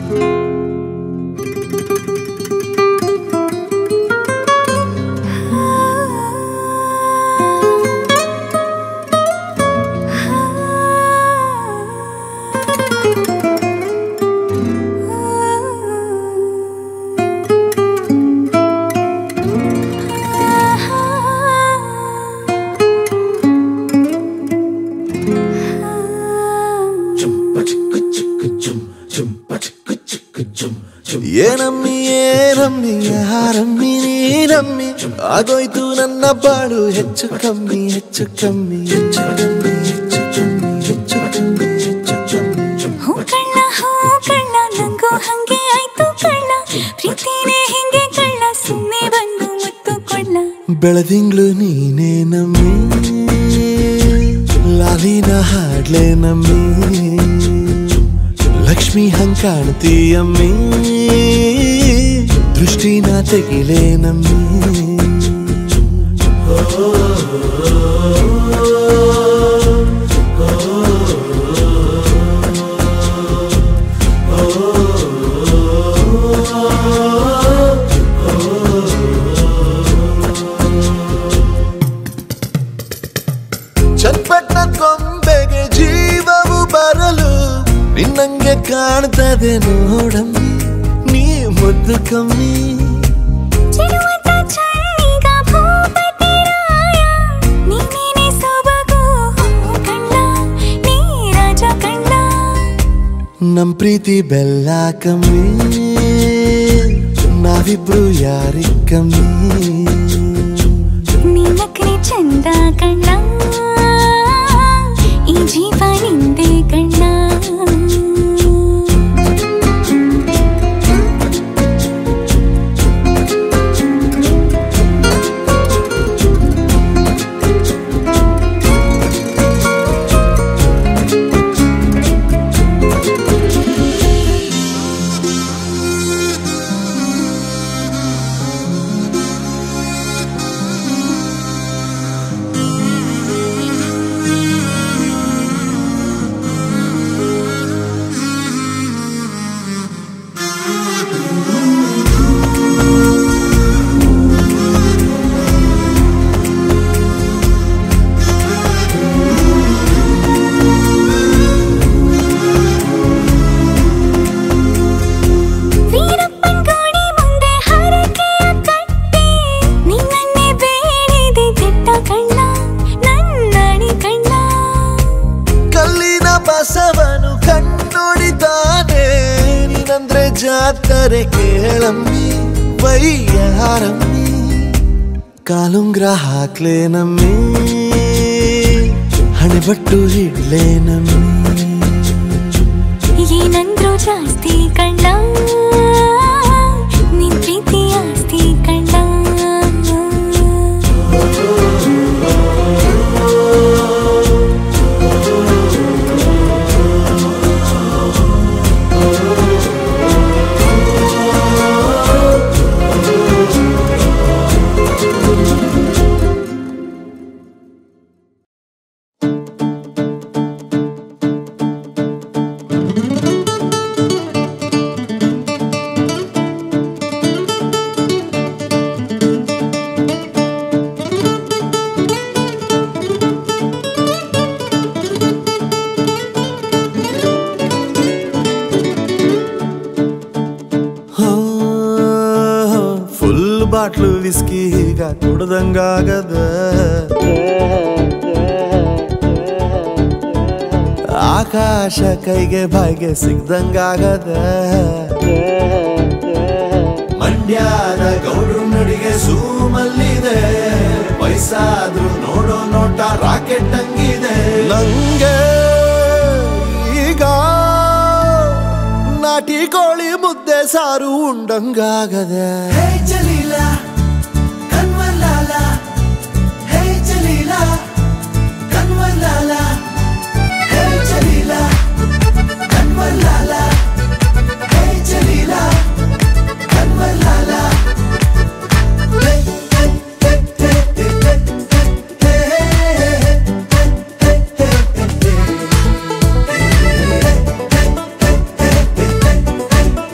ಏನಮ್ಮಿ ಏನಮ್ಮಿ ಯಾರಮ್ಮಿ ನೀನಮ್ಮಿ ಆಗೋಯ್ತು ನನ್ನ ಬಾಳು ಹೆಚ್ಚು ಕಮ್ಮಿ ಹೆಚ್ಚು ಕಮ್ಮಿ ಹೆಚ್ಚು ಕಮ್ಮಿ ಹೆಚ್ಚು ಕಮ್ಮಿ ಹೆಚ್ಚು ಕಮ್ಮಿ ಹೆಚ್ಚು ಕಮ್ಮಿ ಹೂ ಕಳ್ಳ ಹೂ ಕಳ್ಳ ನಂಗೂ ಹಂಗೆ ಆಯ್ತು ಕಳ್ಳ ಪ್ರೀತಿನೇ ಹಿಂಗೆ ಕಳ್ಳ ಸುಮ್ಮನೆ ಬಂದು ಮುತ್ತು ಕೊಳ್ಳ ಬೆಳದಿಂಗ್ಳು ನೀನೇ ನಮ್ಮಿ ಲಾಲಿನ ಹಾಡ್ಲೆ ನಮ್ಮಿ ಲಕ್ಷ್ಮಿ ಹಂಗ್ ಕಾಣ್ತೀಯಮ್ಮಿ ದೃಷ್ಟಿನ ತೆಗಿಲೆ ನಮ್ಮಿ ಚಟ್ಪಟ್ಟ ಕೊಂಬೆಗೆ ಜೀವವು ಬರಲು ನಿನ್ನಂಗೆ ಕಾಣ್ತದೆ ನೋಡಮ್ಮಿ ನೀ ಮುದ್ದು ಕಮ್ಮಿ ಚಿರುವಟ ಚಳ್ಳಿಗ ಭೂಪತಿ ರಾಯ ನೀನೇನೆ ಸೊಬಗು ಹೂ ಕಳ್ಳ ನೀ ರಾಜ ಕಳ್ಳ ನಮ್ ಪ್ರೀತಿ ಬೆಲ್ಲ ಕಮ್ಮಿ ನಾವಿಬ್ರು ಯಾರಿ ಕಮ್ಮಿ ನಿನ್ನಕ್ರೆ ಚಂದ ಕಣ್ಣ ಈ ಜೀವ ನಿಂದೆ ಕಣ್ಣ ವೀರಪ್ಪನ್ ಗೋಡಿ ಮುಂದೆ ಹರಕೆಯ ಕಟ್ಟಿ ನಿನ್ನನ್ನೇ ಬೇಡಿದೆ ದಿಟ್ಟ ಕಣ್ಣ ನನ್ನಡಿ ಕಣ್ಣ ಕಲ್ಲಿನ ಬಸವನು ಕಣ್ಣೊಡಿತಾನೆ ನೀನಂದ್ರೆ ಜಾತರೆ ಕೇಳಮ್ಮಿ ವೈಯಾರಮ್ಮಿ ಕಾಲುಂಗ್ರ ಹಾಕ್ಲೆ ನಮ್ಮಿ ಹಣೆಬಟ್ಟು ಇಡ್ಲೆ ನಮ್ಮಿ ಏನಂದ್ರು ಜಾಸ್ತಿ ಕಣ್ಣ ನಿನ್ ಪ್ರೀತಿ ಆಸ್ತಿ ಕಣ್ಣ ಫುಲ್ ಬಾಟ್ಲು ವಿಸ್ಕಿ ಈಗ ಕುಡ್ದಂಗಾಗದ ಆಕಾಶ ಕೈಗೆ ಬಾಯಿಗೆ ಸಿಗ್ದಂಗಾಗದ ಮಂಡ್ಯದ ಗೌಡ್ರು ನಡಿಗೆ ಸೂಮಲ್ಲಿದೆ ವಯಸ್ಸಾದ್ರೂ ನೋಡೋ ನೋಟ ರಾಕೆಟ್ ಹಂಗಿದೆ ನಂಗೆ ಈಗ ನಾಟಿ ಕೋಳಿ ಮುದ್ದೆ ಸಾರು ಉಂಡಂಗಾಗದೆ ಹೇ ಜಲೀಲ ಕನ್ವಲ್ಲಾಲ ಹೇ ಜಲೀಲ ಕನ್ವಲ್ಲಾಲ ಹೇ ಜಲೀಲ ಕನ್ವಲ್ಲಾಲ ಹೇ ಜಲೀಲ ಕನ್ವಲ್ಲಾಲ ಹೇ, ಹೇ, ಹೇ, ಹೇ, ಹೇ, ಹೇ, ಹೇ, ಹೇ, ಹೇ, ಹೇ, ಹೇ, ಹೇ.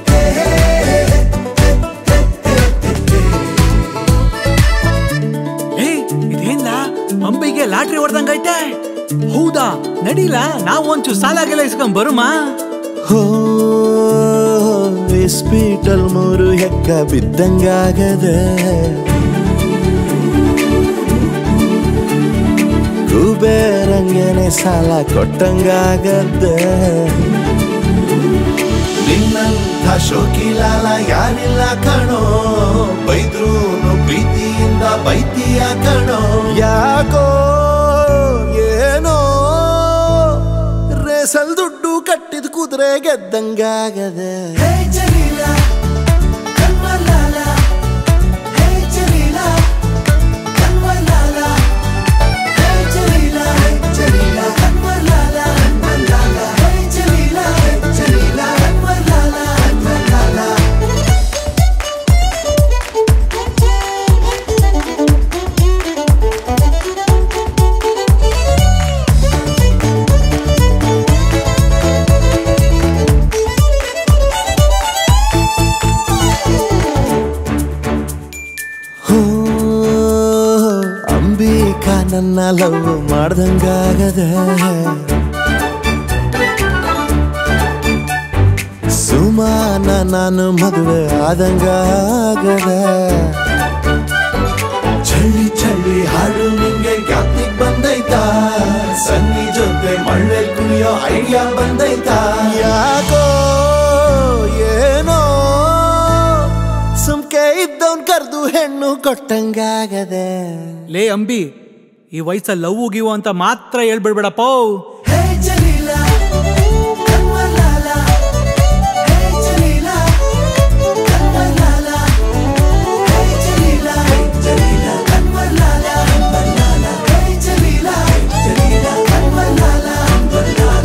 ನಡಿಲ ನಾವು ಒಂಚೂರು ಸಾಲಾಗೆಲ್ಲ ಇಸ್ಕೊಂಡ್ ಬರುಮಾ ಹೋ ಇಸ್ಪೀಟಲ್ ಮೂರು ಹೆಕ್ಕ ಬಿದ್ದಂಗಾಗದೆ ಕುಬೇರಂಗನೆ ಸಾಲ ಕೊಟ್ಟಂಗಾಗದೆ ನಿನ್ನಂಥ ಶೋಕಿಲಾಲ ಯಾರಿಲ್ಲ ಕಣೋ ಬೈದ್ರೂನು ಪ್ರೀತಿಯಿಂದ ಬೈತೀಯ ಕಣೋ ಯಾಕೋ ಏನೋ ರೇಸಲ್ ದುಡ್ಡು ಕಟ್ಟಿದ ಕುದುರೆ ಗೆದ್ದಂಗಾಗದೆ ಹೇ ಜಲೀಲ ಕನ್ವಲಾಲ ಹೇ ಜಲೀಲ ಕನ್ವಲಾಲ ಹೇ ಜಲೀಲ ಹೇ ಜಲೀಲ ಕನ್ವಲಾಲ ಕನ್ವಲಾಲ ಹೇ ಜಲೀಲ ಹೇ ಜಲೀಲ ಕನ್ವಲಾಲ ಕನ್ವಲಾಲ ಹೋ ಅಂಬಿಕಾ ನನ್ನ ಲವ್ ಮಾಡ್ದಂಗಾಗದೆ ಸುಮಾನ ನಾನು ಮದುವೆ ಆದಂಗಾಗದೆ ಚಳಿ ಚಳಿ ಹಾಡು ನಿಂಗೆ ಜ್ಞಾಪ್ತಿಗ್ ಬಂದೈತಾ ಸನ್ನಿ ಜೊತೆ ಮಳ್ಳೆ ಕುಣಿಯೋ ಐಡಿಯಾ ಬಂದೈತಾ ಯಾಕೋ ಏನೋ ಸುಮ್ಕೆ ಇದ್ದವನ್ ಕರ್ದು ಹೆಣ್ಣು ಕೊಟ್ಟಂಗಾಗದೆ ಲೇ ಅಂಬಿ ಈ ವಯಸ್ಸಲ್ಲಿ ಲವ್ ಗಿವು ಅಂತ ಮಾತ್ರ ಹೇಳ್ಬಿಡ್ಬೇಡಪ್ಪ ಹೇ ಜಲೀಲ ಕನ್ವಲಾಲ ಹೇ ಜಲೀಲ ಕನ್ವಲಾಲ ಹೇ ಜಲೀಲ ಹೇ ಜಲೀಲ ಕನ್ವಲಾಲ ಕನ್ವಲಾಲ ಹೇ ಜಲೀಲ ಹೇ ಜಲೀಲ ಕನ್ವಲಾಲ ಕನ್ವಲಾಲ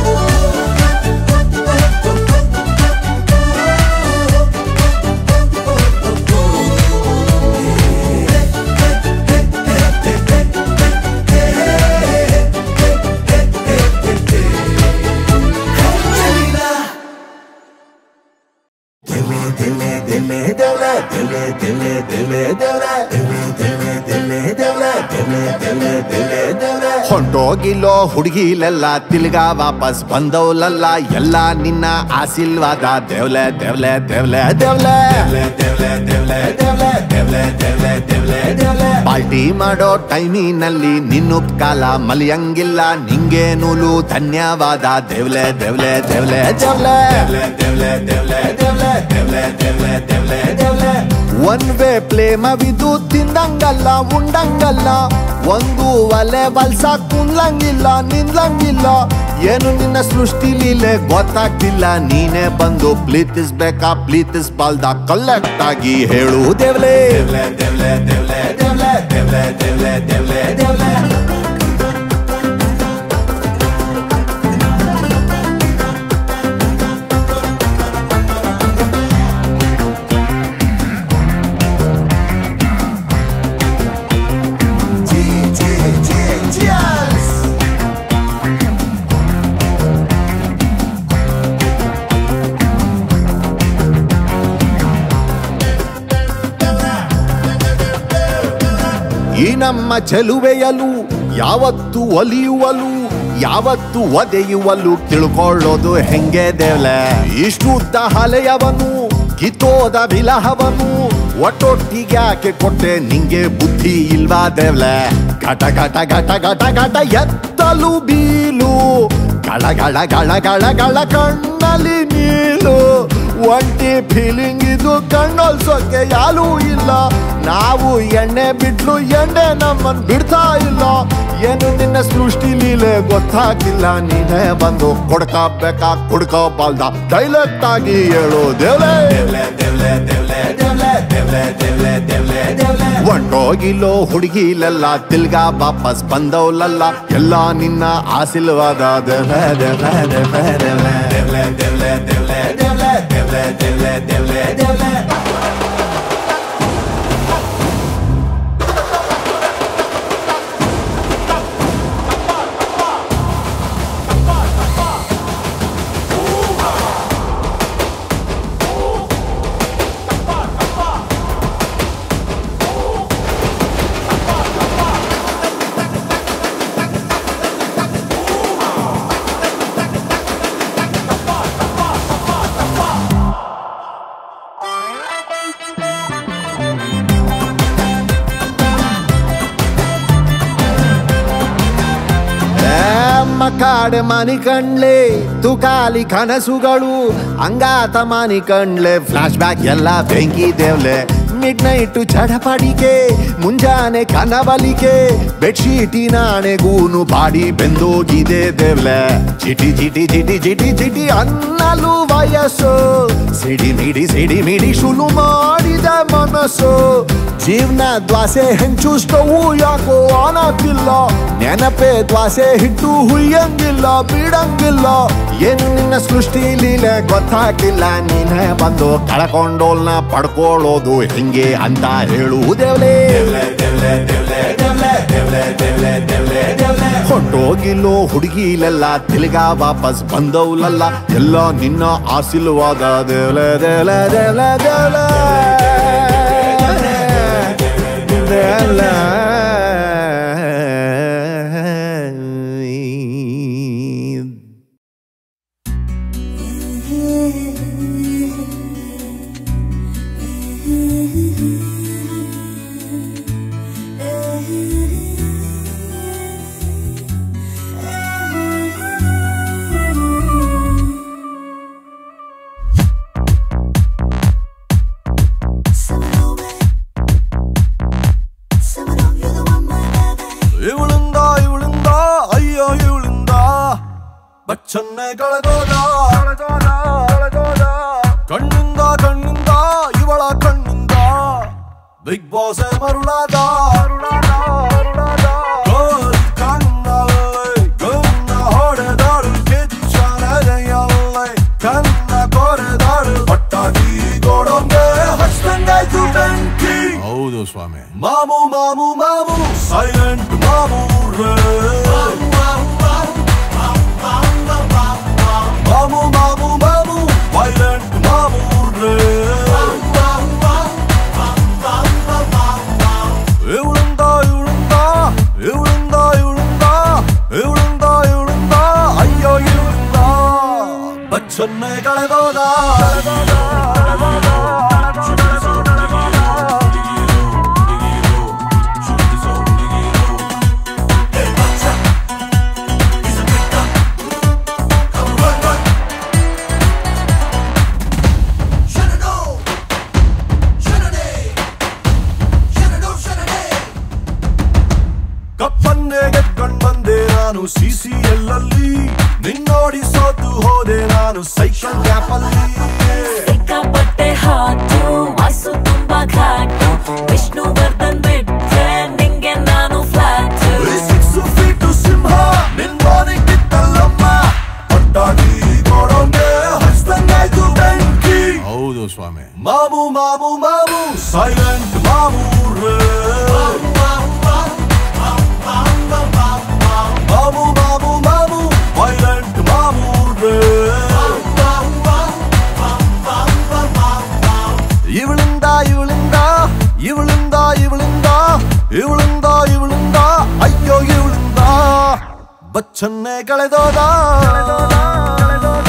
ಹೊಂಟೋಗಿಲ್ಲೋ ಹುಡುಗಿಲೆಲ್ಲ ತಿಲ್ಗ ವಾಪಸ್ ಬಂದವಲಲ್ಲ ಎಲ್ಲ ನಿನ್ನ ಆಶೀರ್ವಾದ ದೇವ್ಲೆ ದೇವ್ಲೆ ದೇವ್ಲೆ ದೇವ್ಲೆ ಪಾರ್ಟಿ ಮಾಡೋ ಟೈಮಿನಲ್ಲಿ ನಿನ್ನುಪ್ಕಾಲ ಮಲಿಯಂಗಿಲ್ಲ ನಿಂಗೆ ನೂಲು ಧನ್ಯವಾದ ದೇವ್ಲೆ ದೇವ್ಲೆ ದೇವ್ಲೆ ದೇವ್ಲೆ ಒನ್ ವೇ ಪ್ಲೇಮವಿದು ತಿಂದಂಗಲ್ಲ ಉಂಡಂಗಲ್ಲ ಒಂದು ಒಲೆ ಬಲ್ಸ ಕುನ್ಲಂಗಿಲ್ಲ ನಿನ್ಲಂಗಿಲ್ಲ ಏನು ನಿನ್ನ ಸೃಷ್ಟಿ ಲೀಲೆ ಗೊತ್ತಾಗ್ತಿಲ್ಲ ನೀನೇ ಬಂದು ಪ್ಲೀತಿಸ್ಬೇಕಾ ಪ್ಲೀತಿಸ್ಬಾಲ್ದ ಕಲೆಕ್ಟ್ ಆಗಿ ಹೇಳು ದೇವ್ಲೆ ಈ ನಮ್ಮ ಚೆಲುವೆಯಲು ಯಾವತ್ತು ಒಲಿಯುವಲು ಯಾವತ್ತು ಒದೆಯುವಲು ತಿಳ್ಕೊಳ್ಳೋದು ಹೆಂಗೆ ದೇವ್ಲೆ ಇಷ್ಟುದ್ದ ಹಲೆಯವನು ಕಿತ್ತೋದ ವಿಲಹವನು ಒಟ್ಟೊಟ್ಟಿಗೆ ಯಾಕೆ ಕೊಟ್ಟೆ ನಿಂಗೆ ಬುದ್ಧಿ ಇಲ್ವಾ ದೇವ್ಲೆ ಘಟ ಘಟ ಘಟ ಘಟ ಘಟ ಎತ್ತಲು ಬೀಲು ಗಳ ಗಳ ಗಳ ಗಳ ಗಳ ಕಣ್ಣಲ್ಲಿ ನೀಲು ಒಂಟಿ ಫೀಲಿಂಗ್ ಇದು ಕಣ್ಣೊಲ್ಸೋಕೆ ಯಾಲೂ ಇಲ್ಲ ನಾವು ಎಣ್ಣೆ ಬಿಟ್ಲು ಎಣ್ಣೆ ನಮ್ಮನ್ ಬಿಡ್ತಾ ಇಲ್ಲ ಏನು ನಿನ್ನ ಸೃಷ್ಟಿ ಲೀಲೆ ಗೊತ್ತಾಗಿಲ್ಲ ನೀನೇ ಬಂದು ಕೊಡ್ಕೋಬೇಕಾ ಕುಡ್ಕೋಬಾಲ್ದ ಡೈಲೆಕ್ಟ್ ಆಗಿ ಹೇಳು ದೇವ್ಲೆ ಒಂಟೋಗಿಲ್ಲೋ ಹುಡುಗಿಲೆಲ್ಲ ತಿಲ್ಗ ವಾಪಸ್ ಬಂದವಲಲ್ಲ ಎಲ್ಲ ನಿನ್ನ ಆಶೀರ್ವಾದ ದೇವ್ಲೆ ದೇವ್ಲೆ ದೇವ್ಲೆ ದೇವ್ಲೆ ದೇವ್ಲೆ ದೇವ್ಲೆ ದೇವ್ಲೆ ದೇವ್ಲೆ ದೇವ್ಲೆ ದೇವ್ಲೆ ದೇವ್ಲೆ ದೇವ್ಲೆ ಕಾಡೆ ಮನಿ ಕಣ್ಲೆ ತುಕಾಲಿ ಕನಸುಗಳು ಅಂಗಾತ ಮನಿ ಕಣ್ಲೆ ಫ್ಲಾಶ್ ಬ್ಯಾಕ್ ಎಲ್ಲ ಬೆಂಕಿ ದೇವ್ಲೆ ಮಿಡ್ ನೈಟ್ ಚಡಪಡಿಕೆ ಮುಂಜಾನೆ ಕನಬಲಿಕೆ ಬೆಡ್ಶೀಟಿನಾಣೆಗೂನು ಬಾಡಿ ಬೆಂದೋಗಿದೆ ದೇವ್ಲೆ ಚಿಟಿ ಚಿಟಿ ಚಿಟಿ ಚಿಟಿ ಚಿಟಿ ಅನ್ನಲು ವಯಸ್ಸು ಸಿಡಿ ಮಿಡಿ ಸಿಡಿ ಮಿಡಿ ಶುರು ಮಾಡಿದ ಮನಸ್ಸು ಜೀವನ ದ್ವಾಸೆ ಹೆಂಚು ಸ್ಟವ್ ಯಾಕೋ ಆನತಿಲ್ಲ ನೆನಪೆ ದ್ವಾಸೆ ಹಿಟ್ಟು ಹುಯ್ಯಂಗಿಲ್ಲ ಬಿಡಂಗಿಲ್ಲ ಏನು ನಿನ್ನ ಸೃಷ್ಟಿ ಲೀಲೆ ಗೊತ್ತಾಗ್ಲಿಲ್ಲ ನೀನೇ ಬಂದು ಕಳ್ಕೊಂಡೋಲ್ನ ಪಡ್ಕೊಳ್ಳೋದು ಹೆಂಗೆ ಅಂತ ಹೇಳುವುದೇವ್ಲೇ ಹೊಟ್ಟೋಗಿಲ್ಲೋ ಹುಡುಗಿಲೆಲ್ಲ ತಿಲ್ಗ ವಾಪಸ್ ಬಂದವ್ಲಲ್ಲ ಎಲ್ಲ ನಿನ್ನ ಆಶೀರ್ವಾದ ದೇವ್ಲೆ ದೇವ್ಲೆ ದೇವ್ಲೆ ದೇವ್ಲೆ ದೇವ್ಲೆ ಇವಳಿಂದ ಇವಳಿಂದ ಅಯ್ಯೋ ಇವಳಿಂದ ಬಚ್ಚನ್ನೆ ಕಳೆದೋದ ಕಳೆದೋದ ಕಳೆದೋದ ಕಣ್ಣಿಂದ ಕಣ್ಣಿಂದ ಇವಳ ಕಣ್ಣಿಂದ ಬಿಗ್ ಬಾಸ್ ಮರುಳಾದ ಮರುಳಾದ ಮರುಳಾದ ಗೋಲ್ ಕಣ್ಣಲ್ಲಿ ಕಣ್ಣ ಹೊಡೆದಾಳು ಕಿಚ್ಚನದೆಯಲ್ಲಿ ಕಣ್ಣ ಕೊರೆದಾಳು ಪಟ್ಟಾಗಿ ಗೋಡೊಂದೆ ಹಚ್ಚಂಗಾಯ್ತು ಬೆಂಕಿ ಹೌದು ಸ್ವಾಮಿ ಮಾಮು ಮಾಮು ಮಾಮು ಸೈಲೆಂಟ್ ಮಾಮು ರೇ ಮಾಮು ಮಾಮು ಮಾಮು ವೈಲೆಂಟ್ ಮಾಮು ರೇ ಇವಳಿಂದ ಇವಳಿಂದ ಇವಳಿಂದ ಇವಳಿಂದ ಇವಳಿಂದ ಇವಳಿಂದ ಅಯ್ಯೋ ಇವಳಿಂದ ಬಚ್ಚನ್ನೆ ಕಳೆದೋದ ಕಪ್ಪನ್ನೇ ಗೆದ್ಕೊಂಡ್ ಬಂದೆ ನಾನು ಸಿ ಸಿ ಎಲ್ಲಲ್ಲಿ ನಿನ್ನೋಡಿ ಸೋತು ಹೋದೆ ನಾನು ಸೈಕಲ್ ಗ್ಯಾಪಲ್ಲಿ ಸಿಕ್ಕಾಪಟ್ಟೆ ಹಾಟು ವಾಸು ತುಂಬಾ ಘಾಟು ವಿಷ್ಣುವರ್ಧನ್ ಬಿಟ್ರೆ ನಿಂಗೆ ನಾನು ಫ್ಲಾಟ್ ಸಿಕ್ಸ್ ಫೀಟು ಸಿಂಹ ನಿನ್ನೋನಿಗಿತ್ತಲ್ಲಮ್ಮ ಪಟ್ಟಾಗಿ ಕೊಡೋಂಗೆ ಹಚ್ದಂಗಾಯ್ತು ಬೆಂಕಿ ಹೌದು ಸ್ವಾಮಿ ಮಾಮು ಮಾಮು ಮಾಮು ಸೈಲೆಂಟ್ ಮಾಮು ರೇ ಮಾಮು ಮಾಮು ಮಾಮು ವೈಲೆಂಟ್ ಮಾಮು ರೇ ಇವಳಿಂದ ಇವಳಿಂದ ಇವಳಿಂದ ಇವಳಿಂದ ಇವಳಿಂದ ಇವಳಿಂದ ಅಯ್ಯೋ ಇವಳಿಂದ ಬಚ್ಚನ್ನೆ ಕಳೆದೋದ ಕಳೆದೋದ ಕಳೆದೋದ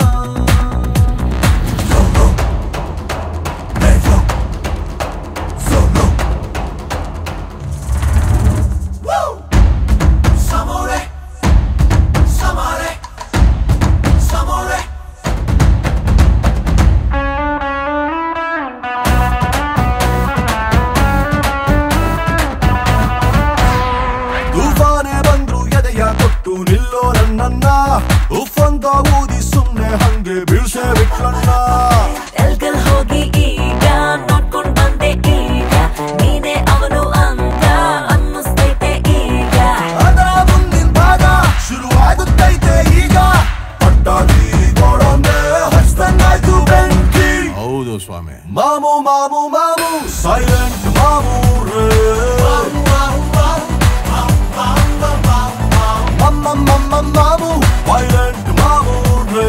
ತೂಫಾನೆ ಬಂದ್ರು ಎದೆಯ ಕೊಟ್ಟು ನಿಲ್ಲೋ ನನ್ನನ್ನ ಉಫಂತ ಊದಿ ಸುಮ್ನೆ ಹಂಗೆ ಬೀಳ್ಸೆ ಬಿಟ್ಲಣ್ಣ ಎಲ್ಗಲ್ ಹೋಗಿ ಈಗ ನೋಡ್ಕೊಂಡ್ ಬಂದೆ ಈಗ ನೀನೇ ಅವನು ಅಂತ ಅನ್ನಿಸ್ತೈತೆ ಈಗ ಅದರ ಮುಂದಿನ ಭಾಗ ಶುರುವಾಗುತ್ತೈತೆ ಈಗ ಪಟ್ಟಾಗಿ ಕೊಡೊಂದೆ ಹಚ್ದಂಗಾಯ್ತು ಬೆಂಕಿ ಹೌದು ಸ್ವಾಮಿ ಮಾಮು ಮಾಮು ಮಾಮು ಸೈಲೆಂಟ್ ಮಾಮು ರೇ ಮಮ್ಮ ಮಮ್ಮ ಮಾಮು ವೈಲೆಂಟ್ ಮಾಮು ರೇ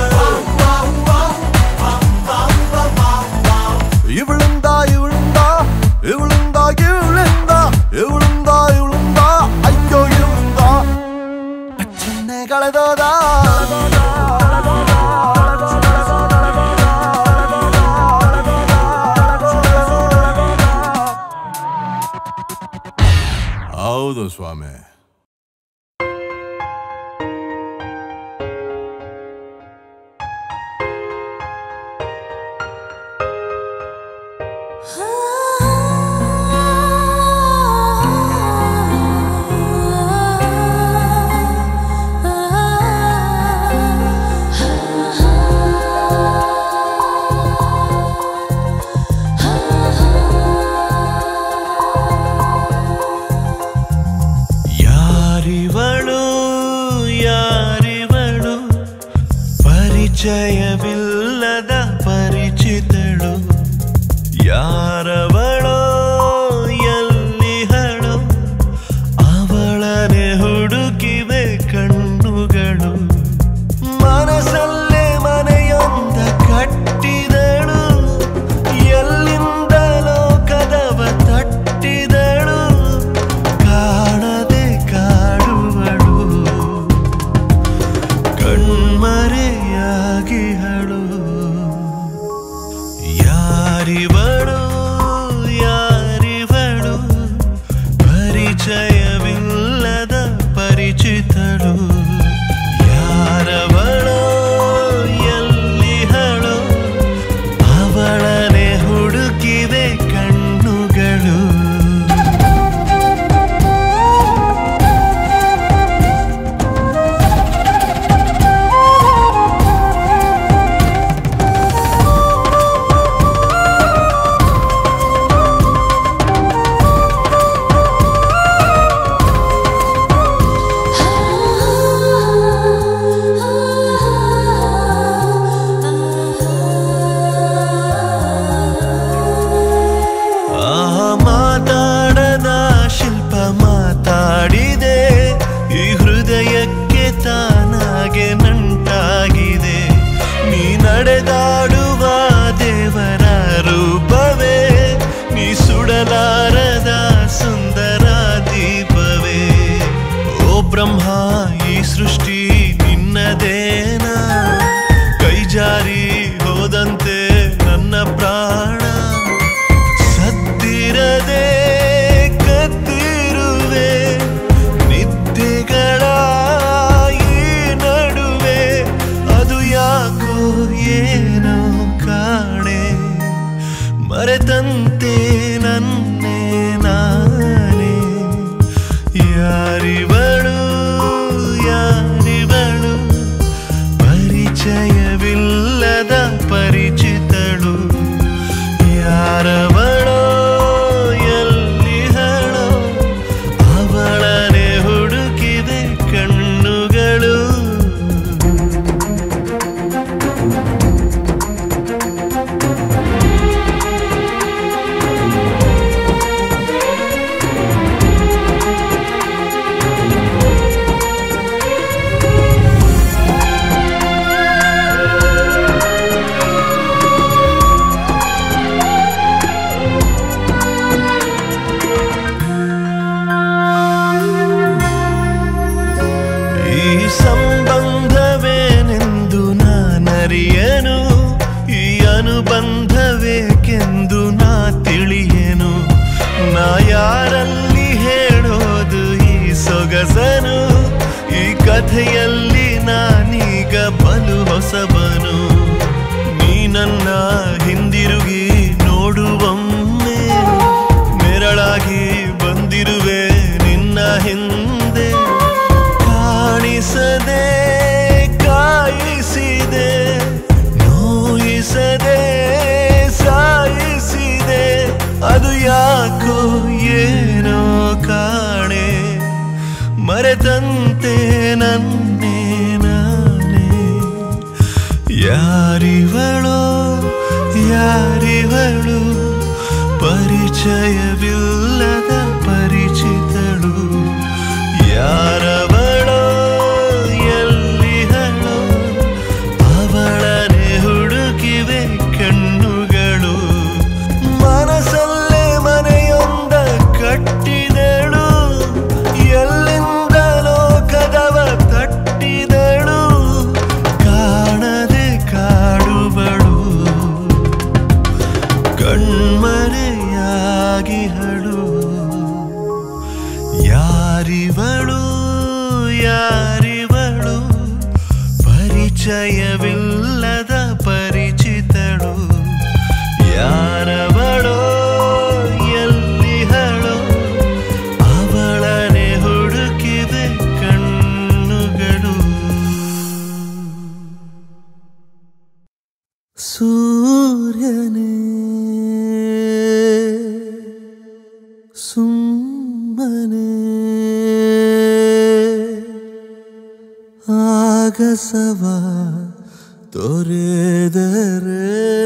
ಇವಳಿಂದ ಇವಳಿಂದ ಇವಳಿಂದ ಇವಳಿಂದ ಇವಳಿಂದ ಇವಳಿಂದ ಅಯ್ಯೋ ಇವಳಿಂದ ಅಚ್ಚನ್ನೆ ಕಳೆದೋದ ಹೌದು ಸ್ವಾಮಿ ಬ್ರಹ್ಮ ಈ ಸೃಷ್ಟಿ ನಿನ್ನದೇನ ಕೈ ಜಾರಿ ಹೋದಂತೆ ನನ್ನ ಪ್ರಾಣ ಸತ್ತಿರದೆ ಕತ್ತಿರುವೆ ನಿದ್ದೆಗಳ ಈ ನಡುವೆ ಅದು ಯಾಕೋ ಏನೋ ಕಾಣೆ ಮರೆತಂತೆ ನನ್ನೇ ನಾನೇ ಯಾರಿವಳು ಯಾರಿವಳು ಪರಿಚಯವಿಲ್ಲದ ಪರಿಚಿತಳು ಯಾರವಳೋ ಎಲ್ಲಿಹಳೋ ಅವಳನೆ ಹುಡುಕಿದೆ ಕಣ್ಣುಗಳು ಈ ಸಂಬಂಧವೇನೆಂದು ನಾನರಿಯನು ಈ ಅನುಬಂಧವೇಕೆಂದು ನಾ ತಿಳಿಯನು ನಾ ಯಾರಲ್ಲಿ ಹೇಳೋದು ಈ ಸೊಗಸನು ಈ ಕಥೆಯಲ್ಲಿ ನಾನೀಗ ಬಲು ಹೊಸಬನು ನೀ ನನ್ನ ಹಿಂದಿರುಗಿ ನೋಡುವೊಮ್ಮೆ ನೆರಳಾಗಿ ಬಂದಿರುವೆ ನಿನ್ನ ಹಿಂದೆ ಕಾಣಿಸದೆ ಕಾಯಿಸಿದೆ ನೋಯಿಸದೆ ಸಾಯಿಸಿದೆ ಅದು ಯಾಕೋ ಏನೋ ಕಾಣೆ ಮರೆತಂತೆ ನನ್ನೇ ನಾನೇ ಯಾರಿವಳೋ ಯಾರಿವಳು ಪರಿಚಯವಿಲ್ಲದ ಪರಿಚಿತಳು ಯಾರವಳೋ ಎಲ್ಲಿಹಳೋ ಅವಳನೆ ಹುಡುಕಿವೆ ಕಣ್ಣುಗಳು ಮನಸ್ಸಲ್ಲೇ ಮನೆಯೊಂದ ಕಟ್ಟಿದಳು ಎಲ್ಲಿಂದಲೋ ಕದವ ತಟ್ಟಿದಳು ಕಾಣದೆ ಕಾಡುಬಳು ಕಣ್ಮರೆಯಾಗಿಹಳು ಯಾರಿವಳು ಯಾರಿವಳು ಪರಿಚಯವಿಲ್ಲದ ಪರಿಚಿತಳು ಯಾರವಳೋ ಎಲ್ಲಿಹಳೋ ಅವಳನೆ ಹುಡುಕಿದೆ ಕಣ್ಣುಗಳು ಸೂರ್ಯನೇ ಸುಮ್ಮನೆ ಆಗಸವ ತೊರೆದರೆ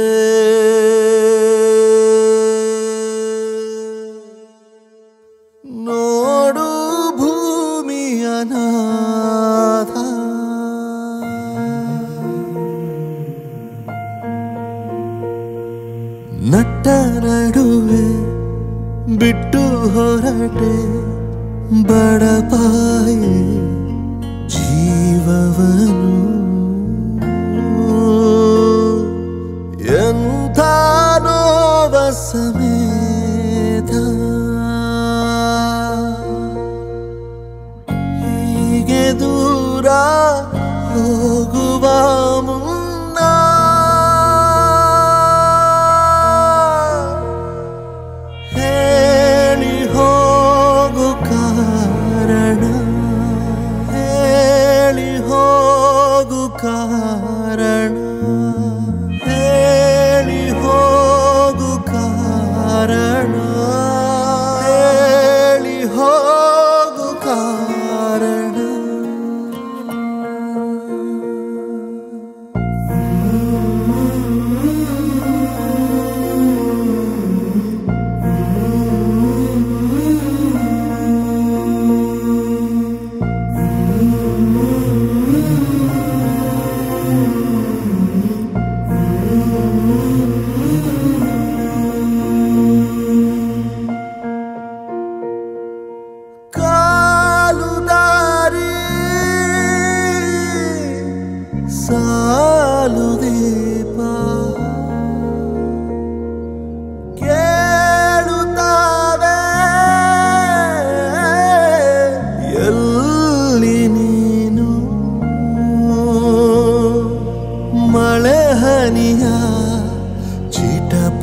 ನೋಡು ಭೂಮಿಯ ನಾಥ ನಟ್ಟ ನಡುವೆ ಬಿಟ್ಟು ಹೊರಟೆ ಬಡಪಾಯಿ ಜೀವವನು ಎಂಥ ನೋವ ಸಮೇತ ಹೀಗೆ ದೂರ ಹೋಗುವ ಮುನ್ನ ಹೇಳಿ ಹೋಗು ಕಾರಣ ಹೇಳಿ ಹೋಗು ಕಾರಣ ಹೇಳಿ ಹೋಗು ಕಾರಣ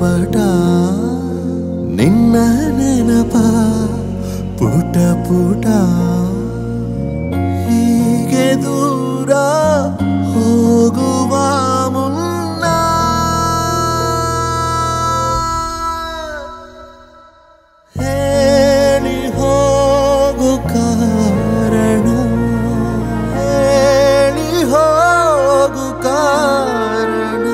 ಪಟ ನಿನ್ನ ನೆನಪ ಪುಟ ಪುಟ ಹೀಗೆ ದೂರ ಹೋಗುವ ಮುನ್ನ ಹೇಳಿ ಹೋಗು ಕಾರಣ ಹೇಳಿ ಹೋಗು ಕಾರಣ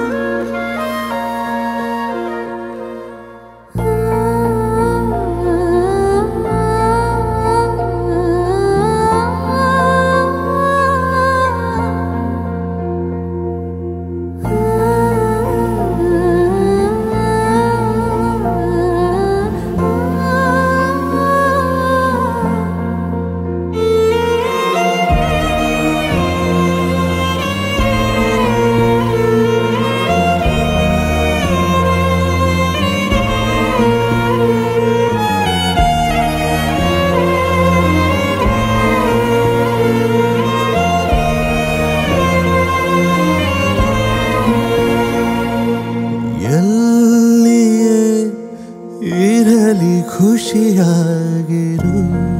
ಎಲ್ಲಿಯೇ ಇರಲಿ ಖುಷಿಯಾಗಿರು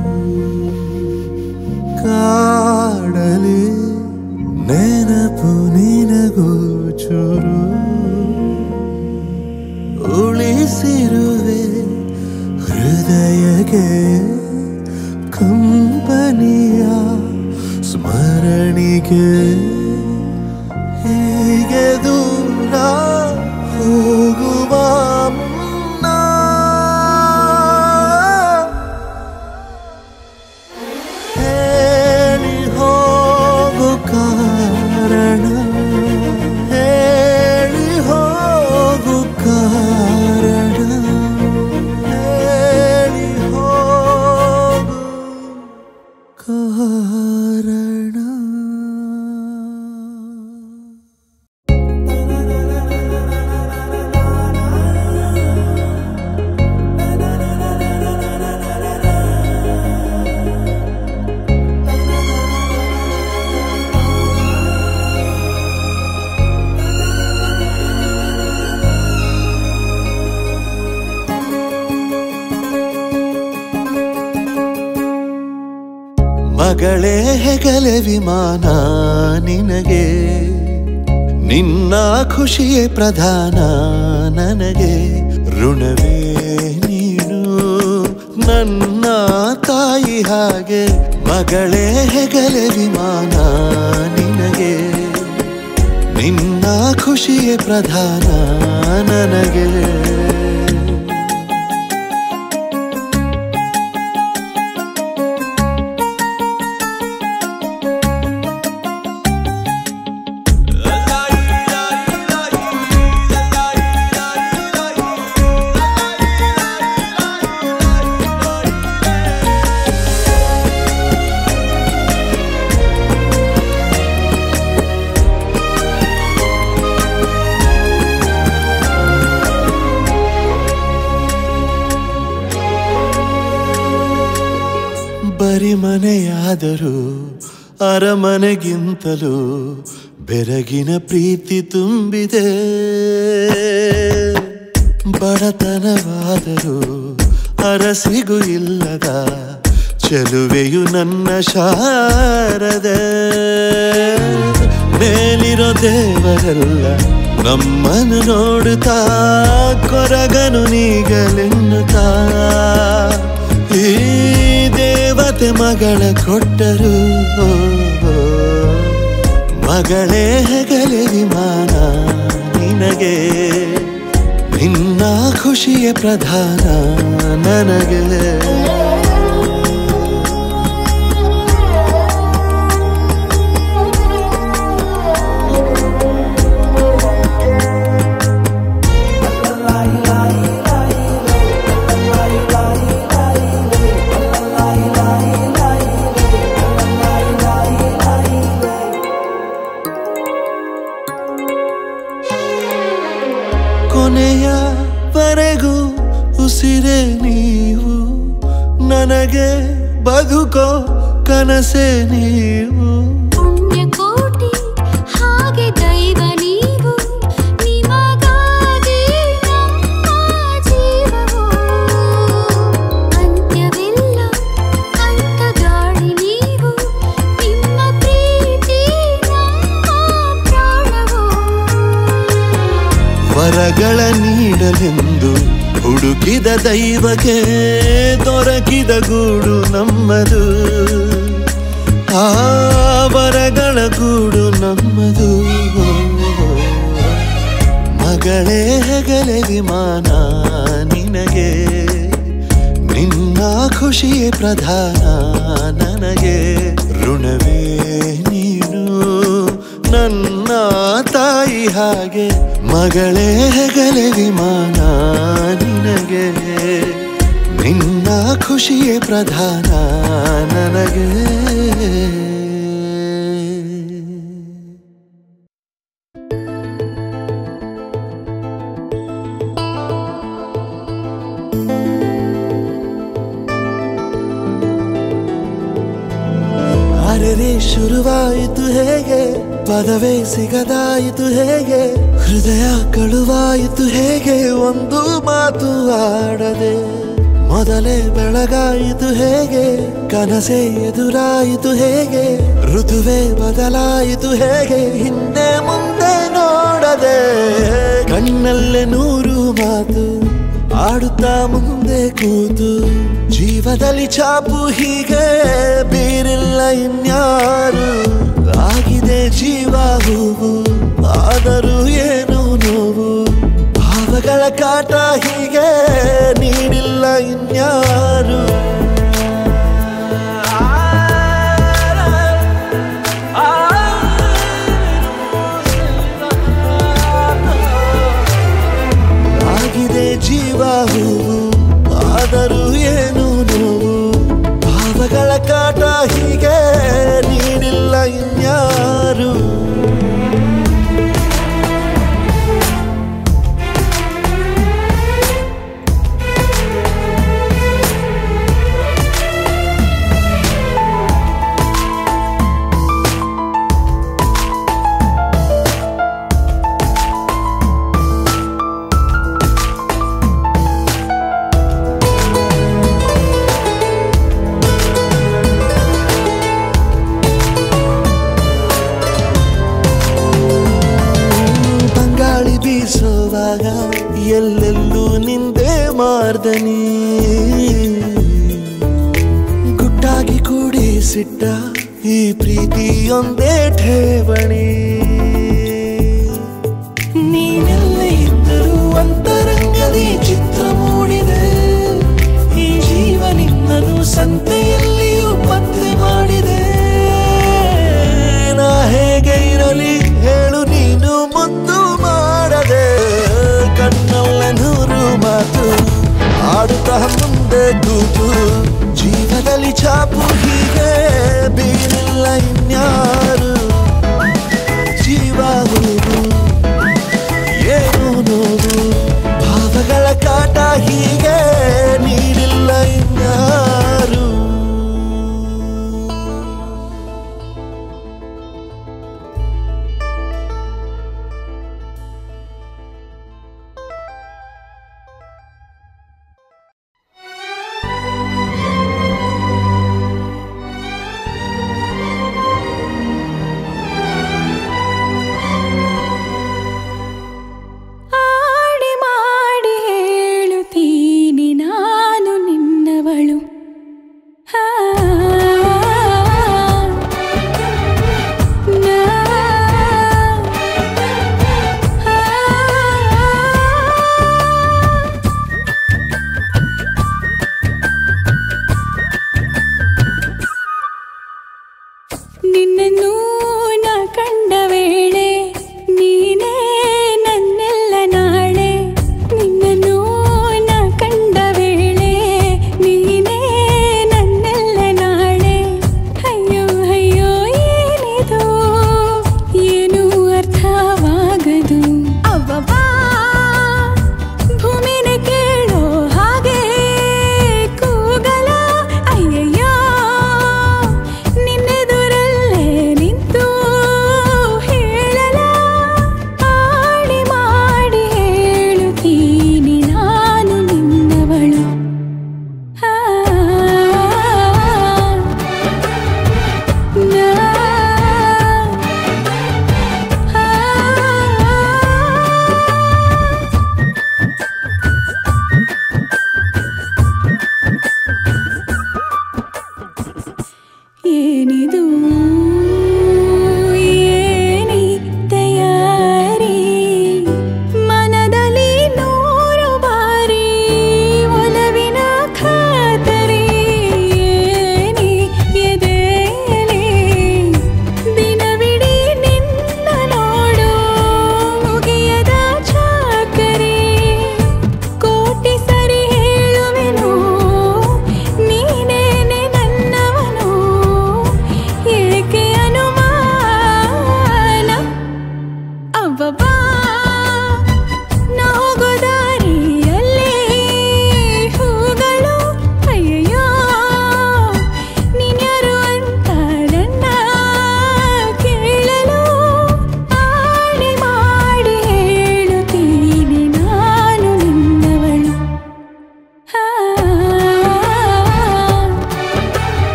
ಕಾಡಲಿ ನೆನಪು ನಿನಗೂ ಚೂರು ಉಳಿಸಿರುವೆ ಹೃದಯಕ್ಕೆ ಕಂಪನಿಯ ಸ್ಮರಣಿಗೆ ಹೀಗೆ ದೂರ ಹೋಗುವ ಮುನ್ನ ಹೇಳಿ ಹೋಗು ಕಾರಣ ಹೇಳಿ ಹೋಗು ಕಾರಣ ಹೇಳಿ ಹೋಗು ಕಾರಣ ಮಗಳೇ ಹೆಗಲೆ ವಿಮಾನ ನಿನಗೆ ನಿನ್ನ ಖುಷಿಯೇ ಪ್ರಧಾನ ನನಗೆ ಋಣವೇ ನೀನು ನನ್ನ ತಾಯಿ ಹಾಗೆ ಮಗಳೇ ಹೆಗಲೆ ವಿಮಾನ ನಿನಗೆ ನಿನ್ನ ಖುಷಿಯೇ ಪ್ರಧಾನ ನನಗೆ ಬರಿಮನೆಯಾದರೂ ಅರಮನೆಗಿಂತಲೂ ಬೆರಗಿನ ಪ್ರೀತಿ ತುಂಬಿದೆ ಬಡತನವಾದರೂ ಅರಸಿಗೂ ಇಲ್ಲದ ಚೆಲುವೆಯು ನನ್ನ ಶಾರದೆ ಮೇಲಿರೋ ದೇವರೆಲ್ಲ ನಮ್ಮನ್ನು ನೋಡುತ್ತಾ ಕೊರಗನು ನೀಗಲೆನ್ನುತ್ತಾ ಈ ದೇವತೆ ಮಗಳ ಕೊಟ್ಟರು ಮಗಳೇ ಹೆಗಲೆ ವಿಮಾನ ನಿನಗೆ ನಿನ್ನ ಖುಷಿಯ ಪ್ರಧಾನ ನನಗೆ ಕೊನೆಯವರೆಗೂ ಉಸಿರೇ ನೀವು ನನಗೆ ಬದುಕೋ ಕನಸೆ ನೀವು ಪುಣ್ಯಕೋಟಿ ಹಾಗೆ ದೈವ ನೀವು ನಿಮಗಾಗಿ ನಮ್ಮ ವರಗಳ ನೀಡಲೆಂದು ಹುಡುಕಿದ ದೈವಕ್ಕೆ ದೊರಕಿದ ಗೂಡು ನಮ್ಮದು ಆ ವರಗಳ ಗೂಡು ನಮ್ಮದು ಮಗಳೇ ಹೆಗಲೆ ವಿಮಾನ ನಿನಗೆ ನಿನ್ನ ಖುಷಿಯೇ ಪ್ರಧಾನ ನನಗೆ ಋಣವೇ ನೀನು ನನ್ನ ತಾಯಿ ಹಾಗೆ ಮಗಳೇ ಹೆಗಲೆ ವಿಮಾನ ನಿನಗೆ ನಿನ್ನ ಖುಷಿಯೇ ಪ್ರಧಾನ ನನಗೆ ಅರೆರೆ ಶುರುವಾಯಿತು ಹೇಗೆ ಪದವೇ ಸಿಗದಾಯಿತು ಹೇಗೆ ಹೃದಯ ಕಳುವಾಯಿತು ಹೇಗೆ ಒಂದು ಮಾತು ಆಡದೆ ಮೊದಲೇ ಬೆಳಗಾಯಿತು ಹೇಗೆ ಕನಸೇ ಎದುರಾಯಿತು ಹೇಗೆ ಋತುವೇ ಬದಲಾಯಿತು ಹೇಗೆ ಹಿಂದೆ ಮುಂದೆ ನೋಡದೆ ಕಣ್ಣಲ್ಲೇ ನೂರು ಮಾತು ಆಡುತ್ತಾ ಮುಂದೆ ಕೂತು ಜೀವದಲ್ಲಿ ಚಾಪು ಹೀಗೆ ಬೀರಿಲ್ಲ ಇನ್ಯಾರು ಆಗಿದೆ ಜೀವ ಹೂವು ಆದರೂ ಏನು ನೋವು ಭಾವಗಳ ಕಾಟ ಹೀಗೆ ನೀಡಿಲ್ಲ ಇನ್ಯಾರು ಆಗಿದೆ ಜೀವ ಹೂವು ಆದರೂ ಏನು ನೋವು ಭಾವಗಳ ಕಾಟ ಹೀಗೆ ನೀಡಿಲ್ಲ ಇನ್ಯಾರು ಬಂಗಾಳಿ ಬೀಸುವಾಗ ಎಲ್ಲೆಲ್ಲೂ ನಿಂದೆ ಮಾರ್ದನಿ ಗುಟ್ಟಾಗಿ ಕೂಡಿಸಿಟ್ಟ ಈ ಪ್ರೀತಿಯೊಂದೇ ಠೇವಣಿ ನೀನೆಲ್ಲ ಇದ್ದರೂ ಅಂತರಂಗದಿ ಚಿತ್ರ ಮೂಡಿದೆ ಈ ಜೀವ ನಿನ್ನನು ಸಂತೆಯಲ್ಲಿಯೂ ಪತ್ತೆ ಮಾಡಿದೆ ನಾ ಹೇಗೆ ಇರಲಿ ಹೇಳು ನೀನು ಮುದ್ದು ಮಾಡದೆ ಕಣ್ಣಲ್ಲ ನೂರು ಮಾತು ಆಡುತ್ತಾ ಮುಂದೆ ಕೂತು ಜೀವದಲ್ಲಿ ಚಾಪು ಹೀಗೆ ಬೀರಿಲ್ಲ ಇನ್ಯಾರು ಜೀವ ಹೂವು ಏನು ನೋವು ಭಾವಗಳ ಕಾಟ ಹೀಗೆ ನೀಡಿಲ್ಲ ಇನ್ಯಾರು ಆಡಿ ಮಾಡಿ ಹೇಳುತ್ತೀ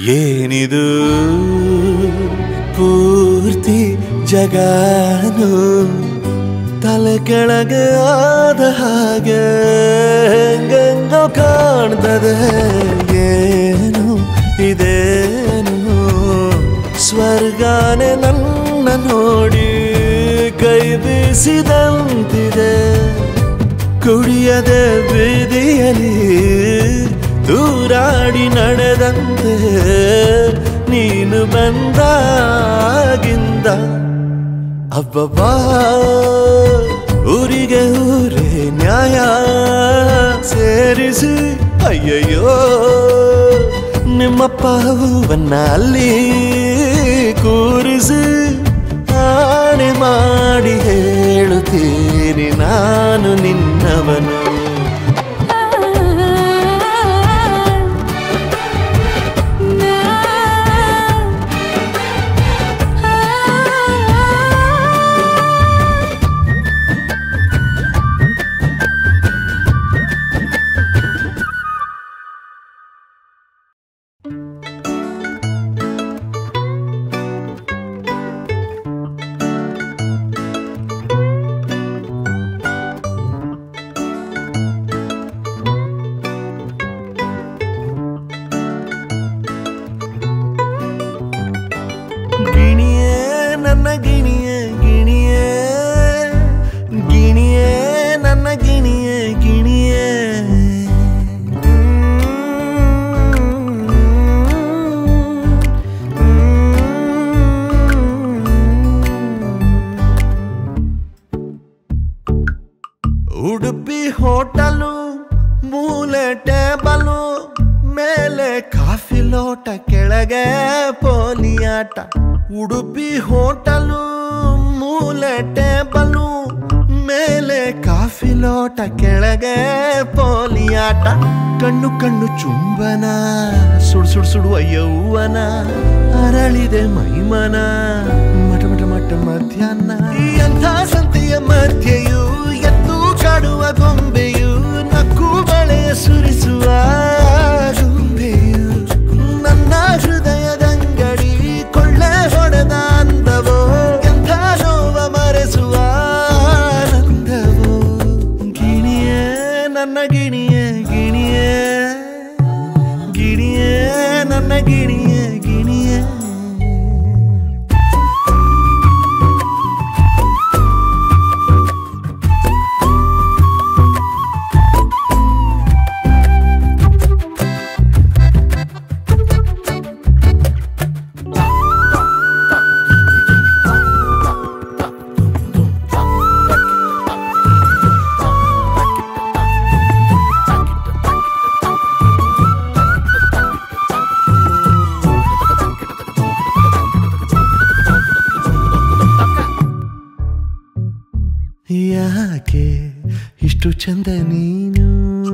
ಏನಿದು ಪೂರ್ತಿ ಜಗಾನು ತಲೆ ಕೆಳಗೆ ಆದ ಹಾಗೆ ಹೆಂಗೆಂಗೋ ಕಾಣ್ತದೆ ಏನು ಇದೇನು ಸ್ವರ್ಗಾನೆ ನನ್ನ ನೋಡಿ ಕೈ ಬೀಸಿದಂತಿದೆ ಕುಡಿಯದೆ ಬೀದಿಯಲಿ ದೂರಾಡಿ ನಡೆದಂತೆ ನೀನು ಬಂದಾಗಿಂದ ಅಬ್ಬಬ್ಬಾ ಊರಿಗೆ ಊರೇ ನ್ಯಾಯ ಸೇರಿಸಿ ಅಯ್ಯಯ್ಯೋ ನಿಮ್ಮಪ್ಪ ಹೂವನ್ನ ಅಲ್ಲಿ ಕೂರಿಸಿ ಆಣೆ ಮಾಡಿ ಹೇಳುತ್ತೀನಿ ನಾನು ನಿನ್ನವನು ಗಿಣಿಯೇ ನನ್ನ ಗಿಣಿಯೇ ಗಿಣಿಯೇ ಗಿಣಿಯೇ ನನ್ನ ಗಿಣಿಯೇ ಗಿಣಿಯೇ ಉಡುಪಿ ಹೋಟಲು ಮೂಲೆ ಟೇಬಲು ಮೇಲೆ ಕಾಫಿ ಲೋಟ ಕೆಳಗೆ ಪೋಲಿಯಾಟ ಉಡುಪಿ ಹೋಟಲು ಮೂಲೆ ಟೇಬಲು ಮೇಲೆ ಕಾಫಿ ಲೋಟ ಕೆಳಗೆ ಪೋಲಿಯಾಟ ಕಣ್ಣು ಕಣ್ಣು ಚುಂಬನ ಸುಡ್ ಸುಡ್ ಸುಡುವ ಯೌವನ ಅರಳಿದೆ ಮೈಮನ ಮಟ ಮಟ ಮಟ ಮಧ್ಯಾಹ್ನ ಈ ಅಂಥ ಸಂತೆಯ ಮಧ್ಯೆಯೂ ಎತ್ತು ಕಾಡುವ ಗೊಂಬೆಯು ನಕ್ಕು ಬಳೆಯ ಸುರಿಸುವ ಗೊಂಬೆಯು ನನ್ನ ಹೃದಯದಂಗಡಿ ಕೊಳ್ಳೆ ಹೊಡೆದ ಅಂದವೋ ಎಂಥ ನೋವ ಮರೆಸುವ ಆನಂದವೋ ಗಿಣಿಯೇ ನನ್ನ ಗಿಣಿಯೇ ಗಿಣಿಯೇ ಗಿಣಿಯೇ ನನ್ನ ಗಿಣಿಯೇ ಗಿಣಿಯೇ ಯಾಕೆ ಇಷ್ಟು ಚಂದ ನೀನು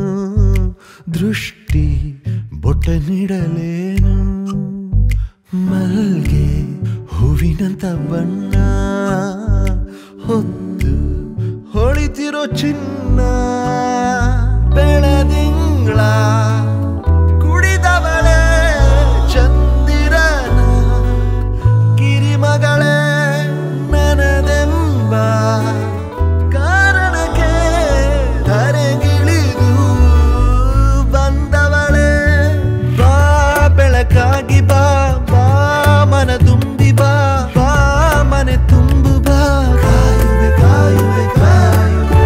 ದೃಷ್ಟಿ ಬೊಟ್ಟ ನೀಡಲೇನು ಮಲ್ಗೆ ಹೂವಿನಂತ ಬಣ್ಣ ಹೊತ್ತು ಹೊಳಿತಿರೋ ಚಿನ್ನ ಬೆಳದಿಂಗಳ ಕುಡಿದವಳೆ ಚಂದಿರನ ಕಿರಿಮಗಳೇ ನನದೆಂಬ ಕಾರಣಕ್ಕೆ ಧರೆಗಿಳಿದು ಬಂದವಳೆ ಬಾ ಬೆಳಕಾಗಿ ಬಾ ಬಾ ಮನ ತುಂಬಿ ಬಾ ಬಾ ಮನೆ ತುಂಬು ಬಾ ಕಾಯುವೆ ಕಾಯುವೆ ಕಾಯುವೆ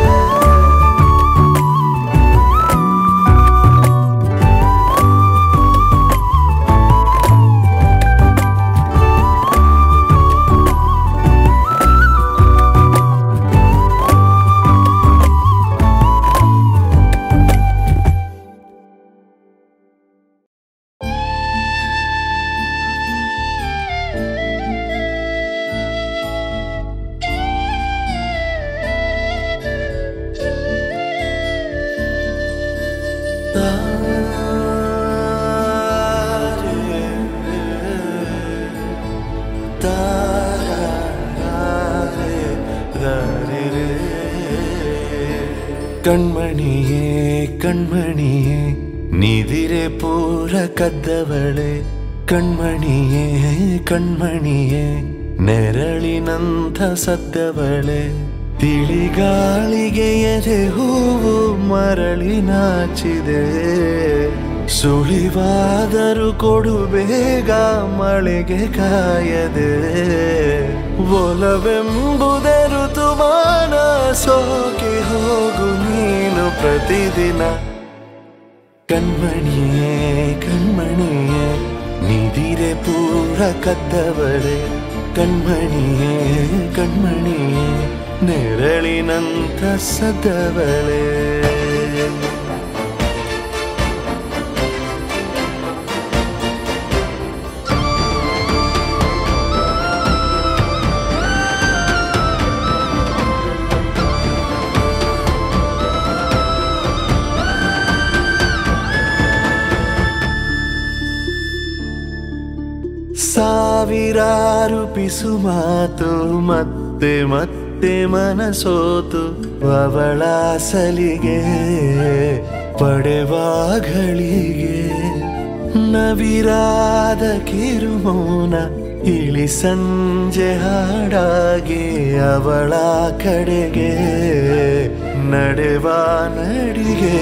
ಕಣ್ಮಣಿಯೇ ಕಣ್ಮಣಿಯೇ ನೀದಿರೆ ಪೂರ ಕದ್ದವಳೆ ಕಣ್ಮಣಿಯೇ ಕಣ್ಮಣಿಯೇ ನೆರಳಿನಂಥ ಸದ್ದವಳೆ ತಿಳಿಗಾಳಿಗೆ ಎದೆ ಹೂವು ಮರಳಿ ನಾಚಿದೆ ಸುಳಿವಾದರೂ ಕೊಡು ಬೇಗ ಮಳೆಗೆ ಕಾಯದೆ ಒಲವೆಂಬುದೇ ಋತುಮಾನ ಸೋಕಿ ಹೋಗು ನೀನು ಪ್ರತಿದಿನ ಕಣ್ಮಣಿಯೇ ಕಣ್ಮಣಿಯೇ ನಿದಿರೆ ಪೂರ ಕದ್ದವಳೆ ಕಣ್ಮಣಿಯೇ ಕಣ್ಮಣಿಯೇ ನೆರಳಿನಂಥ ಸದ್ದವಳೆ ಸಾವಿರಾರು ಪಿಸು ಮಾತು ಮತ್ತೆ ಮತ್ತೆ ಮನಸೋತು ಅವಳ ಸಲಿಗೆ ಪಡೆವಾಗಳಿಗೆ ನವಿರಾದ ಕಿರುಮೌನ ಇಳಿ ಸಂಜೆ ಹಾಡಾಗಿ ಅವಳ ಕಡೆಗೆ ನಡೆವ ನಡಿಗೆ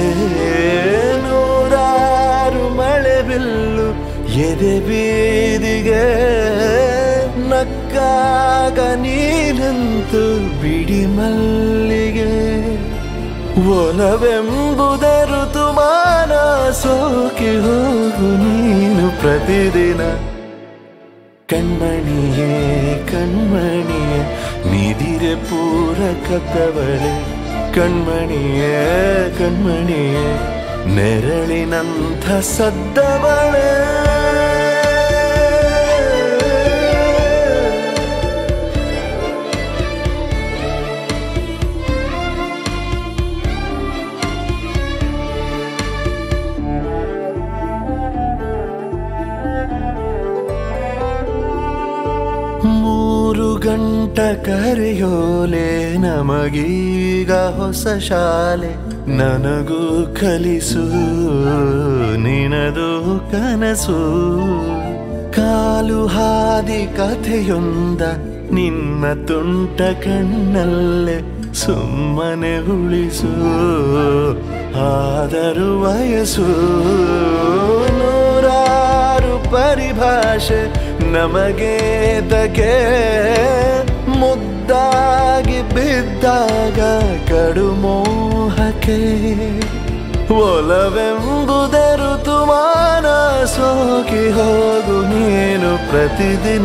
ನೂರಾರು ಮಳೆ ಬಿಲ್ಲು ಎದೆ ಬೀದಿಗೆ ನಕ್ಕಾಗ ನೀನಂತು ಬಿಡಿ ಮಲ್ಲಿಗೆ ಒಲವೆಂಬುದ ಋತುಮಾನ ಸೋಕಿ ಹೋಗು ನೀನು ಪ್ರತಿದಿನ ಕಣ್ಮಣಿಯೇ ಕಣ್ಮಣಿಯೇ ನಿದಿರೆ ಪೂರ ಕದ್ದವಳೆ ಕಣ್ಮಣಿಯೇ ಕಣ್ಮಣಿಯೇ ನೆರಳಿನಂಥ ಸದ್ದವಳೆ ಮೂರು ಗಂಟ ಕರೆಯೋಲೆ ನಮಗೀಗ ಹೊಸ ಶಾಲೆ ನನಗೂ ಕಲಿಸು ನಿನದು ಕನಸು ಕಾಲು ಹಾದಿ ಕಥೆಯೊಂದ ನಿನ್ನ ತುಂಟ ಕಣ್ಣಲ್ಲೇ ಸುಮ್ಮನೆ ಉಳಿಸು ಆದರೂ ವಯಸ್ಸು ನೂರಾರು ಪರಿಭಾಷೆ ನಮಗೆ ತಗೆ ಮುದ್ದಾಗಿ ಬಿದ್ದಾಗ ಕಡು ಮೋಹಕ್ಕೆ ಒಲವೆಂಬುದೇ ಋತುಮಾನ ಸೋಕಿ ಹೋಗು ನೀನು ಪ್ರತಿದಿನ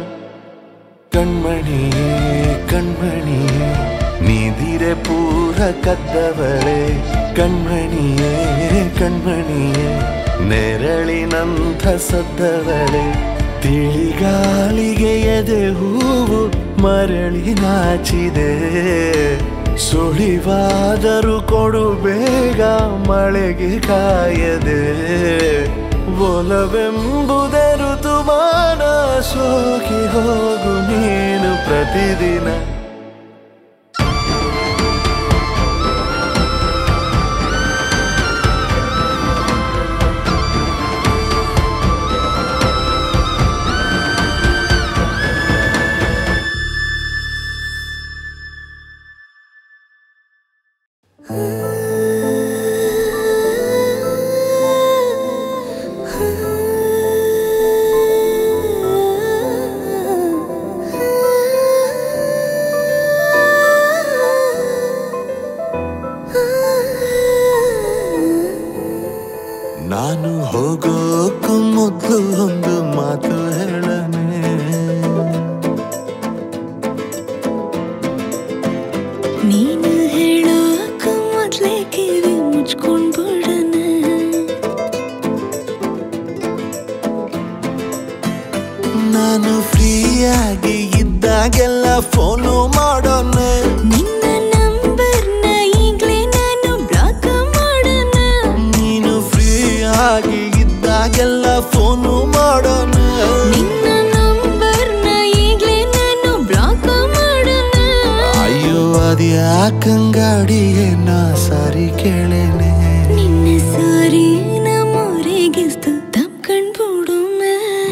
ಕಣ್ಮಣಿಯೇ ಕಣ್ಮಣಿಯೇ ನಿದಿರೆ ಪೂರ ಕದ್ದವಳೆ ಕಣ್ಮಣಿಯೇ ಕಣ್ಮಣಿಯೇ ನೆರಳಿನಂಥ ಸದ್ದವಳೆ ತಿಳಿಗಾಳಿಗೆ ಎದೆ ಹೂವು ಮರಳಿ ನಾಚಿದೆ ಸುಳಿವಾದರೂ ಕೊಡು ಬೇಗ ಮಳೆಗೆ ಕಾಯದೆ ಒಲವೆಂಬುದೇ ಋತುಮಾನ ಸೋಕಿ ಹೋಗು ನೀನು ಪ್ರತಿದಿನ ನಾನು ಹೋಗೋಕ್ಕೂ ಮೊದಲು ಒಂದು ಮಾತು ಹೇಳನೆ ನೀನು ಹೇಳೋಕ ಮೊದ್ಲೇ ಕಿವಿ ಮುಚ್ಕೊಂಡ್ಬಿಡಣ ನಾನು ಫ್ರೀಯಾಗಿ ಇದ್ದಾಗೆಲ್ಲ ಫೋನು ಮಾಡೋಣ ನಿನ್ನ ನಂಬರ್ನ ಈಗ್ಲೇ ನಾನು ಬ್ಲಾಕ್ ಮಾಡೋಣ ನೀನು ಫ್ರೀಯಾಗಿ ಇದ್ದಾಗೆಲ್ಲ ಫೋನು ಮಾಡೋಣ ನಿನ್ನ ನಂಬರ್ನ ಈಗ್ಲೇ ನಾನು ಬ್ಲಾಕ್ ಮಾಡೋಣ ಅಯ್ಯೋ ಅದ್ಯಾಕಂಗಾಡಿಯೇ ನಾ ಸಾರಿ ಕೇಳೇನೆ ನಿನ್ನ ಸಾರಿ ನಮ್ಮೂರಿಗಿಸ್ತು ತಪ್ಕೊಂಡ್ಬಿಡುಮ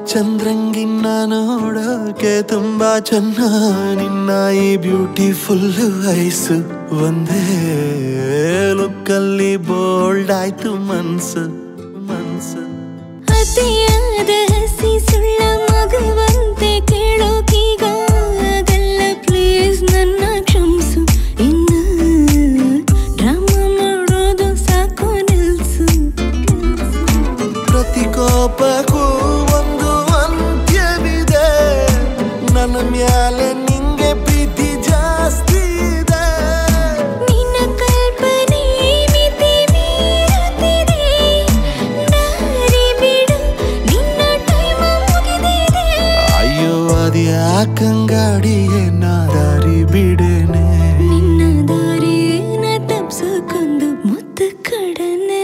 ಚಂದ್ರಂಗಿನ್ನ ನೋಡೋಕೆ ತುಂಬಾ ಚೆನ್ನ ನಿನ್ನ ಈ ಬ್ಯೂಟಿಫುಲ್ ಐಸು ಒಂದೇ ಲುಕ್ಕಲ್ಲಿ ಬೋಲ್ಡ್ ಆಯ್ತು ಮನ್ಸು ಮನ್ಸು ಅತಿಯಾದ ಹಸಿ ಸುಳ್ಳ ಮಗುವಂತೆ ಕೇಳೋಕೀಗ ಆಗಲ್ಲ ಪ್ಲೀಸ್ ನನ್ನ ಕ್ಷಮಿಸು ಇನ್ನು ಡ್ರಾಮಾ ಮಾಡೋದು ಸಾಕು ನಿಲ್ಸು ಪ್ರತಿ ಕೋಪಕ್ಕೂ ಒಂದು ಅಂತ್ಯವಿದೆ ನನ್ನ ಮ್ಯಾಲೆ ನಿಂಗೆ ಪ್ರೀತಿ ಜಾಸ್ತಿ ಇದೆ ನಿನ್ನ ಕಲ್ಪನೆ ಮಿತಿ ಮೀರುತ್ತಿದೆ ದಾರಿ ಬಿಡು ನಿನ್ನ ಟೈಮ್ ಮುಗಿದಿದೆ ಅಯ್ಯೋ ಅದ್ಯಾಕಂಗಾಡಿಯೇ ನಾ ದಾರಿ ಬಿಡೇನೆ ನಿನ್ನ ದಾರಿನ ತಪ್ಸಕ್ಕೊಂದು ಮುತ್ತು ಕಡನೆ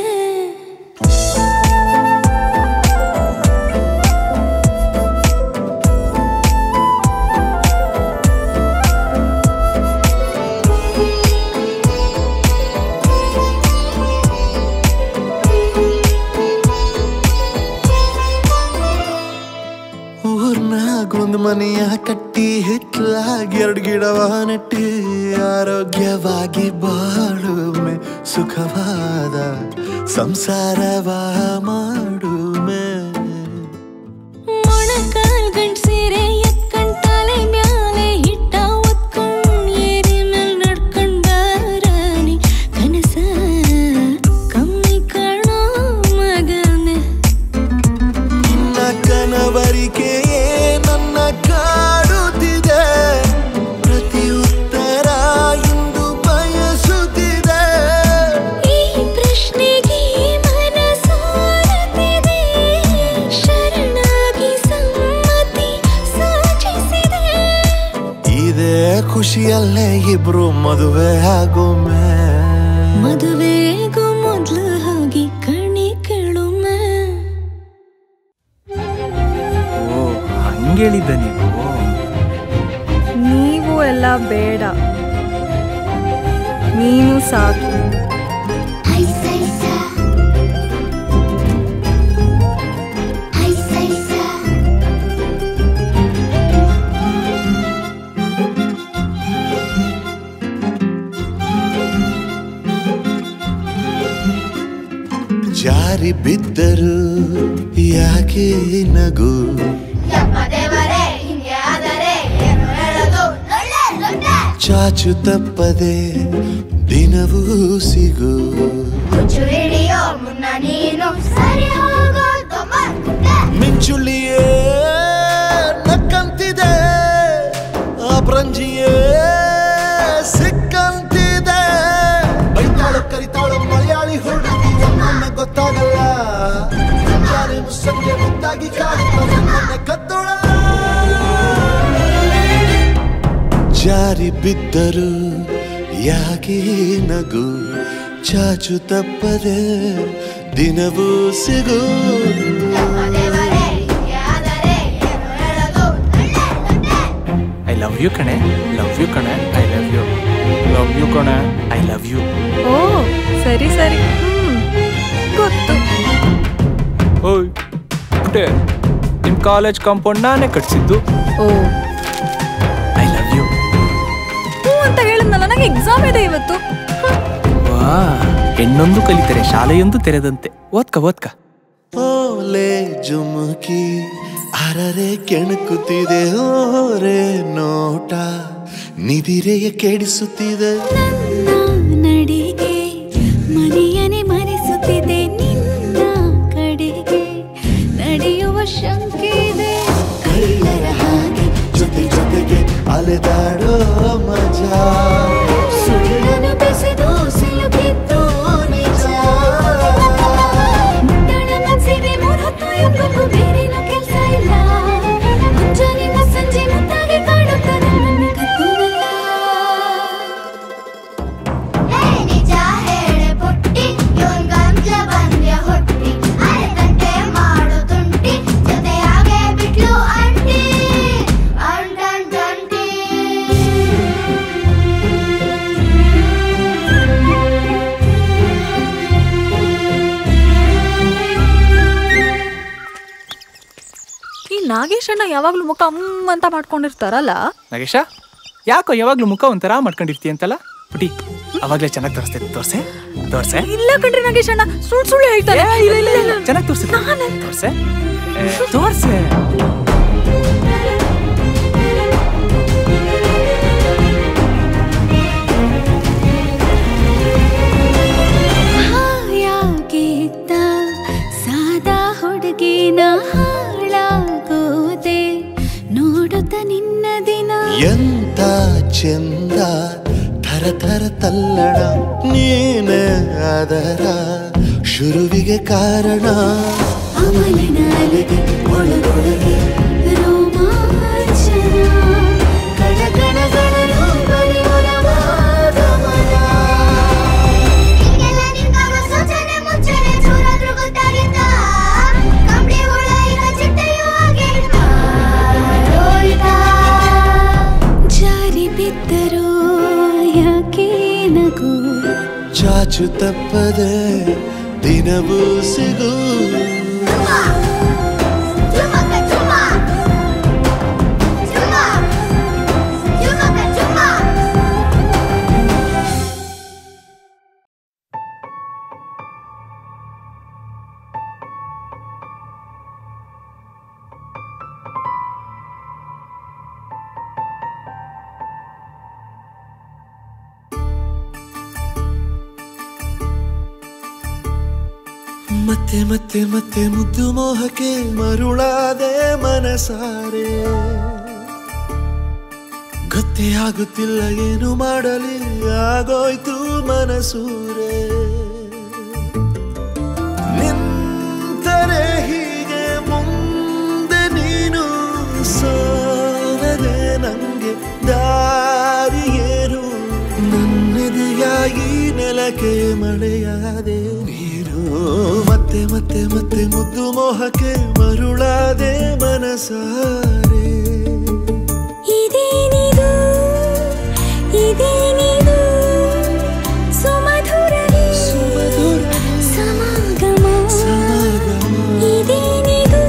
ಊರ್ನಾಗ ಒಂದು ಮನೆಯ ಕಟ್ಟಿ ಹಿತ್ಲಾಗಿ ಎರಡು ಗಿಡವ ನೆಟ್ಟಿ ಆರೋಗ್ಯವಾಗಿ ಬಾಳುಮೆ ಸುಖವಾದ ಸಂಸಾರವ ಮಾಡುಮೆ ಮೊಣಕಾಲ್ ಗಂಟ್ ಸೀರೆ ಎತ್ಕೊಂಡ್ ತಲೆ ಮ್ಯಾಲೆ ಹಿಟ್ಟ ಒತ್ಕೊಂಡ್ ಏರಿ ಮೇಲ್ ನಡ್ಕೊಂಡ್ ಬಾರಾನಿ ಕನಸ ಕಮ್ಮಿ ಕಾಣೋ ಮಗನೇ ನಿನ್ನ ಕನವರಿಕೆಯೇ ನನ್ನ ಕಾಡುತ್ತಿದೆ ಪ್ರತಿ ಉತ್ತರ ಇಂದು ಬಯಸುತ್ತಿದೆ ಈ ಪ್ರಶ್ನೆಗೆ ಮನ ಸೋಲುತ್ತಿದೆ ಶರಣಾಗಿ ಸಮ್ಮತಿ ಸೂಚಿಸಿದೆ ಇದೇ ಖುಷಿಯಲ್ಲೇ ಇಬ್ರು ಮದುವೆ ಆಗೋಮೆ ಮದುವೆಗೂ ಮೊದ್ಲು ಹೋಗಿ ಕಣಿ ಕೇಳುಮೆ ಓ ಹಂಗೇಳಿದ್ದ ನೀವು ನೀವು ಎಲ್ಲ ಬೇಡ ನೀನು ಸಾಕು ಜಾರಿ ಬಿದ್ದರು ಯಾಕೆ ನಗು ದೇವರೇ ಹಿಂಗೆ ಆದರೆ ಏನು ಹೇಳೋದು ನೊಳ್ಳೆ ನೊಳ್ಳೆ ಚಾಚು ತಪ್ಪದೆ ದಿನವೂ ಸಿಗು ಹುಚ್ಚು ಹಿಡಿಯೋ ಮುನ್ನ ನೀನು ಸರಿ ಹೋಗೋ ತೊಂಬತ್ತೆ ಮಿಂಚುಳ್ಳಿಯೇ ನಕ್ಕಂತಿದೆ ಅಪರಂಜಿಯೇ ಸಿಕ್ಕಂತಿದೆ ಬೈತಾಳು ಕರಿತಾಳು ಮಲಯಾಳಿ ಹುಡುಗಿ ಒಮ್ಮೊಮ್ಮೆ ಗೊತ್ತಾಗಲ್ಲ ಮುಂಜಾನೆ ಮುಸ್ಸಂಜೆ ಮುದ್ದಾಗಿ ಕಾಡುತ್ತವೆ ಮೊನ್ನೆ ಕತ್ತೋಳ ಜಾರಿ ಬಿದ್ದರು ಯಾಕೆ ನಗು ಚಾಚು ತಪ್ಪದೆ ದಿನವೂ ಸಿಗು ದೇವರೇ ಹಿಂಗೆ ಆದರೆ ಏನು ಹೇಳೋದು ನೊಳ್ಳೆ ನೊಳ್ಳೆ ಐ ಲವ್ ಯು ಕಣೆ ಲವ್ ಯು ಕಣೆ I love you love you ಕಣೆ ಐ ಲವ್ ಯು ಓ ಸರಿ ಸರಿ ಹ್ಮ್ ಗೊತ್ತು ಓಯ್ ಪುಟ್ಟೆ ನಿಮ್ಮ ಕಾಲೇಜ್ ಕಾಂಪೌಂಡ್ ನಾನೇ ಕಟ್ಸಿದ್ದು ಓ ಐ ಲವ್ ಯು ಹ್ಞೂ ಅಂತ ಹೇಳಿದ್ನಲ್ಲ ನನಗೆ ಎಕ್ಸಾಮ್ ಇದೆ ಇವತ್ತು ವಾ ಹೆಣ್ಣೊಂದು ಕಲಿತರೆ ಶಾಲೆಯೊಂದು ತೆರೆದಂತೆ ಓದ್ಕ ಓದ್ಕ ಓಲೆ ಜುಮುಕಿ ಅರರೆ ಕೆಣಕುತ್ತಿದೆ ಓರೆ ನೋಟ ನಿದಿರೆಯ ಕೆಡಿಸುತ್ತಿದೆ ನನ್ನ ನಡಿಗೆ ಮನೆಯನೆ ಮರೆಸುತ್ತಿದೆ ನಿನ್ನ ಕಡೆಗೆ ನಡೆಯುವ ಶಂಕೆ ಇದೆ ಕಳ್ಳರ ಹಾಗೆ ಜೊತೆ ಜೊತೆಗೆ ಅಲೆದಾಡೋ ಮಜಾ ಸುಳ್ಳನ್ನು ಬೆಸೆದು ಸಿಲುಕಿದ್ದು ನಿಜ ಮುಟ್ಟಣ ಮನಸ್ಸಿಗೆ ಮೂರೊತ್ತು ಎಂಬಕ್ಕೂ ಬೇರೇನು ಕೆಲ್ಸ ಇಲ್ಲ ಮುಂಜಾನೆಯಿಂದ ಸಂಜೆ ಮುತ್ತಾಗಿ ಕಾಡುತ್ತದೆ ನನ್ನ ಕತ್ತೂರಲ್ಲ ಹೇ ನಿಜ ನಾಗೇಶ್ ಅಣ್ಣ ಯಾವಾಗ್ಲೂ ಮುಖ ಅಮ್ ಅಂತ ಮಾಡ್ಕೊಂಡಿರ್ತಾರಲ್ಲ ನಾಗೇಶ ಯಾಕೋ ಯಾವಾಗ್ಲೂ ಮುಖ ಒಂಥರ ಮಾಡ್ಕೊಂಡಿರ್ತೀಯ ಅಂತಲ್ಲ ಪುಟಿ ಅವಾಗ್ಲೇ ಚೆನ್ನಾಗಿ ತೋರಿಸ್ತೈತೆ ತೋರ್ಸೆ ತೋರ್ಸೆ ಇಲ್ಲ ಕಣ್ರಿ ನಾಗೇಶ್ ಅಣ್ಣ ಸುಳ್ಳು ಸುಳ್ಳು ಹೇಳ್ತಾರೆ ಇಲ್ಲ ಇಲ್ಲ ಇಲ್ಲ ಚೆನ್ನಾಗಿ ತೋರ್ಸೆ ತೋರ್ಸೆ ಏ, ತೋರ್ಸೆ ಹಾಯಾಗಿದ್ದ ಸಾದಾ ಹುಡುಗಿನ ಹಾಳಾಗೋದೆ ನೋಡುತ್ತ ನಿನ್ನ ದಿನ ಎಂತ ಚಂದ ಥರ ಥರ ತಲ್ಲಣ ನೀನೆ ಅದರ ಶುರುವಿಗೆ ಕಾರಣ ಅಮಲಿನ ಅಲೆಗೆ ಒಳಗೊಳಗೆ ರೋಮಾಂಚನ ಕಣಕಣಗಳು ಬರೆಯುವವಾದ ಮನ. ಹಿಂಗೆಲ್ಲ ನಿಂತಾಗ ಸೂಚನೆ ಮುಂಚೆನೆ ಚೂರಾದ್ರೂ ಗೊತ್ತಾಗಿತ್ತ ಕಂಬಳಿ ಹುಳ ಈಗ ಚಿಟ್ಟೆಯೂ ಆಗಿರ್ತ ರೋಯ್ತಾ ಜಾರಿ ಬಿದ್ದರು ಯಾಕೆ ನಗು ಚಾಚು ತಪ್ಪದೆ ದಿನವೂ ಸಿಗು ಚುಮ್ಮಕ್ಕ ಚುಮ್ಮ ಚುಮ್ಮ ಚುಮ್ಮಕ್ಕ ಚುಮ್ಮ ಮತ್ತೆ ಮತ್ತೆ ಮತ್ತೆ ಮುದ್ದು ಮೋಹಕ್ಕೆ ಮರುಳಾದೆ ಮನಸಾರೆ ಗೊತ್ತೇ ಆಗುತ್ತಿಲ್ಲ ಏನು ಮಾಡಲಿ ಆಗೋಯ್ತು ಮನಸೂರೆ ನಿಂತರೆ ಹೀಗೆ ಮುಂದೆ ನೀನು ಸೋರದೆ ನಂಗೆ ದಾರಿಯೇರು ನನ್ನೆದೆಯ ಈ ನೆಲಕ್ಕೆ ಮಳೆಯಾದೆ ನೀನು ಮತ್ತೆ ಮತ್ತೆ ಮತ್ತೆ ಮುದ್ದು ಮೋಹಕ್ಕೆ ಮರುಳಾದೆ ಮನಸಾರೆ ಇದೇನಿದು ಇದೇನಿದು ಸುಮಧುರವೇ ಸುಮಧುರ ಸಮಾಗಮ ಸಮಾಗಮ. ಇದೇನಿದು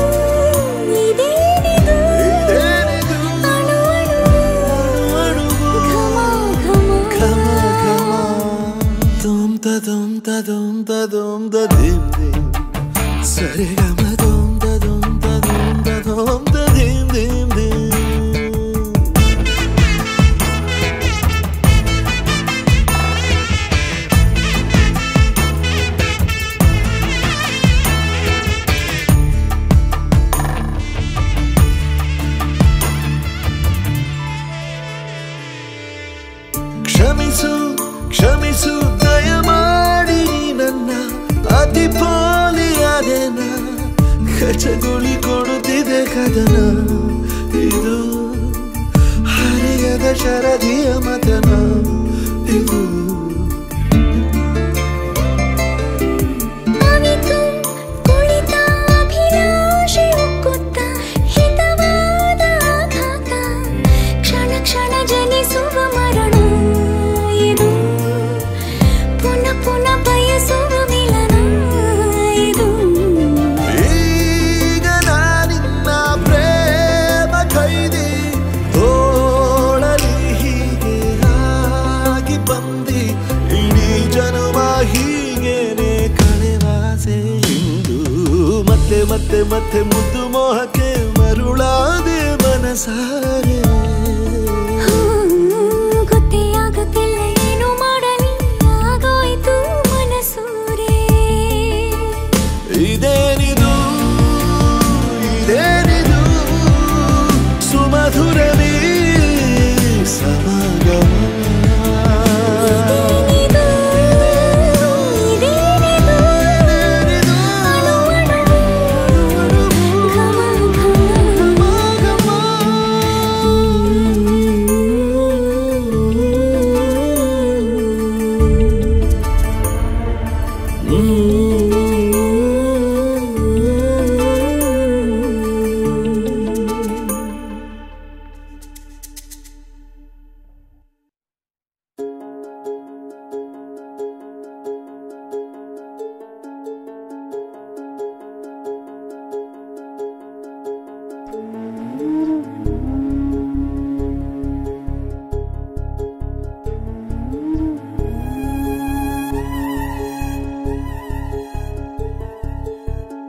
ಇದೇನಿದು ಇದೇನಿದು ಅಣು ಅಣು ಅಣುವು. ಘಮ ಘಮ Come on, come on. Dum da dum da dum da dum da dim dim. Sare ga ma dum da dum da dum da dum da dim dim dim. ಕ್ಷಮಿಸು ಕ್ಷಮಿಸು ದಯಮಾಡಿ ನನ್ನ ಅತಿ ಪೋಲಿಯಾದೆನ ಕಚಗುಳಿ ಕೊಡುತ್ತಿದೆ ಕದನ ಇದು ಹರಿಯದ ಶರದಿಯ ಮತನ ಇದು ಅವಿತು ಕುಳಿತ ಅಭಿಲಾಷೆ ಉಕ್ಕುತ್ತ ಹಿತವಾದ ಆಘಾತ ಕ್ಷಣ ಕ್ಷಣ ಜನಿಸುವ ಮರಣ ಇದು ಪುನಃ ಪುನಃ ಬಯಸುವ ಮಿಲನ ಇದು ಈಗ ನಾನಿನ್ನ ಪ್ರೇಮ ಖೈದಿ ತೋಳಲಿ ಹೀಗೆ ಆಗಿ ಬಂದಿ ಇಡೀ ಜನುಮ ಹೀಗೇನೆ ಕಳೆವಾಸೆ ಇಂದು ಮತ್ತೆ ಮತ್ತೆ ಮತ್ತೆ ಮುದ್ದು ಮೋಹಕ್ಕೆ ಮರುಳಾದೆ ಮನಸಾರೆ ಹೂ, ಗೊತ್ತೇ ಆಗುತ್ತಿಲ್ಲ ಏನು ಮಾಡಲಿ ಆಗೋಯ್ತು ಮನಸೂರೇ ಇದೇನಿದು ಇದೇನಿದು ಸುಮಧುರವೇ ಸಮಾಗಮ ಇದೇನಿದು ಇದೇನಿದು ಅಣು ಅಣು ಘಮ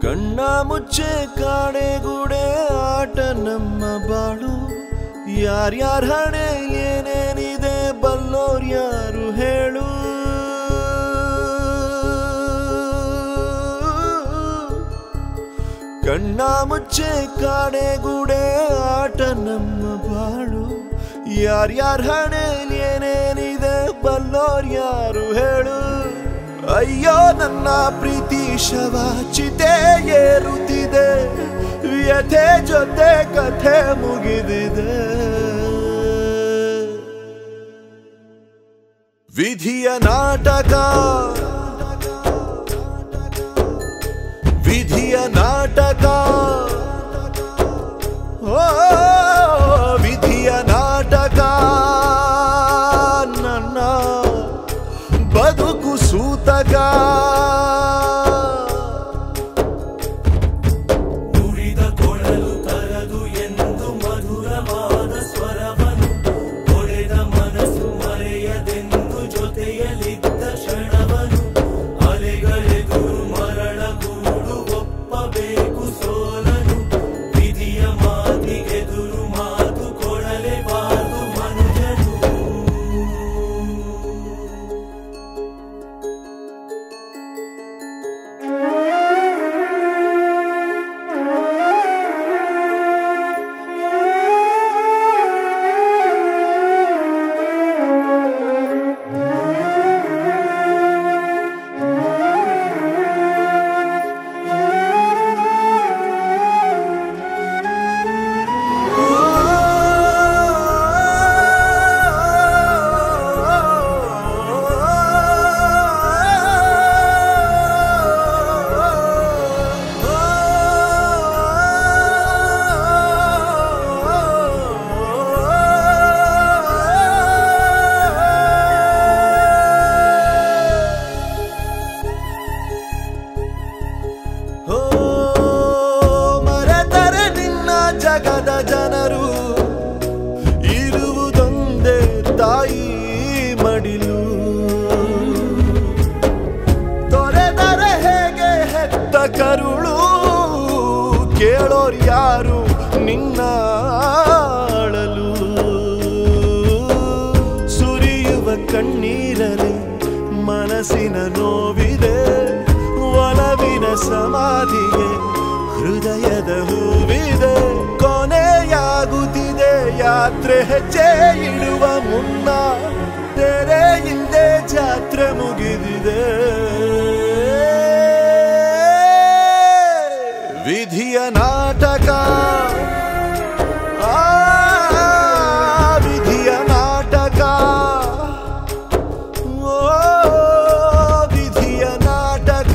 ಕಣ್ಣ ಮುಚ್ಚೆ ಕಾಡೆಗೂಡೆ ಆಟ ನಮ್ಮ ಬಾಳು ಯಾರ್ಯಾರ ಹಣೆ ಏನೇನಿದೆ ಬಲ್ಲೋರ್ ಯಾರು ಹೇಳು ಕಣ್ಣ ಮುಚ್ಚೆ ಕಾಡೆಗೂಡೆ ಆಟ ನಮ್ಮ ಬಾಳು ಯಾರ್ಯಾರ ಹಣೆ ಏನೇನಿದೆ ಬಲ್ಲೋರ್ ಯಾರು ಹೇಳು ಅಯ್ಯೋ ನನ್ನ ಪ್ರೀತಿ ಶವ ಚಿತೆ ಏರುತ್ತಿದೆ ವ್ಯಥೆ ಜೊತೆ ಕಥೆ ಮುಗಿದಿದೆ ವಿಧಿಯ ನಾಟಕ ವಿಧಿಯ ನಾಟಕ ಓ ವಿಧಿಯ ನಾಟಕ ನನ್ನ ಬದುಕು ಸೂತಕ ನುಡಿದ ಕೊಳಲು ತರದು ಎಂದು ಮಧುರವಾದ ಸ್ವರವನು ಹೊಡೆದ ಮನಸ್ಸು ಮರೆಯದೆಂದು ಜೊತೆಯಲಿದ್ದ ಕ್ಷಣವನು ಅಲೆಗಳೆದುರು ಮರಳ ಗೂಡು ಒಪ್ಪಬೇಕು ಸೋಲನು ವಿಧಿಯ ಮಾತಿಗೆದುರು ಮಾತು ಕೊಡಲೇಬಾರದು ಮನುಜನು ಓ ಮರೆತರೆ ನಿನ್ನ ಜಗದ ಜನರು ಇರುವುದೊಂದೇ ತಾಯಿ ಮಡಿಲು ತೊರೆದರೆ ಹೇಗೆ ಹೆತ್ತ ಕರುಳು ಕೇಳೋರ್ ಯಾರು ನಿನ್ನ ಅಳಲು ಸುರಿಯುವ ಕಣ್ಣೀರಲಿ ಮನಸ್ಸಿನ ನೋವಿದೆ ಒಲವಿನ ಸಮಾಧಿಗೆ ಹೃದಯದ ಹೂವಿದೆ ಕೊನೆಯಾಗುತ್ತಿದೆ ಯಾತ್ರೆ ಹೆಜ್ಜೆ ಇಡುವ ಮುನ್ನ ತೆರೆ ಹಿಂದೆ ಜಾತ್ರೆ ಮುಗಿದಿದೆ ವಿಧಿಯ ನಾಟಕ ಆ ವಿಧಿಯ ನಾಟಕ ಓ ವಿಧಿಯ ನಾಟಕ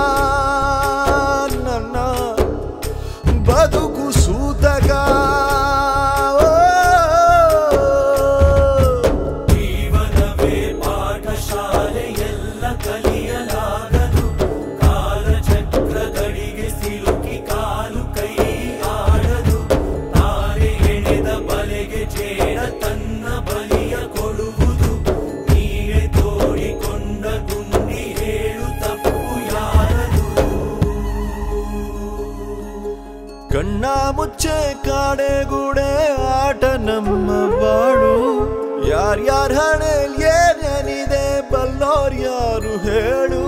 ನನ್ನ ಬದುಕು ಸೂತಕ ಓ, ಜೀವನವೇ ಪಾಠಶಾಲೆ ಎಲ್ಲ ಕಲಿಯಲಾಗದು ಕಾಲಚಕ್ರದಡಿಗೆ ಸಿಲುಕಿ ಕಾಲು ಕೈ ಆಡದು ತಾರೆ ಎಳೆದ ಬಲೆಗೆ ಚೇಡ ತನ್ನ ಬಲಿಯ ಕೊಡುವುದು ನೀಡೆ ತೋಡಿಕೊಂಡ ಗುಂಡಿ ಹೇಳು ತಪ್ಪು ಯಾರದು ಕಣ್ಣ ಮುಚ್ಚೆ ಕಾಡೆಗೂಡೆ ಆಟ ನಮ್ಮ ಬಾಳು ಯಾರ್ಯಾರ ಹಣೆಲ್ ಏನೇನಿದೆ ಬಲ್ಲೋರ್ ಯಾರು ಹೇಳು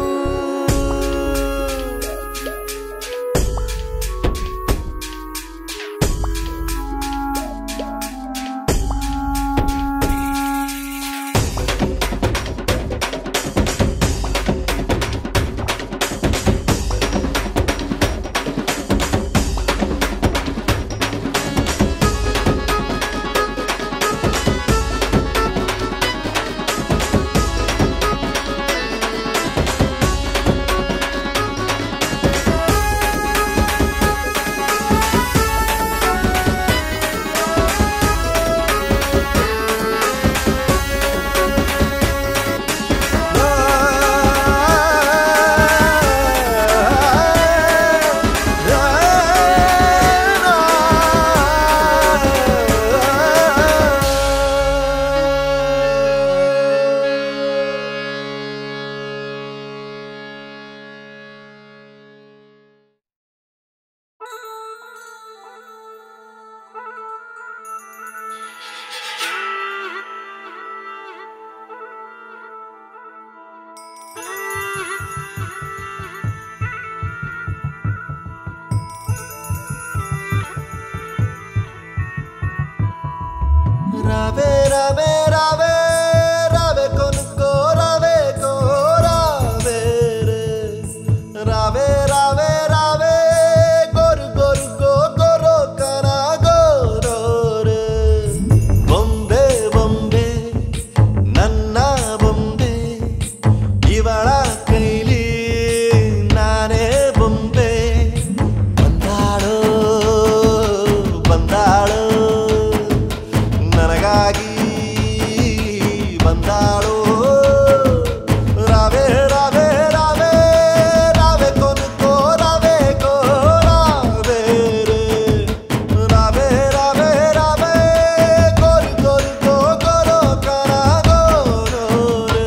రావే రావే రావే రావే కొనుక్కో రావే కో రావే రే రావే రావే రావే గోరు గోరు గో గోరో కన గోరో రే ಬೊಂಬೆ ಬೊಂಬೆ ನನ್ನ ಬೊಂಬೆ ಇವಳ ಕೈಲಿ ನಾನೇ ಬೊಂಬೆ ಬಂದಾಳೋ ಬಂದಾಳೋ ನನಗಾಗಿ ಬಂದಾಳೋ ರಾವೇ ರಾವೇ ರಾವೇ ರಾವೇ ಕೊನುಕೋ ರಾವೇ ಕೋ ರಾವೇ ರೇ ರಾವೇ ರಾವೇ ರಾವೇ ಗೋರು ಗೋರು ಗೋ ಗೋರೋ ಕರ ಗೋರೋ ರೇ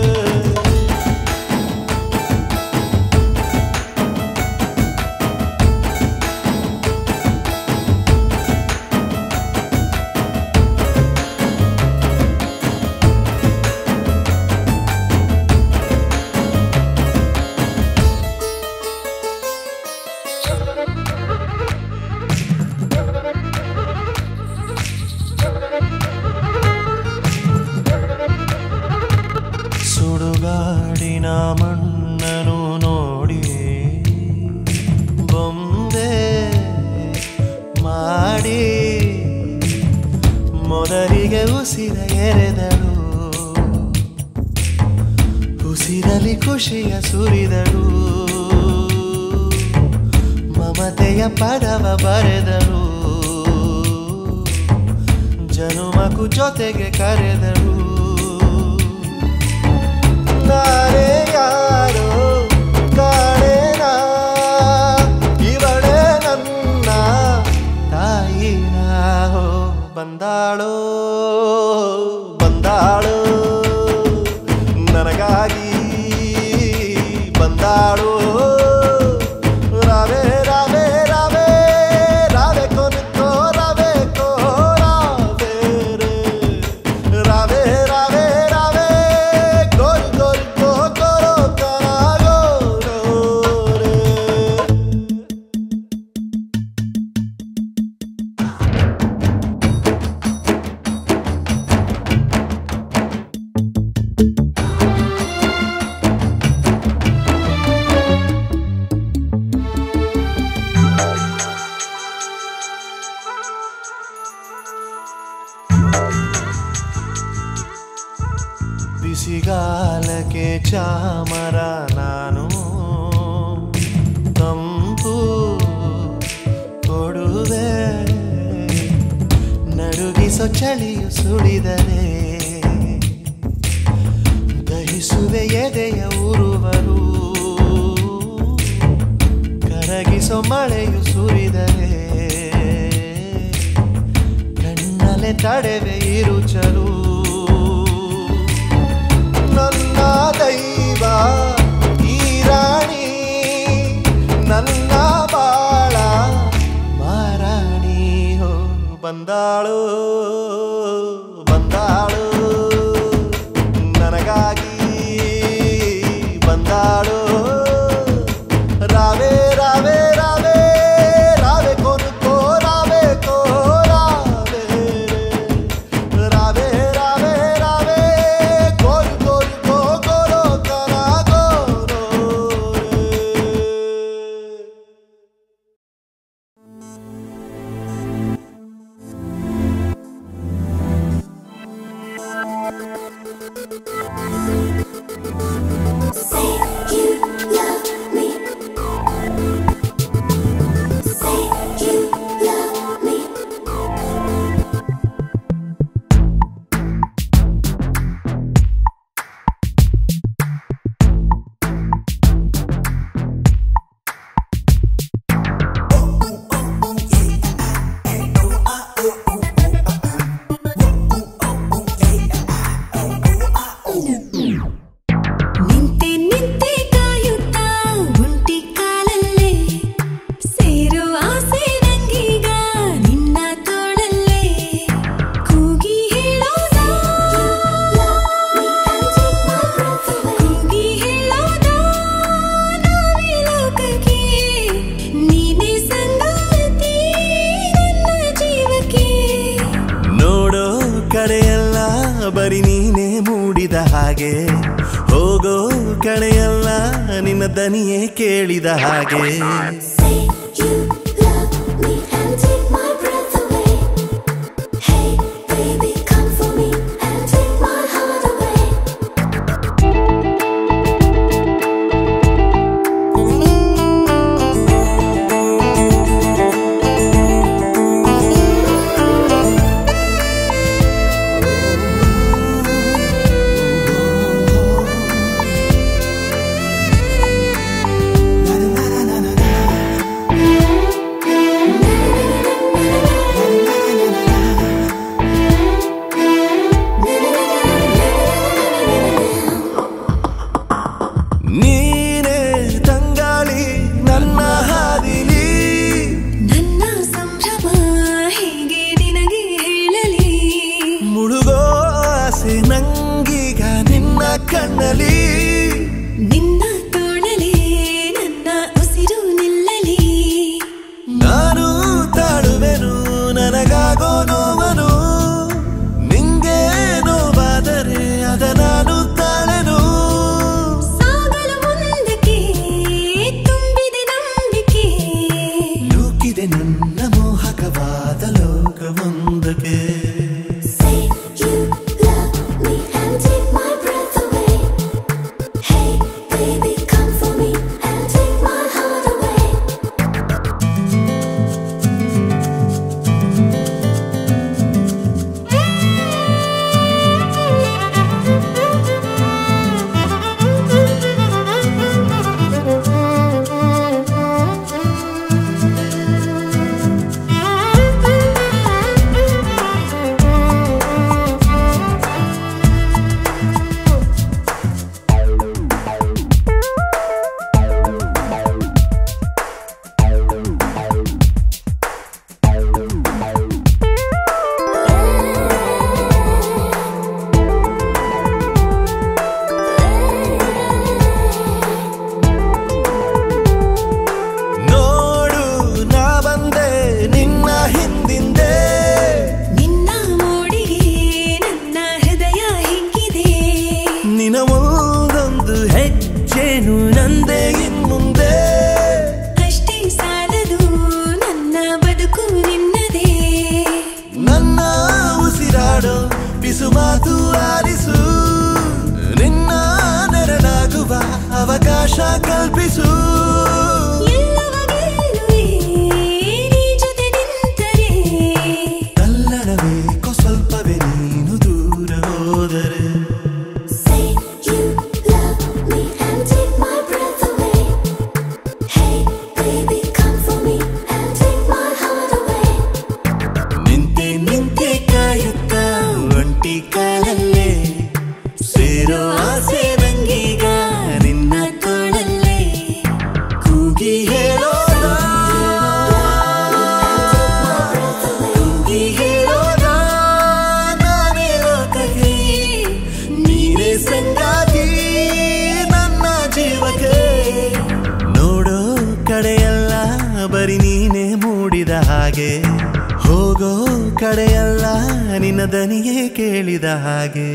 ಸುಡುಗಾಡಿನ ಮಣ್ಣನು ನೋಡಿ ಬೊಂಬೆ ಮಾಡಿ ಮೊದಲಿಗೆ ಉಸಿರ ಎರೆದಳು ಉಸಿರಲಿ ಖುಷಿಯ ಸುರಿದಳು ಮಮತೆಯ ಪದವ ಬರೆದಳು ಜನುಮಕು ಜೊತೆಗೆ ಕರೆದಳು ನಾನೇ ಯಾರೋ ಕಾಣೇನಾ ಇವಳೇ ನನ್ನ ತಾಯಿನ ಹೋ ಬಂದಾಳೋ ಬಂದಾಳೋ ನನಗಾಗಿ ಬಂದಾಳೋ ರಾವೇ ರಾವೇ ರಾವೇ ರಾವೇ ಕೊನುಕೋ ರಾವೇ ಕೋ ರಾವೇ ರೇ ರಾವೇ ರಾವೇ ರಾವೇ ಗೋರು ಗೋರು ಗೋ ಗೋರೋ ಕರ ಗೋರೋ ರೇ ಬಿಸಿಗಾಲಕ್ಕೆ ಚಾಮರ ನಾನು ತಂಪು ಕೊಡುವೆ ನಡುಗಿಸೋ ಚಳಿಯು ಸುಳಿದರೆ ದಹಿಸುವೆ ಎದೆಯ ಉರುವರು ಕರಗಿಸೋ ಮಳೆಯು ಸುರಿದರೆ ಕಣ್ಣಲೆ ತಡೆವೆ ಇರುಚಲು ನನ್ನ ದೈವ ಈ ರಾಣಿ ನನ್ನ ಬಾಳ ಮಾರಾಣಿ ಹೋ ಬಂದಾಳು ಬಂದಾಳು ನನಗಾಗಿ ಬಂದಾಳು ರಾವೇ ರಾವೇ ರಾವೇ ರಾವೇ ಕೊನುಕೋ ರಾವೇ ಕೋ ರಾವೇ ರೇ ರಾವೇ ರಾವೇ ರಾವೇ ಗೋರು ಗೋರು ಗೋ ಗೋರೋ ಕರ ಗೋರೋ ರೇ Say you ಬರಿ ನೀನೇ ಮೂಡಿದ ಹಾಗೆ ಹೋಗೋ ಕಡೆಯಲ್ಲ ನಿನ್ನ ದನಿಯೇ ಕೇಳಿದ ಹಾಗೆ Say you love me and take my breath away. Hey, baby, come for me and take my heart away. ನೀನೇ ತಂಗಾಳಿ ನನ್ನ ಹಾದಿಲಿ ನನ್ನ ಸಂಭ್ರಮ ಹೇಗೆ ನಿನಗೆ ಹೇಳಲಿ ಮುಳುಗೋ ಆಸೆ ನಂಗೀಗ ನಿನ್ನ ಕಣ್ಣಲಿ ನಿನ್ನ ತೋಳಲೇ ನನ್ನ ಉಸಿರು ನಿಲ್ಲಲಿ ನಾನು ತಾಳುವೆನು ನನಗಾಗೋ ನೋವನು ನಿಂಗೆ ನೋವಾದರೆ ಅದ ನಾನು ತಾಳೆನು ಸಾಗಲು ಮುಂದಕ್ಕೆ ತುಂಬಿದೆ ನಂಬಿಕೆ ನೂಕಿದೆ ನನ್ನ ಮೋಹಕವಾದ ಲೋಕವೊಂದಕ್ಕೆ Say you love me and take my breath away. Hey, baby, come for me and take my heart away. ನೋಡು ನಾ ಬಂದೆ ನಿನ್ನ ಹಿಂದಿಂದೆ ನಿನ್ನ ಮೋಡಿಗೆ ನನ್ನ ಹೃದಯ ಹಿಗ್ಗಿದೆ ನಿನ ಒಂದೊಂದು ಹೆಜ್ಜೆನು ನಂದೆ ಇನ್ಮುಂದೆ ಅಷ್ಟೇ ಸಾಲದು ನನ್ನ ಬದುಕು ನಿನ್ನದೇ ನನ್ನ ಉಸಿರಾಡೋ ಬಿಸು ಮಾತು ಆಲಿಸು ನಿನ್ನ ನೆರಳಾಗುವ ಅವಕಾಶ ಕಲ್ಪಿಸು ಎಲ್ಲವ ಗೆಲ್ಲುವೆ ನೀ ಜೊತೆ ನಿಂತರೆ ಕಲ್ಲಡಬೇಕು ಸ್ವಲ್ಪವೇ ನೀನು ದೂರ ಹೋದರೆ Say you love me and take my breath away. Hey, baby, come for me and take my heart away. ನಿಂತೆ ನಿಂತೆ ಕಾಯುತ್ತ ಒಂಟಿ ಕಾಲಲ್ಲೇ ಸೇರೋ ಆಸೆ ನಂಗೀಗ ನಿನ್ನ ತೋಳಲ್ಲೇ ಕೂಗಿ ಹೇಳೋಣ ಕೂಗಿ ಹೇಳೋಣ ನಾನೇ ಲೋಕಕ್ಕೆ ನೀನೇ ಸಂಗಾತಿ ನನ್ನ ಜೀವಕ್ಕೆ ನೋಡೋ ಕಡೆಯಲ್ಲ ಬರಿ ನೀನೇ ಮೂಡಿದ ಹಾಗೆ ಹೋಗೋ ಕಡೆಯಲ್ಲ ನಿನ್ನ ದನಿಯೇ ಕೇಳಿದ ಹಾಗೆ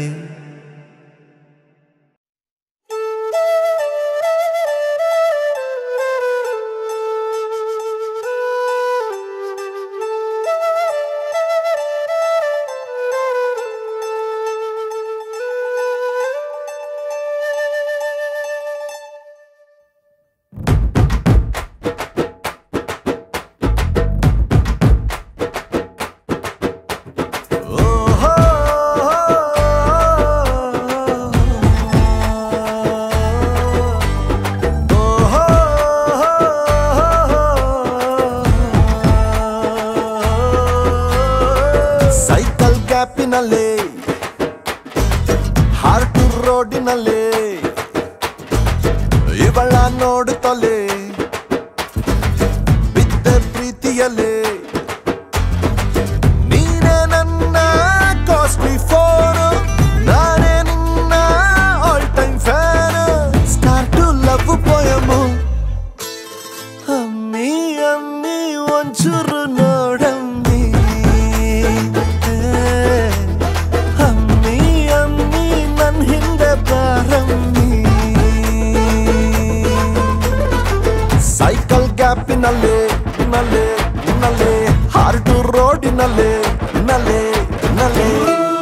ಓಹೋ ಓಹೋ ಸೈಕಲ್ ಗ್ಯಾಪಿನಲ್ಲಿ ಹಾರ್ಟು ರೋಡಿನಲ್ಲಿ ಇವಳ ನೋಡುತ್ತಲೇ ಬಿದ್ದ ಪ್ರೀತಿಯಲ್ಲಿ ನೀನೇ ನನ್ನ ಕಾಸ್ಟ್ಲಿ ಫೋನ್ ನಾನೇ ನಿನ್ನ all time fan start to love poem ಅಮ್ಮಿ ಅಮ್ಮಿ ಒಂಚೂರು ನೋಡಮ್ಮಿ ಏ, ಅಮ್ಮಿ ಗ್ಯಾಪಿನಲ್ಲಿ ನಲ್ಲಿ ನಲ್ಲಿ ಹಾರ್ಟು ರೋಡಿನಲ್ಲಿ ನಲ್ಲಿ ನಲ್ಲಿ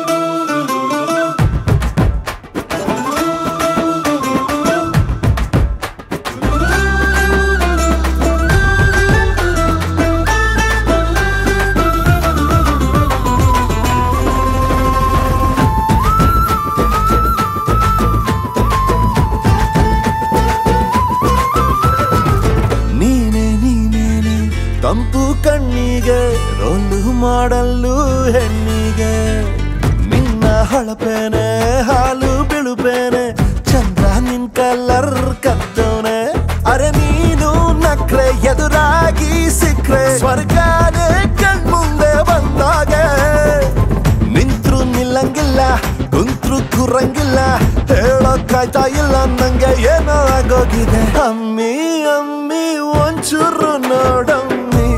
ನೀನೆ ನೀನೇನೆ ತಂಪು ಕಣ್ಣಿಗೆ ರೋಲು ಮಾಡಲು ಹೆಣ್ಣಿಗೆ ನಿನ್ನ ಹೊಳಪೇನೆ ಹಾಲು ಬಿಳುಪೇನೆ ಚಂದ್ರ ನಿನ್ ಕಲರ್ ಕತ್ತವನೆ ಅರೆ ನೀನು ನಕ್ರೆ ಎದುರಾಗಿ ಸಿಕ್ರೆ ಸ್ವರ್ಗನೇ ಕಣ್ಮುಂದೆ ಬಂದಾಗೆ ನಿಂತ್ರು ನಿಲ್ಲಂಗಿಲ್ಲ ಕುಂತ್ರು ಕುರಂಗಿಲ್ಲ ಹೇಳೋಕ್ಕಾಯ್ತಾ ಇಲ್ಲ ನಂಗೆ ಏನೋ ಆಗೋಗಿದೆ ಅಮ್ಮಿ ಅಮ್ಮಿ ಒಂಚೂರು ನೋಡಮ್ಮಿ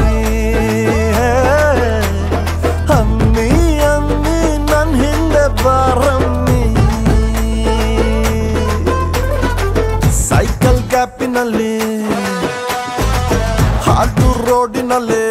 ಅಮ್ಮಿ ಅಮ್ಮಿ ನನ್ ಹಿಂದೆ ಬಾರಮ್ಮಿ ಸೈಕಲ್ ಗ್ಯಾಪಿನಲ್ಲಿ ಹಾಡು ರೋಡಿನಲ್ಲಿ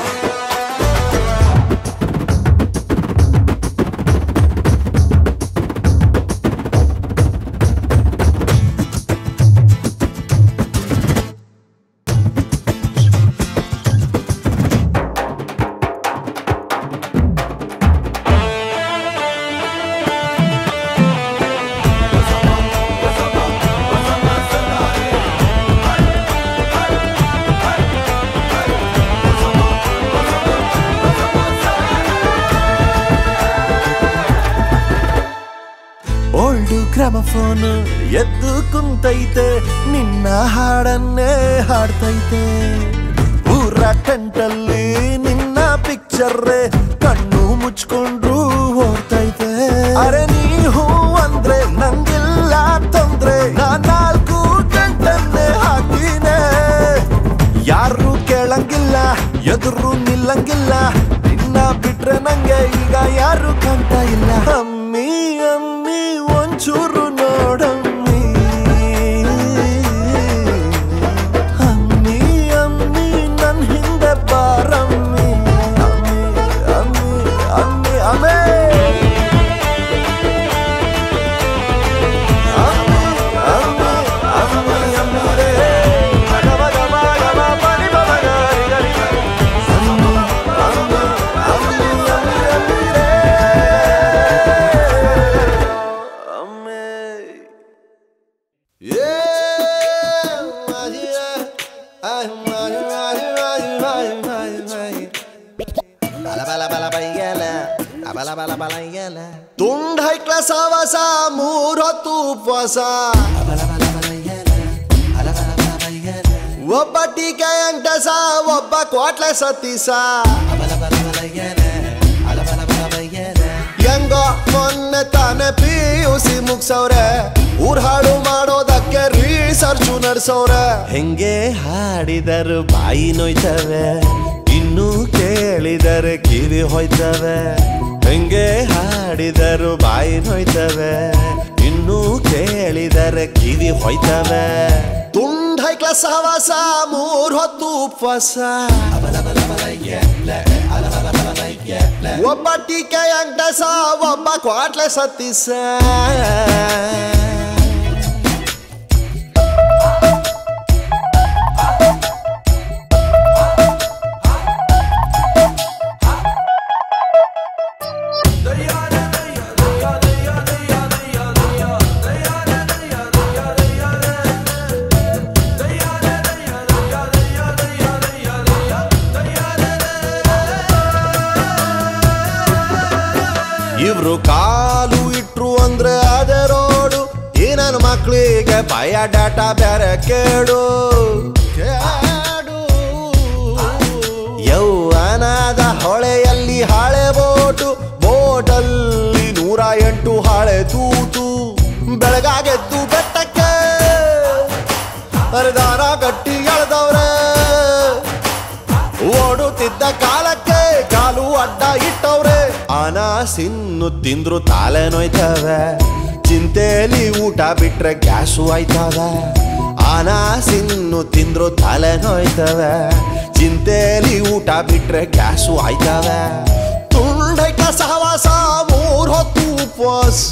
ಓಲ್ಡು ಗ್ರಾಮಫೋನ್ ಎದ್ದು ಕುಂತೈತೆ ನಿನ್ನ ಹಾಡನ್ನೇ ಹಾಡ್ತೈತೆ ಊರ ಟೆಂಟಲ್ಲಿ ನಿನ್ನ ಪಿಕ್ಚರ್ ಕಣ್ಣು ಮುಚ್ಕೊಂಡ್ರು ಓಡ್ತೈತೆ ಅರೆ ನೀ ಹೂ ಅಂದ್ರೆ ನಂಗಿಲ್ಲ ತೊಂದ್ರೆ ನಾ ನಾಲ್ಕು ಗಂಟನ್ನೇ ಹಾಕಿನೇ ಯಾರು ಕೇಳಂಗಿಲ್ಲ ಎದುರು ನಿಲ್ಲಂಗಿಲ್ಲ ನಿನ್ನ ಬಿಟ್ರೆ ನಂಗೆ ಈಗ ಯಾರು ಕಂತ ಇಲ್ಲ ಅಮ್ಮಿ ಅಮ್ಮಿ ಒಂಚೂರು ನೋಡಮ್ಮಿ ಅಮ್ಮಿ ಅಮ್ಮಿ ನನ್ ಹಿಂದೆ ಬಾರಮ್ಮಿ ಅಮ್ಮಿ ಅಮ್ಮಿ ಅಮ್ಮಿ ಅಮ್ಮೇ ಅಮ್ಮಿ ಅಮ್ಮಿ ಅಮ್ಮಿ ಅಮ್ಮಿ ರೇ ಗಮ ಗಮ ಗಮ ಪನಿ ಬಮ ಗರಿ ಗರಿ ಗರಿ. ಅಮ್ಮಿ ಅಮ್ಮಿ ಅಮ್ಮಿ ಅಮ್ಮಿ ಅಮ್ಮಿ ರೇ ಅಮ್ಮಿ ಏ ಮಾಜಿಯ ay ಮಾಜಿ ಮಾಜಿ ಮಾಜಿ ಮಾಜಿ ಮಾಜಿ ಮಾಜಿ ಬಲ ಬಲ ಬಲ ಬೈಯಲ ಬಲ ಬಲ ಬಲ ಯಲ ತುಂಡ್ ಹೈಕ್ಲ ಸಾವಸ ಮೂರ್ ಹೊತ್ತು ಉಪವಾಸ ಬಲ ಬಲ ಬಲ ಯಲ ಬಲ ಬಲ ಬಲ ಬೈಯಲ ಒಬ್ಬ ಟೀಕೆ ಅಂಟಸ ಒಬ್ಬ ಕ್ವಾಟ್ಲೆ ಸತೀಸ ಬಲ ಬಲ ಬಲ ಯಲ ಬಲ ಬಲ ಬಲ ಬೈಯಲ ಹೆಂಗೋ ಮೊನ್ನೆ ತಾನೆ ಪಿ ಯು ಸಿ ಮುಗ್ಸವ್ರೆ ಊರ್ ಹಾಡು ಮಾಡೋದಕ್ಕೆ ರಿಸರ್ಚು ನಡ್ಸವ್ರೆ ಹೆಂಗೆ ಹಾಡಿದರು ಬಾಯಿ ನೋಯ್ತವೆ ಇನ್ನು ಕೇಳಿದರೆ ಕಿವಿ ಹೋಯ್ತವೆ ಹೆಂಗೆ ಹಾಡಿದರು ಬಾಯಿ ನೋಯ್ತವೆ ಇನ್ನು ಕೇಳಿದರೆ ಕಿವಿ ಹೋಯ್ತವೆ ತುಂಡ್ ಹೈಕ್ಲ ಸಹವಾಸ ಮೂರ್ ಹೊತ್ತು ಉಪವಾಸ ಒಬ್ಬ ಟೀಕೆ ಅಂಟಸ ಒಬ್ಬ ಕ್ವಾಟ್ಲೆ ಸತ್ತೀಸ ಇವ್ರು ಕಾಲು ಇಟ್ರು ಅಂದ್ರೆ ಅದೇ ರೋಡು ಈ ನನ್ನ ಮಕ್ಳಿಗೆ ಭಯ ಡಾಟಾ ಬೇರೆ ಕೇಳು ಕೇಡು ಯೌವನದ ಹೊಳೆಯಲ್ಲಿ ಹಾಳೆ ಬೋಟು ಬೋಟಲ್ಲಿ ನೂರ ಎಂಟು ಹಾಳೆ ತೂತು ಬೆಳಗಾಗೆದ್ದು ಬೆಟ್ಟಕ್ಕೆ ಹರಿದಾರ ಗಟ್ಟಿ ಎಳ್ದವ್ರೆ ಓಡುತ್ತಿದ್ದ ಕಾಲಕ್ಕೆ ಕಾಲು ಅಡ್ಡ ಇಟ್ಟವ್ರೆ ಆನ ಸಿನ್ನು ತಿಂದ್ರು ತಾಲೆ ನೋಯ್ತವೆ ಚಿಂತೆಲಿ ಊಟ ಬಿಟ್ರೆ ಗ್ಯಾಸು ಆಯ್ತವೆ ಅನಾಸಿನ್ನು ತಿಂದ್ರು ತಲೆ ನೋಯ್ತವೆ ಚಿಂತೆಲಿ ಊಟ ಬಿಟ್ರೆ ಗ್ಯಾಸು ಆಯ್ತವೆ ತುಂಡೈಕ ಸಹವಾಸ ಮೂರ್ ಹೊತ್ತು ಉಪವಾಸ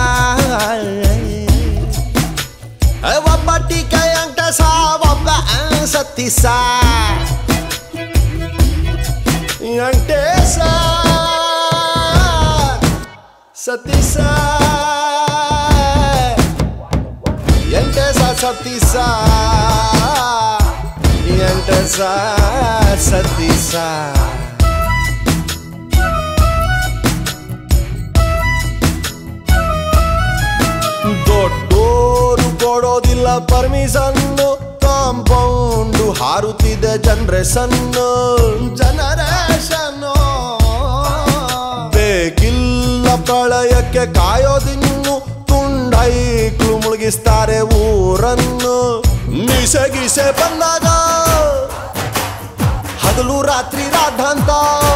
ಒಬ್ಬಟ್ಟಿಗೆ ಅಂಕ ಸಾ ಒಬ್ಬ ಸತ್ತಿ ಸಾ ಅಂಟೇಸ ಸತೀಸ ಎಂಟೇಸ ಸತೀಸ ಎಂಟೇಸ ಸತೀಸ ದೊಡ್ಡೋರು ಕೊಡೋದಿಲ್ಲ ಪರ್ಮಿಷನ್ನು ಕಾಂಪೌಂಡು ಹಾರುತ್ತಿದೆ ಜನರೇಷನ್ ಜನರೇಷನ್ ಬೇಕಿಲ್ಲ ಪ್ರಳಯಕ್ಕೆ ಕಾಯೋದಿನ್ನು ತುಂಡೈಕ್ಳು ಮುಳುಗಿಸ್ತಾರೆ ಊರನ್ನು ಮಿಸೆ ಗಿಸೆ ಬಂದಾಗ ಹಗಲು ರಾತ್ರಿ ರಾಧಾಂತ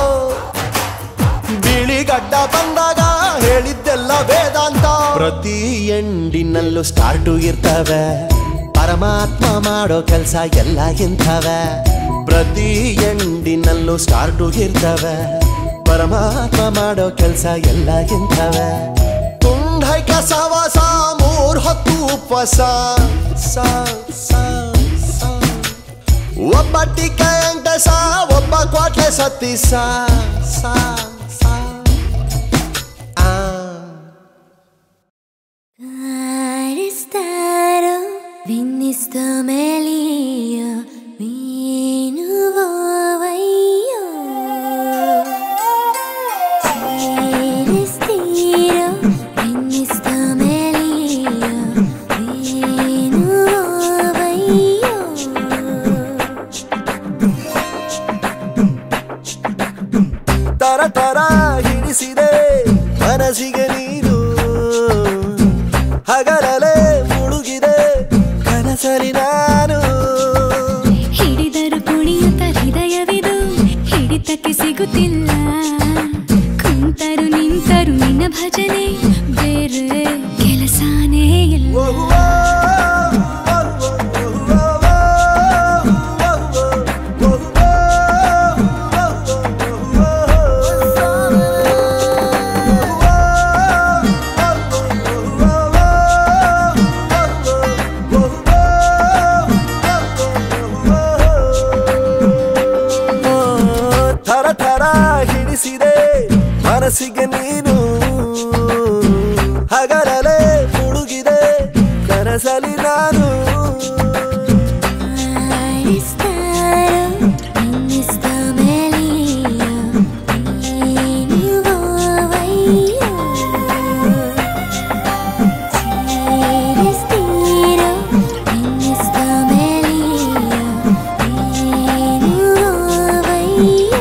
ಬಿಳಿ ಗಡ್ಡ ಬಂದಾಗ ಹೇಳಿದ್ದೆಲ್ಲ ವೇದಾಂತ ಪ್ರತಿ ಎಂಡಿನಲ್ಲೂ ಸ್ಟಾರ್ಟು ಇರ್ತವೆ ಪರಮಾತ್ಮ ಮಾಡೋ ಕೆಲಸ ಎಲ್ಲ ಇಂಥವೆ ಪ್ರತಿ ಎಂಡಿನಲ್ಲೂ ಸ್ಟಾರ್ಟು ಇರ್ತವೆ ಪರಮಾತ್ಮ ಮಾಡೋ ಕೆಲಸ ಎಲ್ಲ ಇಂಥವೆ ತುಂಡೈಕ ಸವಾಸ ಮೂರ್ ಹೊತ್ತು ಉಪವಾಸ ಸ ಸ ಸ ಒಬ್ಬ ಟಿಕೆ ಎಂಟಸ ಒಬ್ಬ ಕ್ವಾಟ್ಲೆ ಸತ್ತಿ ಸಾ ಸಾ ಸಾ ಆ Aristaro, viniste Melio, vinuvovaio. Aristiro, viniste Melio, vinuvovaio. ತರ ತರ ಹಿಡಿಸಿದೆ ಮನಸ್ಸಿಗೆ ನೀರು ಹಗಲಲೆ ಮುಳುಗಿದೆ ಕನಸಲಿ ನಾನು ಹಿಡಿದರು ಕುಣಿಯುತ್ತ ಹೃದಯವಿದು ಹಿಡಿತಕ್ಕೆ ಸಿಗುತ್ತಿಲ್ಲ ಕುಂತರು ನಿಂತರು ನಿನ್ನ ಭಜನೆ ಬೇರೆ ಕೆಲಸನೇ ಇಲ್ಲ ಓ, ಓ, ಓ, ಓ, ಓ, ಓ, ಓ, ಥರ ಥರ ಹಿಡಿಸಿದೆ ಮನಸ್ಸಿಗೆ ನೀನು ಹಗಲಲೆ ಮುಳುಗಿದೆ ಕನಸಲಿ ನಾನು Aristaro, viniste Melio, vinuvovaio. Aristiro, viniste Melio, vinuvovaio.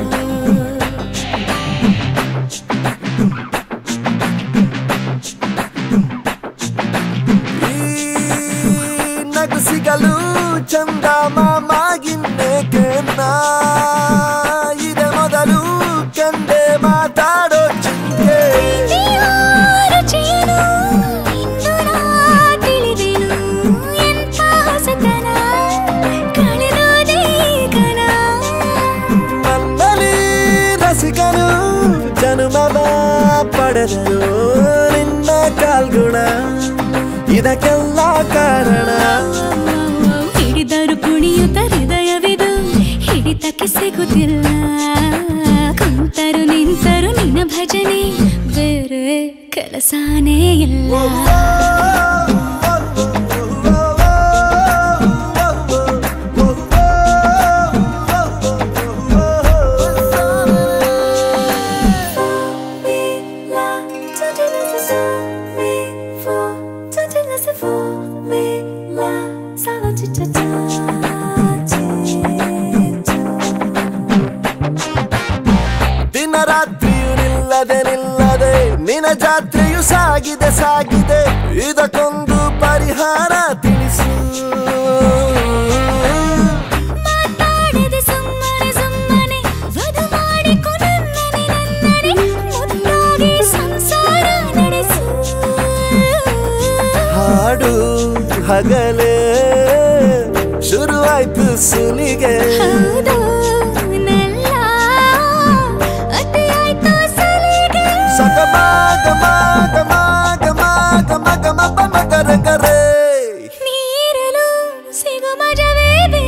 ಈ ನಗು ಸಿಗಲು ಚಂದ ಮಾಮಾಗಿನ್ನೇಕೆ ನಾ ಇದೆ ಮೊದಲು ಕಂಡೆ ಮಾತಾಡೋ ಚಿಂತೆ ರುಚಿಯನು ಇಂದು ನಾ ತಿಳಿದೆನು ಎಂಥ ಹೊಸತನ ಕಳೆದೋದೇ ಕನ ನನ್ನಲ್ಲಿ ರಸಿಕನು ಜನುಮವ ಪಡೆದನು ನಿನ್ನ ಕಾಲ್ಗುಣ ಇದಕ್ಕೆಲ್ಲ ಕಾರಣ ಹಿಡಿದರು ಕುಣಿಯುತ್ತ ಹೃದಯವಿದು ಹಿಡಿತಕ್ಕೆ ಸಿಗುತ್ತಿಲ್ಲ ಕುಂತರು ನಿಂತರು ನಿನ್ನ ಭಜನೆ ಬೇರೆ ಕೆಲಸನೇ ಇಲ್ಲ ದಿನ ರಾತ್ರಿಯು ನಿಲ್ಲದೆ ನಿಲ್ಲದೆ ನಿನ ಜಾತ್ರೆಯು ಸಾಗಿದೆ ಸಾಗಿದೆ ಇದಕ್ಕೊಂದು ಪರಿಹಾರ ತಿಳಿಸು ಮಾತಾಡದೆ ಸುಮ್ಮನೆ ಸುಮ್ಮನೆ ವಧು ಮಾಡಿಕೊ ನನ್ನನೆ ನನ್ನನೆ ಮುದ್ದಾಗಿ ಸಂಸಾರ ನಡೆಸು ಹಾಡು ಹಗಲೇ ಸುಲಿಗೆ ಹೌದು ನೆಲ್ಲ ಅತಿಯಾಯ್ತು ಸಲಿಗೆ ಸಗಮ ಗಮ ಗಮ ಗಮ ಗಮ ಗಮ ಪಮ ಗರ ಗರೆ ನೀರಲು ಸಿಗು ಮಜವೇದೆ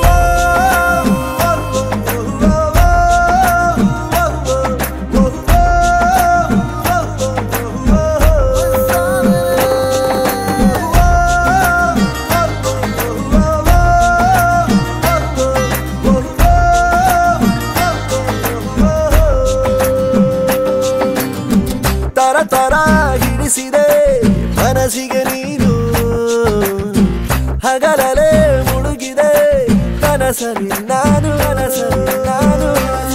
ತರ ತರ ಹಿಡಿಸಿದೆ ಮನಸ್ಸಿಗೆ ನೀನು ಹಗಲಲೆ ಮುಳುಗಿದೆ ಕನಸಲಿ ನಾನು ಕನಸಲಿ ನಾನು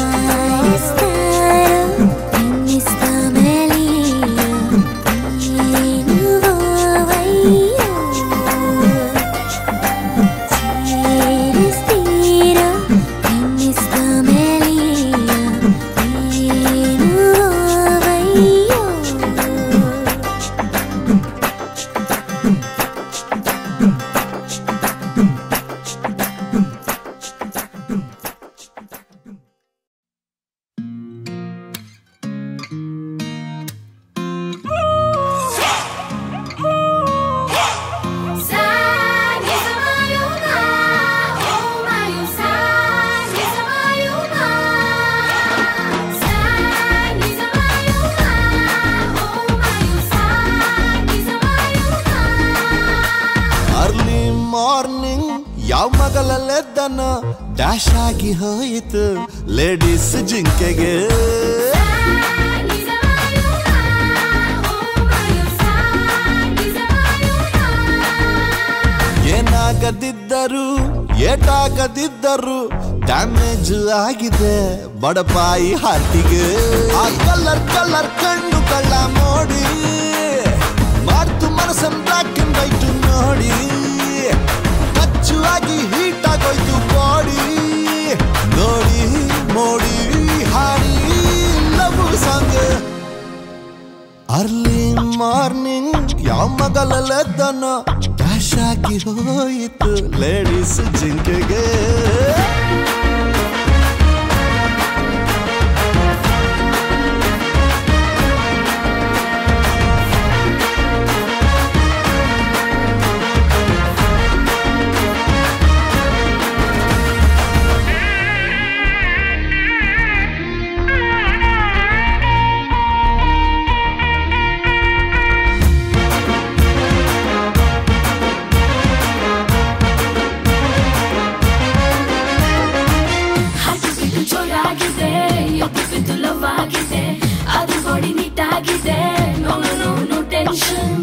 ಅರ್ಲಿ ಮಾರ್ನಿಂಗ್ ಯಾವ ಮಗಲಲ್ಲೆದ್ದನ ಡ್ಯಾಶ್ ಆಗಿ ಹೋಯಿತು ಲೇಡೀಸ್ ಜಿಂಕೆಗೆ ಏನಾಗದಿದ್ದರು ಏಟಾಗದಿದ್ದರು ಡ್ಯಾಮೇಜ್ ಆಗಿದೆ ಬಡಪಾಯಿ ಹಾರ್ಟಿಗೆ ಆ ಕಲರ್ ಕಲರ್ ಕಣ್ಣು ಕಳ್ಳ ಮೋಡಿ ಮಾಡ್ತು ಮನಸ್ಸನ್ ಬ್ಲಾಕ್ ಅಂಡ್ ವೈಟ್ ನೋಡಿ ಕಚ್ಚು ಆಗಿ ಹೀಟ್ ಆಗೋಯ್ತು ಬಾಡಿ ನೋಡಿ ಮೋಡಿ ಹಾಡಿ ಲವ್ ಸಾಂಗ್ ಅರ್ಲಿ ಮಾರ್ನಿಂಗ್ ಯಾವ ಮಗಲಲ್ಲದನ ಕ್ಯಾಶ್ ಆಗಿ ಹೋಯಿತು ಲೇಡೀಸ್ ಜಿಂಕೆಗೆ ಹಾಗೆ ಬಿಟ್ಟು ಜೋರಾಗಿದೆ ಎದ್ದು ಬಿದ್ದು ಲವ್ ಆಗಿದೆ ಅದು ಬಾಡಿ ನೀಟ್ ಆಗಿದೆ no no no no tension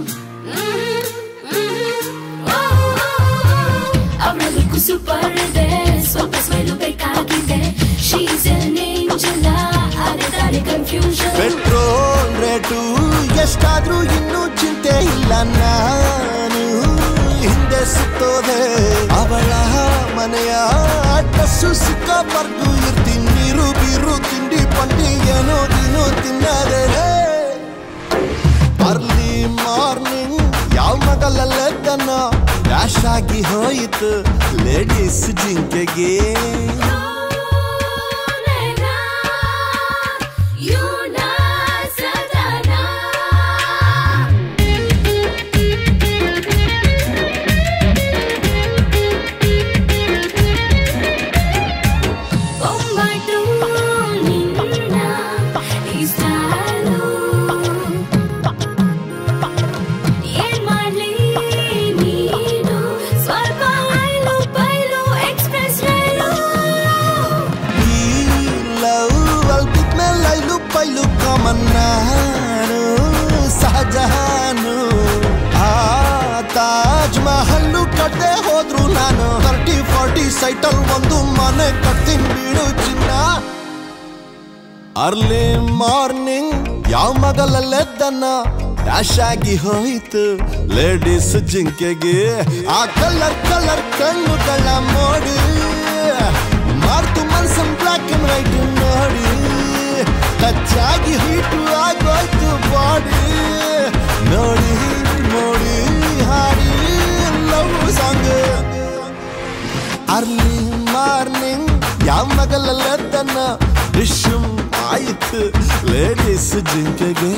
ಅವಳದಕ್ಕೂ ಸೂಪರ್ ಇದೆ ಸ್ವಲ್ಪ ಸ್ಮೈಲು ಬೇಕಾಗಿದೆ ಶೀಸ್ ಏಂಜಲ ಅರೆ ಕನ್ಫ್ಯೂಷನ್ ಪೆಟ್ರೋಲ್ ರೇಟು ಎಷ್ಟಾದ್ರೂ ಇನ್ನೂ ಚಿಂತೆ ಇಲ್ಲ ನಾನು ಹಿಂದೆ ಸುತ್ತೋದೆ ಅವಳ ಮನೆಯ ಅಡ್ರೆಸ್ಸು ಸಿಕ್ಕಬಾರ್ದು ಇರ್ತೀನಿ ನೀರು ಬೀರು ತಿಂಡಿ ಪಂಡಿ ಏನೋ ದಿನೋ ತಿನ್ನದೆ ಅರ್ಲಿ ಮಾರ್ನಿಂಗ್ ಯಾವ ಮಗಲಲ್ಲೆದ್ದನ ಡ್ಯಾಶ್ ಆಗಿ ಹೋಯಿತು ಲೇಡೀಸ್ ಜಿಂಕೆಗೆ ಏನ್ ಮಾಡ್ಲಿ ನೀನು ಸ್ವಲ್ಪ ಐಲು ಬೈಲು ಎಕ್ಸ್ಪ್ರೆಸ್ ರೈಲು ಈ ಲವ್ ಅಲ್ಬಿದ್ಮೇಲೆ ಐಲು ಪೈಲು ಕಾಮನ್ ನಾನು ಸಹಜಾನು ಆ ತಾಜ್ ಮಹಲ್ಲು ಕಟ್ಟದೆ ಹೋದ್ರು ನಾನು ತರ್ಟಿ ಫಾರ್ಟಿ ಸೈಟಲ್ ಒಂದು ಮನೆ ಕಟ್ತೀನಿ ಬೀಳು ಚಿನ್ನ ಅರ್ಲಿ ಮಾರ್ನಿಂಗ್ ಯಾವ ಮಗಲಲ್ಲೆದ್ದನ ಡ್ಯಾಶ್ ಆಗಿ ಹೋಯಿತು ಲೇಡೀಸ್ ಜಿಂಕೆಗೆ ಆ ಕಲರ್ ಕಲರ್ ಕಣ್ಣುಗಳ ಮೋಡಿ ಮಾರ್ತು ಮನ್ಸನ್ ಬ್ಲಾಕ್ ಅಂಡ್ ವೈಟ್ ನೋಡಿ ಟಚ್ಚಾಗಿ ಹೀಟು ಆಗೋಯ್ತು ಬಾಡಿ ನೋಡಿ ನೋಡಿ ಹಾಡಿ ಲವ್ ಸಾಂಗ್ ಅರ್ಲಿ ಮಾರ್ನಿಂಗ್ ಯಾಮಗಲೆದ್ದನ್ನ ವಿಶ್ವಂ ಆಯಿತು ಲೇಡೀಸ್ ಜಿಂಕೆಗೆ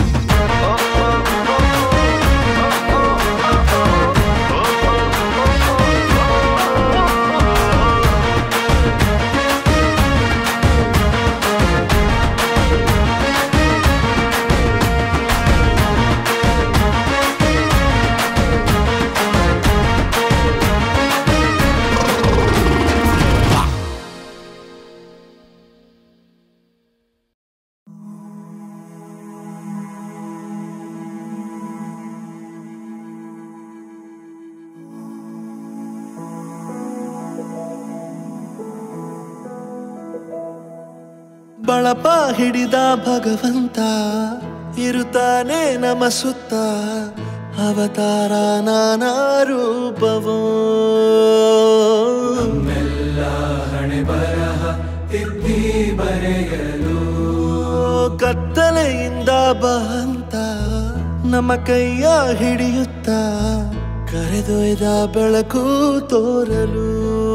ಬಳಪ ಹಿಡಿದ ಭಗವಂತ ಇರುತ್ತಾನೆ ನಮ ಸುತ್ತ ಅವತಾರ ನಾನಾ ರೂಪವೋ ಕತ್ತಲೆಯಿಂದ ಬಂತ ನಮ್ಮ ಕೈಯ ಹಿಡಿಯುತ್ತ ಕರೆದೊಯ್ದ ಬೆಳಕು ತೋರಲು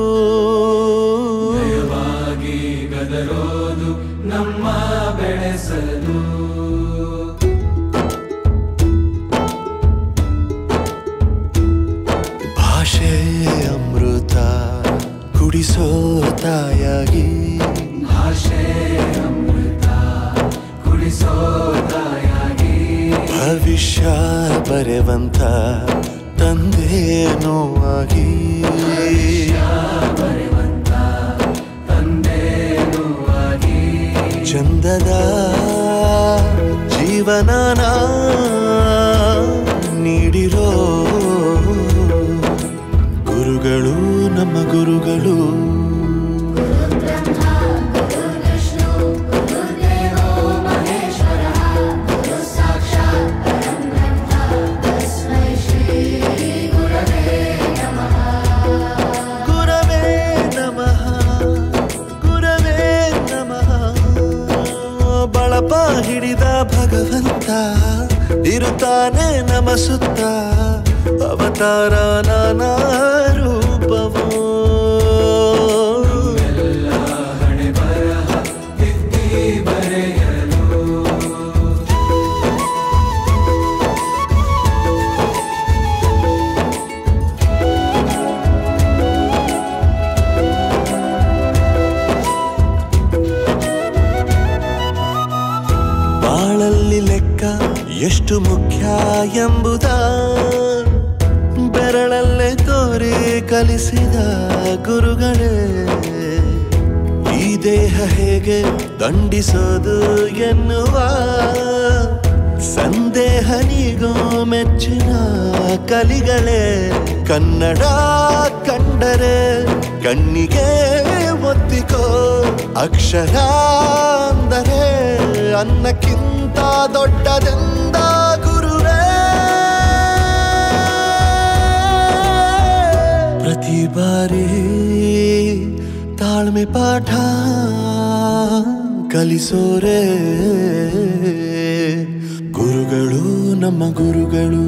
ಭಾಷೆ ಅಮೃತ ಕುಡಿಸೋ ತಾಯಾಗಿ ಭವಿಷ್ಯ ಬರೆವಂತ ತಂದೇನೋ ಆಗಿ ಚಂದದ ಜೀವನನ ನೀಡಿರೋ ಗುರುಗಳು ನಮ್ಮ ಗುರುಗಳು ಗುರವೇ ನಮಃ ಗುರವೇ ನಮಃ ಬಳಪ ಹಿಡಿದ ಭಗವಂತ ಇರುತ್ತಾನೆ ನಮ ಸುತ್ತ ಅವತಾರ ನಾನಾ ರೂಪವೋ ಬಾಳಲ್ಲಿ ಲೆಕ್ಕ ಎಷ್ಟು ಮುಖ್ಯ ಎಂಬುದ ಬೆರಳಲ್ಲೇ ತೋರಿ ಕಲಿಸಿದ ಗುರುಗಳೇ ಈ ದೇಹ ಹೇಗೆ ದಂಡಿಸೋದು ಎನ್ನುವ ಸಂದೇಹ ನೀಗೋ ಮೆಚ್ಚಿನ ಕಲಿಗಳೇ ಕನ್ನಡ ಕಂಡರೆ ಕಣ್ಣಿಗೆ ಒತ್ತಿಕೋ ಅಕ್ಷರ ಅಂದರೆ ಅನ್ನಕ್ಕಿಂತ ದೊಡ್ಡದೆಂದ ಗುರುವೇ ಪ್ರತಿ ಬಾರಿ ತಾಳ್ಮೆ ಪಾಠ ಕಲಿಸೋರೆ ಗುರುಗಳು ನಮ್ಮ ಗುರುಗಳು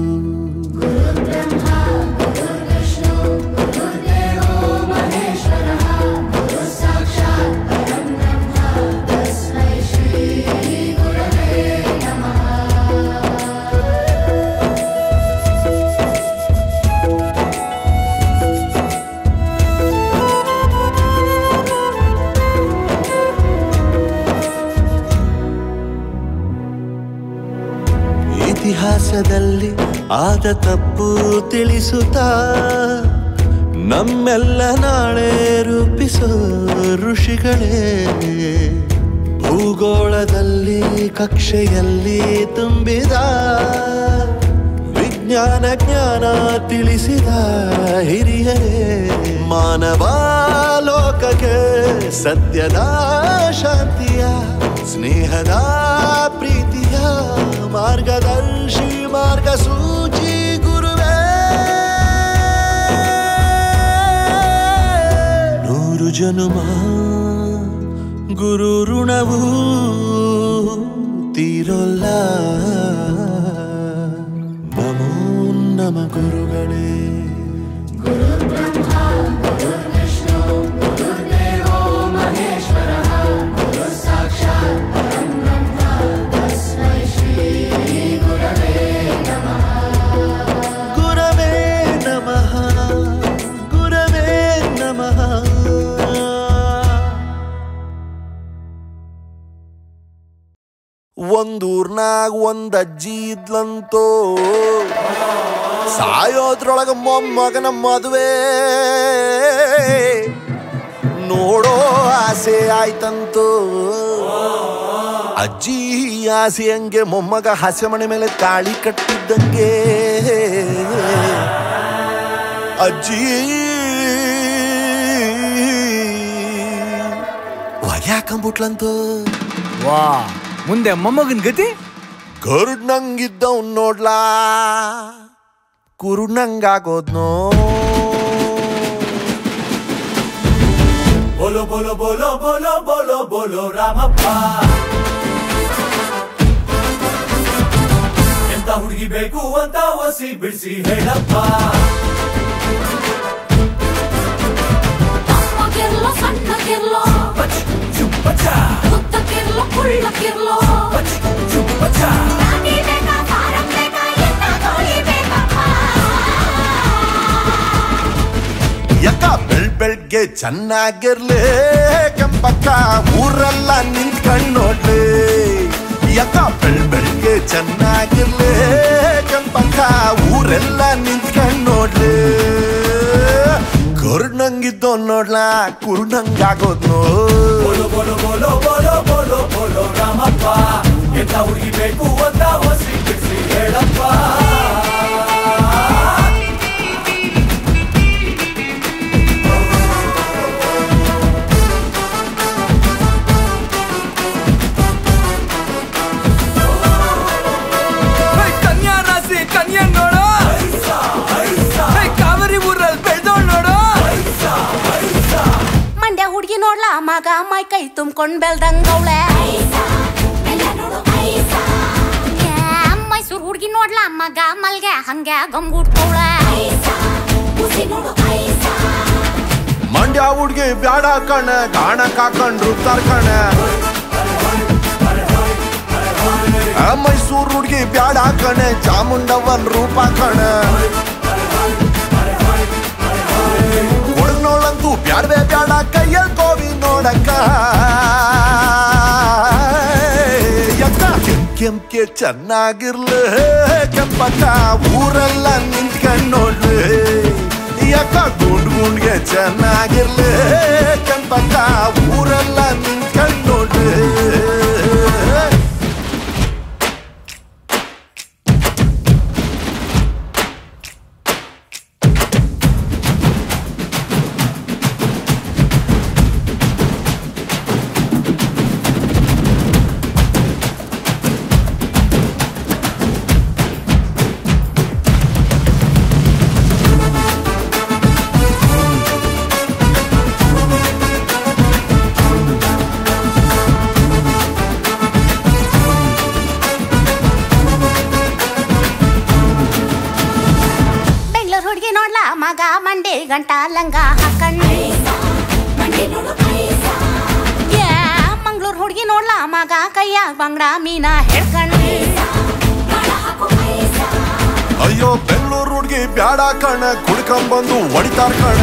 ಇತಿಹಾಸದಲ್ಲಿ ಆದ ತಪ್ಪು ತಿಳಿಸುತ್ತಾ ನಮ್ಮೆಲ್ಲ ನಾಳೆ ರೂಪಿಸೋ ಋಷಿಗಳೇ ಭೂಗೋಳದಲ್ಲಿ ಕಕ್ಷೆಯಲ್ಲಿ ತುಂಬಿದ ವಿಜ್ಞಾನ ಜ್ಞಾನ ತಿಳಿಸಿದ ಹಿರಿಯರೇ ಮಾನವ ಲೋಕಕ್ಕೆ ಸತ್ಯದ ಶಾಂತಿಯ ಸ್ನೇಹದ ಪ್ರೀತಿಯ ಮಾರ್ಗದರ್ಶಿ ಮಾರ್ಗಸೂಚಿ ಗುರುವೇ ನೂರು ಜನುಮ ಗುರು ಋಣವು ತೀರೊಲ್ಲ ನಮೋ ನಮ ಗುರುಗಳೇ ಗುರು ಬ್ರಹ್ಮ ಗುರು ಊರ್ನಾಗ ಒಂದ್ ಅಜ್ಜಿ ಇದ್ಲಂತೋ ಸಾಯೋದ್ರೊಳಗ ಮೊಮ್ಮಗನ ಮದುವೆ ನೋಡೋ ಆಸೆ ಆಯ್ತಂತೋ ಅಜ್ಜಿ ಆಸೆ ಹಂಗೆ ಮೊಮ್ಮಗ ಹಸೆ ಮನೆ ಮೇಲೆ ತಾಳಿ ಕಟ್ಟಿದ್ದಂಗೆ ಅಜ್ಜಿ ಹೊಗ್ಯಾಕಂಬಿಟ್ಲಂತೋ ವಾ ಮುಂದೆ ಮೊಮ್ಮಗನ್ ಗತಿ ಗರುಡ್ನಂಗಿದ್ದವ್ ನೋಡ್ಲಾ ಕುರುಡ್ನಂಗಾಗೋದ್ನೋ ಬೋಲೋ ಬೋಲೋ ಬೋಲೋ ಬೋಲೋ ಬೋಲೋ ಬೋಲೋ ರಾಮಪ್ಪ ಎಂತ ಹುಡುಗಿ ಬೇಕು ಅಂತ ಒಸಿ ಬಿಡಿಸಿ ಹೇಳಪ್ಪ ತಮ್ಮಗಿರ್ಲೋ ಸಣ್ಣಗಿರ್ಲೋ ಪಚ್ ಚುಪ್ಪಚ ಉದ್ದಕ್ಕಿರ್ಲೋ ಕುಳ್ಳಕ್ಕಿರ್ಲೋ ಪಚ್ ಚುಪ್ಪಚ ರಾಗಿ ಬೇಕಾ ಫಾರಂ ಬೇಕಾ ಎಂತ ಕೋಳಿ ಬೇಕಪ್ಪ ಯಾಕ ಬೆಳ್ ಬೆಳ್ಗೆ ಚೆನ್ನಾಗಿರ್ಲಿ ಕೆಂಪಕ್ಕ ಊರೆಲ್ಲ ನಿಂತ್ಕೊಂಡ್ ನೋಡ್ಲಿ ಯಾಕ ಬೆಳ್ ಬೆಳ್ಗೆ ಚೆನ್ನಾಗಿರ್ಲಿ ಕೆಂಪಕ್ಕ ಊರೆಲ್ಲ ನಿಂತ್ಕೊಂಡ್ ನೋಡ್ಲಿ ಕರುಣಂಗಿದ್ದೋ ನೋಡ್ಲಾ ಕುರುಣಂಗಾಗೋದ್ನೋ ಬೋಲೋ ಬೋಲೋ ಬೋಲೋ ಬೋಲೋ ಬೋಲೋ ಬೋಲೋ ರಾಮಪ್ಪ ಎಂತ ಹುಡುಗಿ ಬೇಕು ಅಂತ ಒಸಿ ಬಿಡಿಸಿ ಹೇಳಪ್ಪ ಕನ್ಯಾ ರಾಶಿ ಕನ್ಯಾ ನೋಡು ಏ, ಕಾವೇರಿ ಊರಲ್ಲಿ ಬೆಳ್ದೋಳ್ ನೋಡು ಮಂಡ್ಯ ಹುಡ್ಗಿ ನೋಡ್ಲಾ ಮಗ ಮೈ ಕೈ ತುಂಬ್ಕೊಂಡ್ ಬೆಳ್ದಂಗವ್ಳೆ ಮೈಸೂರು ಹುಡ್ಗಿ ನೋಡ್ಲಾ ಮಗ ಮಲ್ಗೆ ಹಂಗೆ ಗಂಗುಡ್ತವಳೆ ಮಂಡ್ಯ ಹುಡ್ಗಿ ಬ್ಯಾಡ ಕಣ ಗಾಣ ಕಾಕೊಂಡ್ರು ಕಣ ಆ ಮೈಸೂರು ಹುಡ್ಗಿ ಬ್ಯಾಡ ಕಣೆ ಚಾಮುಂಡವನ್ ರೂಪ ಕಣ ಒಳಗ್ನೋಳಂತೂ ಬ್ಯಾಡ್ವೆ ಬ್ಯಾಡ ಕೈಯಲ್ಲಿ ಕೋವಿ ನೋಡಕ್ಕ ಯಕ್ಕ ಕೆಂಪ್ ಕೆಂಪ್ಗೆ ಚೆನ್ನಾಗಿರ್ಲಿ ಕೆಂಪಕ್ಕ ಊರೆಲ್ಲ ನಿಂತ್ಕೊಂಡ್ ನೋಡ್ಲಿ ಯಕ್ಕ ಗುಂಡ್ ಗುಂಡ್ಗೆ ಚೆನ್ನಾಗಿರ್ಲಿ ಕೆಂಪಕ್ಕ ಊರೆಲ್ಲ ನಿಂತ್ಕೊಂಡ್ ನೋಡ್ಲಿ ಬೆಂಗಳೂರು ಹುಡ್ಗಿ ನೋಡ್ಲಾ ಮಗ ಮಂಡಿ ಗಂಟ ಲಂಗ ಹಾಕಂಡ್ ಏ ಮಂಗ್ಳೂರ್ ಹುಡ್ಗಿ ನೋಡ್ಲಾ ಮಗ ಕೈಯಾಗ ಬಂಗ್ಡ ಮೀನ ಹಿಡ್ಕಂಡ್ ಅಯ್ಯೋ ಬೆಂಗಳೂರು ಹುಡ್ಗಿ ಬ್ಯಾಡ ಕಣ ಕುಡ್ಕೊಂಬಂದು ಹೊಡಿತಾರ ಕಣ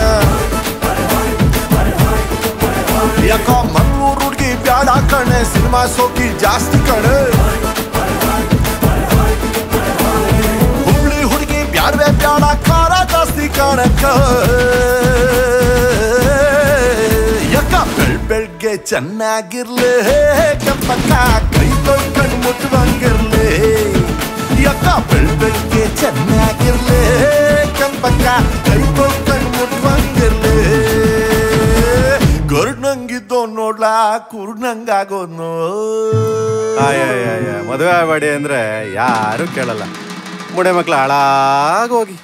ಯಾಕೋ ಮಂಗಳೂರು ಹುಡ್ಗಿ ಬ್ಯಾಡ ಕಣೆ ಸಿನಿಮಾ ಸೋಕಿ ಜಾಸ್ತಿ ಕಣ ಹುಬ್ಳಿ ಹುಡ್ಗಿ ಬ್ಯಾಡ್ವೆ ಬ್ಯಾಡ ಖಾರ ಜಾಸ್ತಿ ಕಣಕ್ಕ ಯಾಕ ಬೆಳ್ ಬೆಳ್ಗೆ ಚೆನ್ನಾಗಿರ್ಲಿ ಕೆಂಪಕ್ಕ ಕೈ ತೊಳ್ಕಂಡ್ ಮುಟ್ಟುವಂಗಿರ್ಲಿ ಯಾಕ ಬೆಳ್ ಬೆಳ್ಗೆ ಚೆನ್ನಾಗಿರ್ಲಿ ಕೆಂಪಕ್ಕ ಕೈ ತೊಳ್ಕಂಡ್ ಮುಟ್ಟುವಂಗಿರ್ಲಿ ಗರುಡ್ನಂಗಿದ್ದೋ ನೋಡ್ಲಾ ಕುರುಡ್ನಂಗಾಗೋದ್ನೋ ಆಯ ಮದುವೆ ಆಗಬೇಡಿ ಅಂದ್ರೆ ಯಾರು ಕೇಳಲ್ಲ ಮುಡೆ ಮಕ್ಳು ಹಾಳಾಗೋಗಿ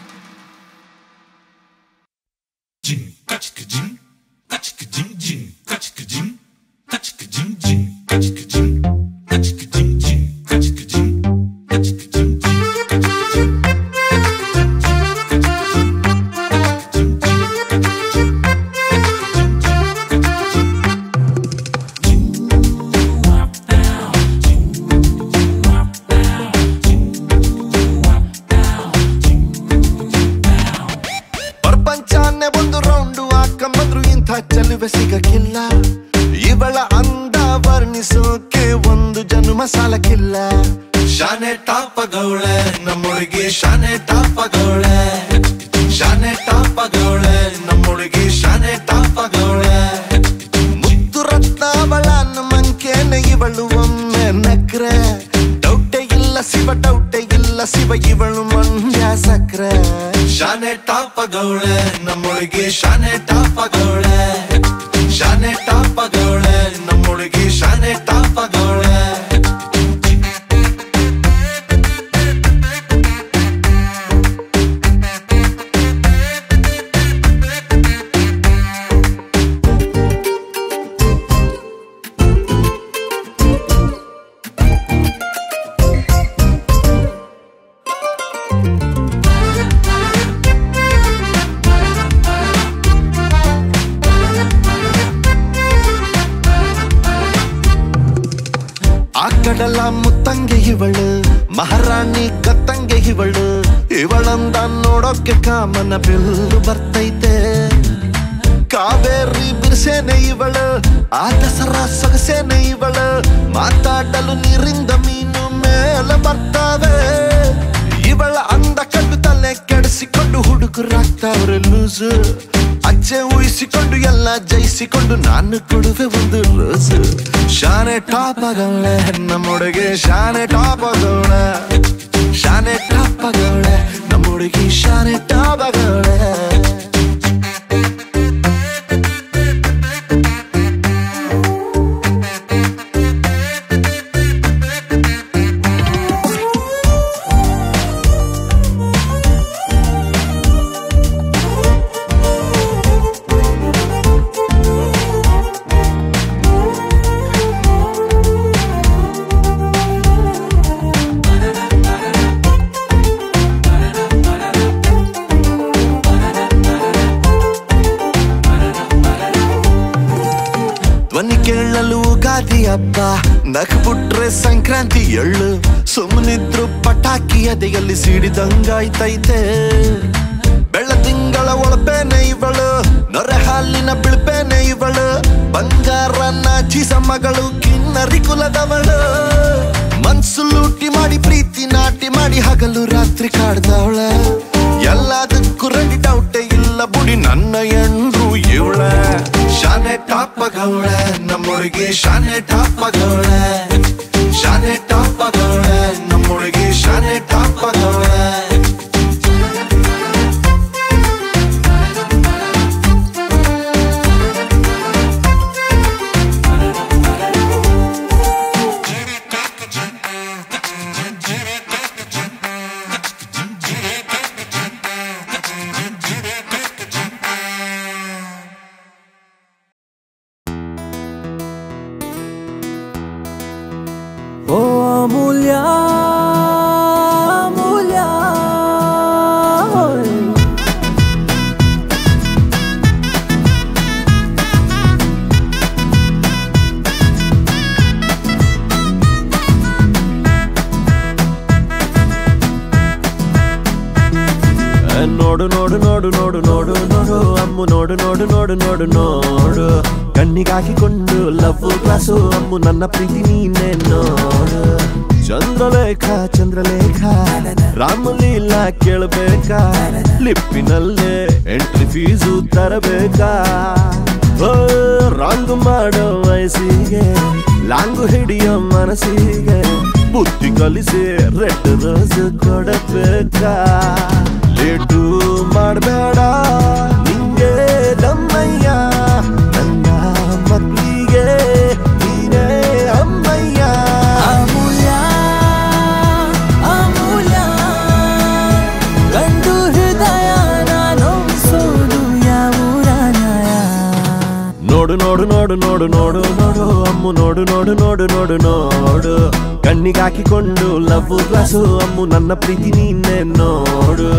ಪ್ರಪಂಚನೇ ಒಂದು ರೌಂಡು ಹಾಕೊಂಬಂದ್ರು ಇಂಥ ಚೆಲುವೆ ಸಿಗಕ್ಕಿಲ್ಲ ಇವಳ ಅಂದ ವರ್ಣಿಸೋಕೆ ಒಂದು ಜನ್ಮ ಸಾಲಕ್ಕಿಲ್ಲ ಶಾನೆ ಟಾಪಗೌಳೆ ನಮ್ಮೊಳಗೆ ಶಾನೆ ಟಾಪಗೌಳೆ ಶಾನೆ ಟಾಪಗೌಳೆ ನಮ್ಮೊಳಗೆ ಶಾನೆ ಟಾಪಗೌಳೆ ಮುದ್ದು ರತ್ನಾವಳ ಮಂಕೇನೆ ಇವಳು ಒಮ್ಮೆ ನಕ್ರೆ ಡೌಟೆ ಇಲ್ಲ ಶಿವ ಡೌಟೆ ಇಲ್ಲ ಶಿವ ಇವಳು ಮಂಡ್ಯ ಸಕ್ರೆ ಶಾನೆ ಟಾಪಗೌಳೆ ನಮ್ಮೊಳಗೆ ಶಾನೆ ಟಾಪಗೌಳೆ ಶಾನೆ ಟಾಪಗೌಳೆ ನಮ್ಮೊಳಗೆ ಶಾನೆ ಟಾಪಗೌಳೆ ಆ ಕಡಲ ಮುತ್ತಂಗೆ ಇವಳು ಮಹಾರಾಣಿ ಕತ್ತಂಗೆ ಇವಳು ಇವಳಂದ ನೋಡೋಕೆ ಕಾಮನ ಬಿಲ್ಲು ಬರ್ತೈತೆ ಕಾವೇರಿ ಬಿರ್ಸೇನೆ ಇವಳು ಆ ದಸರಾ ಸೊಗಸೇನೆ ಇವಳು ಮಾತಾಡಲು ನೀರಿಂದ ಮೀನು ಮೇಲೆ ಬರ್ತಾವೆ ಇವಳ ಅಂದ ಕಂಡು ತಲೆ ಕೆಡಿಸಿಕೊಂಡು ಹುಡುಗರಾಗ್ತಾವ್ರೆ ಲೂಸು ಅಜ್ಜೆ ಊಹಿಸಿಕೊಂಡು ಎಲ್ಲ ಜಯಿಸಿಕೊಂಡು ನಾನು ಕೊಡುವೆ ಒಂದು ರೋಸು ಶಾನೆ ಟಾಪ್ ಆಗವಳೆ ನಮ್ಮೊಳಗೆ ಶಾನೆ ಟಾಪ್ ಆಗವಳೆ ಶಾನೆ ಟಾಪ್ ಆಗವಳೆ ನಮ್ಮೊಳಗೆ ಶಾನೆ ಟಾಪ್ ಆಗವಳೆ ಧ್ವನಿ ಕೇಳಲು ಗಾದಿ ಹಬ್ಬ ನಕ್ಬಿಟ್ರೆ ಸಂಕ್ರಾಂತಿ ಎಳ್ಳು ಸುಮ್ಮನಿದ್ರು ಪಟಾಕಿ ಎದೆಯಲ್ಲಿ ಸಿಡಿದಂಗಾಯ್ತೈತೆ ಬೆಳ್ಳ ತಿಂಗಳ ಒಳಪೇನೆ ಇವಳು ನೊರೆ ಹಾಲಿನ ಬಿಳ್ಪೇನೆ ಇವಳು ಬಂಗಾರ ನಾಚಿಸ ಮಗಳು ಕಿನ್ನರಿ ಕುಲದವಳು ಮನ್ಸು ಲೂಟಿ ಮಾಡಿ ಪ್ರೀತಿ ನಾಟಿ ಮಾಡಿ ಹಗಲು ರಾತ್ರಿ ಕಾಡ್ದವಳ ಎಲ್ಲದಕ್ಕೂ ರೆಡಿ ಡೌಟೇ ಇಲ್ಲ ಬುಡಿ ನನ್ನ ಎಂಡ್ರು ಇವಳ ಶಾನೆ ಟಾಪಗವಳೆ ನಮ್ಮೊಳಗೆ ಶಾನೆ ಟಾಪಗವಳೆ ಶಾನೆ ಟಾಪಗವಳೆ ನಮ್ಮೊಳಗೆ ಶಾನೆ ಟಾಪಗವಳೆ ಓ ಅಮೂಲ್ಯ ಅಮೂಲ್ಯ ನೋಡು ನೋಡು ನೋಡು ನೋಡು ನೋಡು ನೋಡು ಅಮ್ಮು ನೋಡು ನೋಡು ನೋಡು ನೋಡು ನೋಡು ಕಣ್ಣಿಗಾಕಿಕೊಂಡು ಲವ್ ಕ್ಲಾಸು ಅಮ್ಮು ನನ್ನ ಪ್ರೀತಿ ನೀನೆ ನೋಡು ಚಂದ್ರಲೇಖ ಚಂದ್ರಲೇಖ ರಾಮಲೀಲ ಕೇಳಬೇಕಾ ಲಿಪ್ಪಿನಲ್ಲೇ ಎಂಟ್ರಿ ಫೀಸು ತರಬೇಕಾ ಓ ರಾಂಗು ಮಾಡೋ ವಯಸ್ಸಿಗೆ ಲಾಂಗು ಹಿಡಿಯೋ ಮನಸ್ಸಿಗೆ ಬುದ್ಧಿ ಕಲಿಸಿ ರೆಡ್ ರೋಸ್ ಕೊಡಬೇಕಾ ಲೇಟು ಮಾಡಬೇಡ ನಿಂಗೆ ದಮ್ಮಯ್ಯ ನನ್ನ ಮಕ್ಕಳಿಗೆ ನೀನೇ ಅಮ್ಮಯ್ಯ ಅಮೂಲ್ಯ ಅಮೂಲ್ಯ ಗಂಡು ಹೃದಯ ನಾನು ಸೋದು ಯಾವ ನ್ಯಾಯ ನೋಡು ನೋಡು ನೋಡು ನೋಡು ನೋಡು ನೋಡು ಅಮ್ಮು ನೋಡು ನೋಡು ನೋಡು ನೋಡು ನೋಡು ಕಣ್ಣಿಗಾಕಿಕೊಂಡು ಲವ್ ಗ್ಲಾಸು ಅಮ್ಮು ನನ್ನ ಪ್ರೀತಿ ನೀನೆ ನೋಡು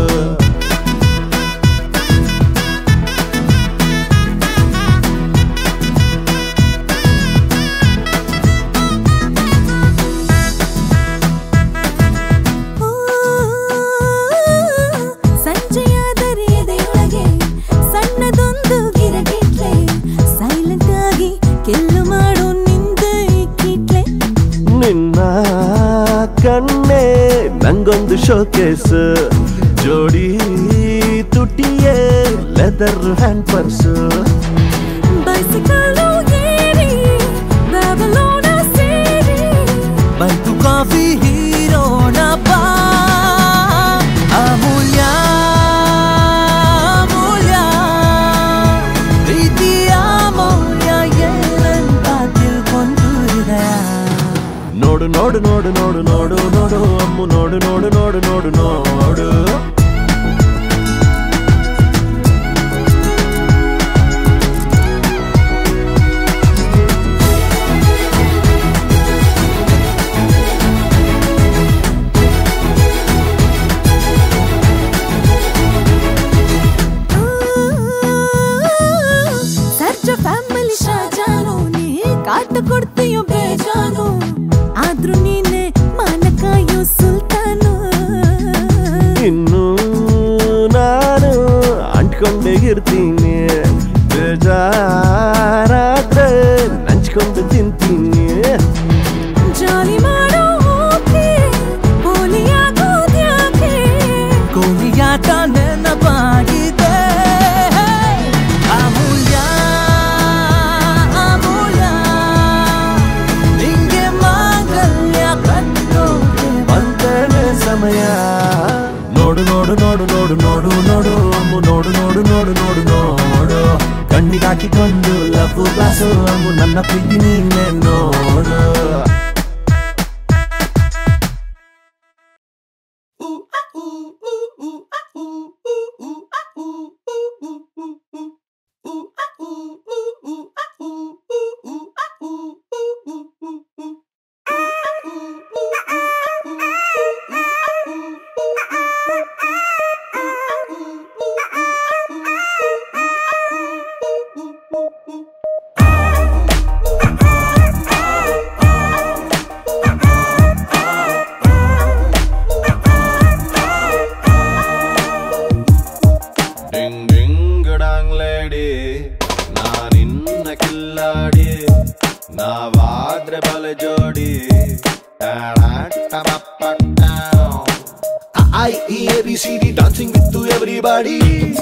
ಸಂಜೆಯಾದರೆ ಎದೆಯೊಳಗೆ ಸಣ್ಣದೊಂದು ಗಿರಗಿಟ್ಲೆ ಸೈಲೆಂಟ್ ಆಗಿ ಕೆಲ್ಲು ಮಾಡು ನಿಂದೆ ಕಿಟ್ಲೆ ನಿನ್ನ ಕಣ್ಣೆ ಒಂದು ಶೋಕೇಸ್ ಜೋಡಿ ತುಟಿಯೇ ಲೆದರ್ ಹ್ಯಾಂಡ್ ಪರ್ಸು ಬೈಸಿಕಲ್ಲು ಏರಿ ಬ್ಯಾಬಲೋನ ಸೇರಿ ಬಂತು ಕಾಫಿ ಹೀರೋಣ ಬಾ ಅಮೂಲ್ಯ ಅಮೂಲ್ಯ ಪ್ರೀತಿಯ ಮೌಲ್ಯ ಏನಂತ ತಿಳ್ಕೊಂಡು ಹೃದಯ ನೋಡು ನೋಡು ನೋಡು ನೋಡು ನೋಡು ನೋಡು ಅಮ್ಮು ನೋಡು ನೋಡು ನೋಡು ನೋಡು ನೋಡು ಸರ್ಜ ಫ್ಯಾಮಿಲಿ ಶಾಜಾನು ನೀ ಕಾಟ ಕೊಡ್ತೀಯೋ ಬೇಜಾನು ಆದ್ರೂ ನೀನೆ ಮಾನಕಾಯೋ ಸುಲ್ತಾನು ಇನ್ನು ನಾನು ಅಂಟ್ಕೊಂಡೇ ಇರ್ತೀನಿ ಬೇಜಾರಾದ್ರೆ ನಂಚ್ಕೊಂಡು ತಿಂತೀನಿ ಜಾಲಿ ಮಾಡೋ ಓಕೆ ಪೋಲಿಯಾಗೋದ್ಯಾಕೆ ಕೋಲಿಯಾಟ ನೆನಪಾಗಿದೆ ಅಮೂಲ್ಯ ಅಮೂಲ್ಯ ನಿಂಗೆ ಮಾಂಗಲ್ಯ ಕಟ್ಟೋಕೆ ಬಂತೇನೆ ಸಮಯ ನೋಡು ನೋಡು ನೋಡು ನೋಡು ನೋಡು ನೋಡು ಅಮ್ಮು ನೋಡು ನೋಡು ನೋಡು ನೋಡು ನೋಡು ಕಣ್ಣಿಗಾಕಿಕೊಂಡು ಲವ್ ಗ್ಲಾಸು ಅಮ್ಮು ನನ್ನ ಪ್ರೀತಿ ನೀನೆ ನೋಡು ಡಿಂಗ್ ಡಿಂಗ್ ಡಾಂಗ್ ಲೇಡಿ ನಾನಿನ್ನ ಕಿಲ್ಲಾಡಿ ನಾವಾದ್ರೆ ಬಲೆ ಜೋಡಿ I E A B C D dancing with to everybody.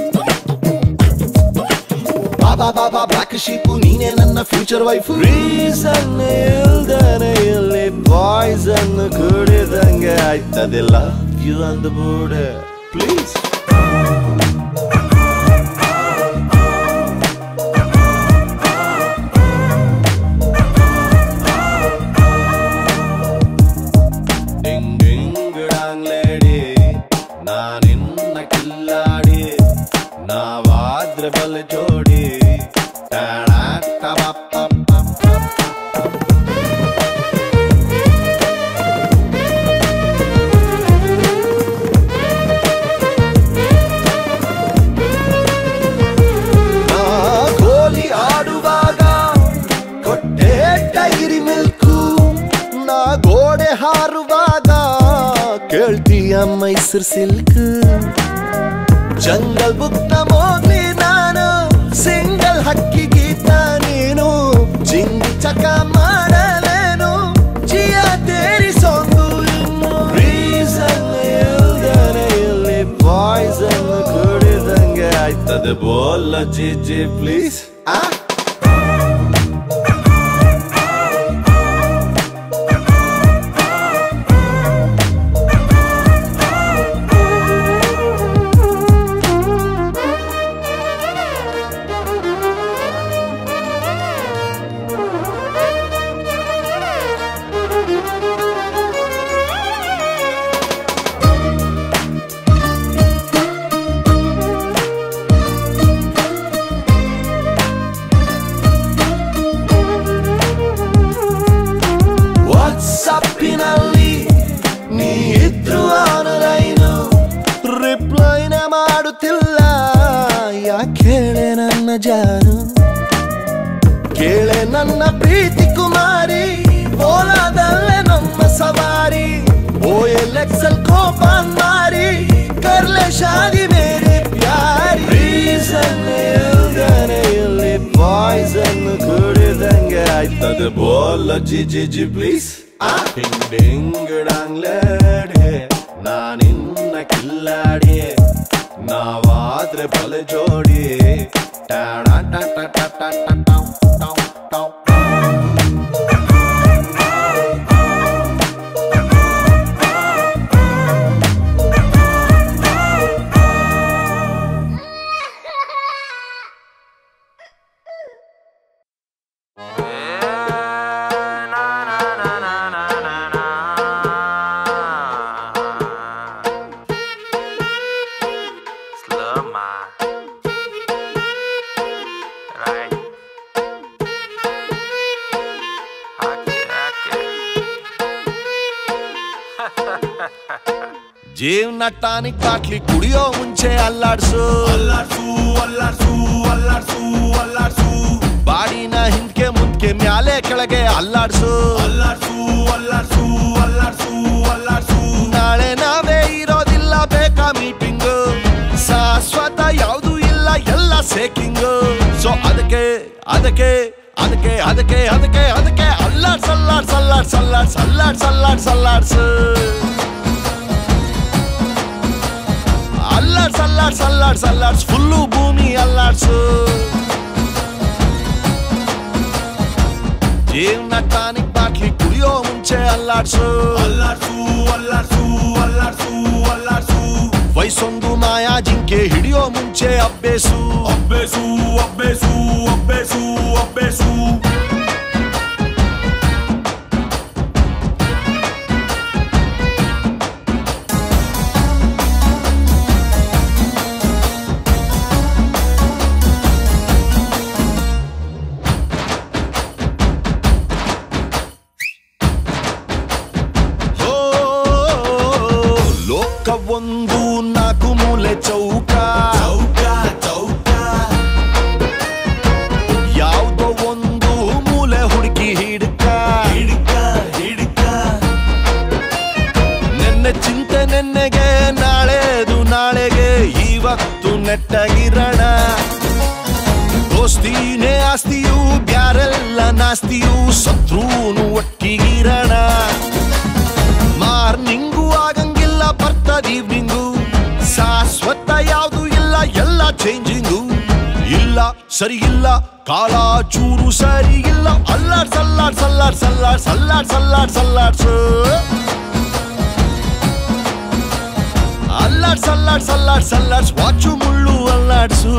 Baa baa black sheep ನೀನೇ ನನ್ನ ಫ್ಯೂಚರ್ ವೈಫ್ ರೀಸನ್ ಇಲ್ದನೆ ಇಲ್ಲಿ ಪಾಯ್ಸನ್ ಕುಡಿದಂಗೆ ಆಯ್ತದೆ ಲವ್ ಯು ಅಂದ ಬೂಡೆ please ding ding dong lady ನಾನಿನ್ನ ಕಿಲ್ಲಾಡಿ ನಾವಾದ್ರೆ ಬಲೆ ಜೋಡಿ ಟಾಣಾ ಟಬಪ್ಪ ನಾ ಗೋಲಿ ಆಡುವಾಗ ಕೊಟ್ಟೆ ಡೈರಿ ಮಿಲ್ಕು ನಾ ಗೋಡೆ ಹಾರುವಾಗ ಕೇಳ್ತೀಯ ಮೈಸೂರ್ ಸಿಲ್ಕ್ ಜಂಗಲ್ ಬುಕ್ ನ ಮೋಗ್ಲಿ ನಾನು ಸಿಂಗಲ್ ಹಕ್ಕಿ ಗೀತ ನೀನು ಜಿಂಗಿ ಚಕ ಮಾಡಲೇನು ಜಿಯ ತೇರಿ ಸೊಂಗು ಇನ್ನು ರೀಸನ್ ಇಲ್ದನೆ ಇಲ್ಲಿ ಪಾಯ್ಸನ್ ಕುಡಿದಂಗೆ ಆಯ್ತದೆ ಬೋಲ ಜಿಜಿ ಪ್ಲೀಸ್ ಆ ವಾಟ್ಸಪ್ಪಿನಲ್ಲಿ ನೀ ಇದ್ರು ಆನ್ಲೈನು ರಿಪ್ಲೈನ ಮಾಡುತ್ತಿಲ್ಲ ಯಾಕೇಳೆ ನನ್ನ ಜಾನು ಕೇಳೆ ನನ್ನ ಪ್ರೀತಿ ಕುಮಾರಿ ಓಲಾದಲ್ಲೇ ನಮ್ಮ ಸವಾರಿ ಓ ಎಲ್ ಎಕ್ಸಲ್ ಕೋಪ ಮಾರಿ ಕರ್ಲೆ ಶಾದಿ ಮೇರೆ ಪ್ಯಾರಿ ರೀಸನ್ ಇಲ್ದನೆ ಇಲ್ಲಿ ಪಾಯ್ಸನ್ ಕುಡಿದಂಗೆ ಆಯ್ತದೆ ಬೋಲ ಜಿಜಿ ಜಿ please ding ding dong lady ನಾನಿ ನಾವಾದ್ರೆ ಬಲೆ ಜೋಡಿ ಟಾಣ ಟ ಟ ಟ ಟ ಟ ಟೌ, ಟೌ, ಟೌ. ಜೀವನ ಟಾನಿಕ್ ಬಾಟ್ಲಿ ಕುಡಿಯೋ ಮುಂಚೆ ಅಲ್ಲಾಡ್ಸು ಅಲ್ಲಾಡ್ಸು ಅಲ್ಲಾಡ್ಸು ಅಲ್ಲಾಡ್ಸು ಅಲ್ಲಾಡ್ಸು ಬಾಡಿನ ಹಿಂದ್ಕೆ ಮುಂದ್ಕೆ ಮ್ಯಾಲೆ ಕೆಳಗೆ ಅಲ್ಲಾಡ್ಸು ಅಲ್ಲಾಡ್ಸು ಅಲ್ಲಾಡ್ಸು ಅಲ್ಲಾಡ್ಸು ಅಲ್ಲಾಡ್ಸು ನಾಳೆ ನಾವೇ ಇರೋದಿಲ್ಲ ಬೇಕಾ ಮೀಟಿಂಗ್ ಶಾಶ್ವತ ಯಾವುದು ಇಲ್ಲ ಎಲ್ಲ ಸೇಕಿಂಗ್ ಸೊ ಅದಕ್ಕೆ ಅದಕ್ಕೆ ಅದಕ್ಕೆ ಅದಕ್ಕೆ ಅದಕ್ಕೆ ಅದಕ್ಕೆ ಅಲ್ಲಾಡ್ ಸಲ್ಲಾಡ್ ಸಲ್ಲಾಡ್ ಸಲ್ಲಾಡ್ ಸಲ್ಲಾಡ್ ಸಲ್ಲಾಡ್ ಸಲ್ಲಾಡ್ಸು ಅಲ್ಲಾಡ್ ಸಲ್ಲಾಡ್ ಸಲ್ಲಾಡ್ ಸಲ್ಲಾಡ್ಸ್ ಫುಲ್ಲು ಭೂಮಿ ಅಲ್ಲಾಡ್ಸು ಜೀವನ ಟಾನಿಕ್ ಬಾಟ್ಲಿ ಕುಡಿಯೋ ಮುಂಚೆ ಅಲ್ಲಾಡ್ಸು ಅಲ್ಲಾಡ್ಸು ಅಲ್ಲಾಡ್ಸು ಅಲ್ಲಾಡ್ಸು ಅಲ್ಲಾಡ್ಸು ವಯಸ್ಸೊಂದು ಮಾಯಾ ಜಿಂಕೆ ಹಿಡಿಯೋ ಮುಂಚೆ ಅಬ್ಬೇಸು ಅಬ್ಬೇಸು ಅಬ್ಬೇಸು ಅಬ್ಬೇಸು ಅಬ್ಬೇಸು ಓ, ಲೋಕ ಒಂದು ನಾಲ್ಕು ಮೂಲೆ ಚೌಕ ಚೌಕ ಚೌಕ ಯಾವುದೋ ಒಂದು ಮೂಲೆ ಹುಡುಕಿ ಹಿಡ್ಕ ಹಿಡ್ಕ ಹಿಡ್ಕ ನೆನ್ನೆ ಚಿಂತೆ ನೆನ್ನೆಗೆ ನಾಳೆದು ನಾಳೆಗೆ ಇವತ್ತು ನೆಟ್ಟಗಿರೋಣ ದೋಸ್ತಿನೇ ಆಸ್ತಿಯು ಬ್ಯಾರೆಲ್ಲ ನಾಸ್ತಿಯು ಶತ್ರುನು ಒಟ್ಟಿಗಿರೋಣ ಮಾರ್ನಿಂಗು ಆಗಂಗಿಲ್ಲ ಬರ್ತದ ಈವ್ನಿಂಗು ಶಾಶ್ವತ ಯಾವುದು ಇಲ್ಲ ಎಲ್ಲ ಚೇಂಜಿಂಗು ಇಲ್ಲ ಸರಿ ಇಲ್ಲ ಕಾಲ ಚೂರು ಸರಿ ಇಲ್ಲ ಅಲ್ಲಾಡ್ ಸಲ್ಲಾಡ್ ಸಲ್ಲಾಡ್ ಸಲ್ಲಾಡ್ ಸಲ್ಲಾಡ್ ಸಲ್ಲಾಡ್ ಸಲ್ಲಾಡ್ಸು ಅಲ್ಲಾಡ್ ಸಲ್ಲಾಡ್ ಸಲ್ಲಾಡ್ ಸಲ್ಲಾಡ್ಸ್ ವಾಚು ಮುಳ್ಳು ಅಲ್ಲಾಡ್ಸು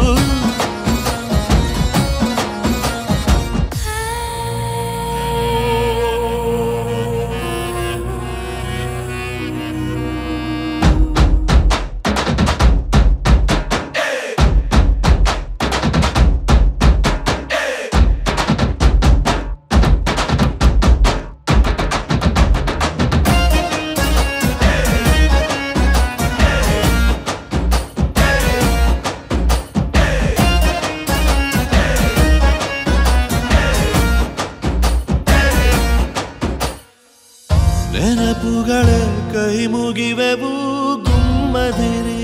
ನೆನಪುಗಳೇ ಕೈ ಮುಗಿವೆವು ಗುಮ್ಮದಿರಿ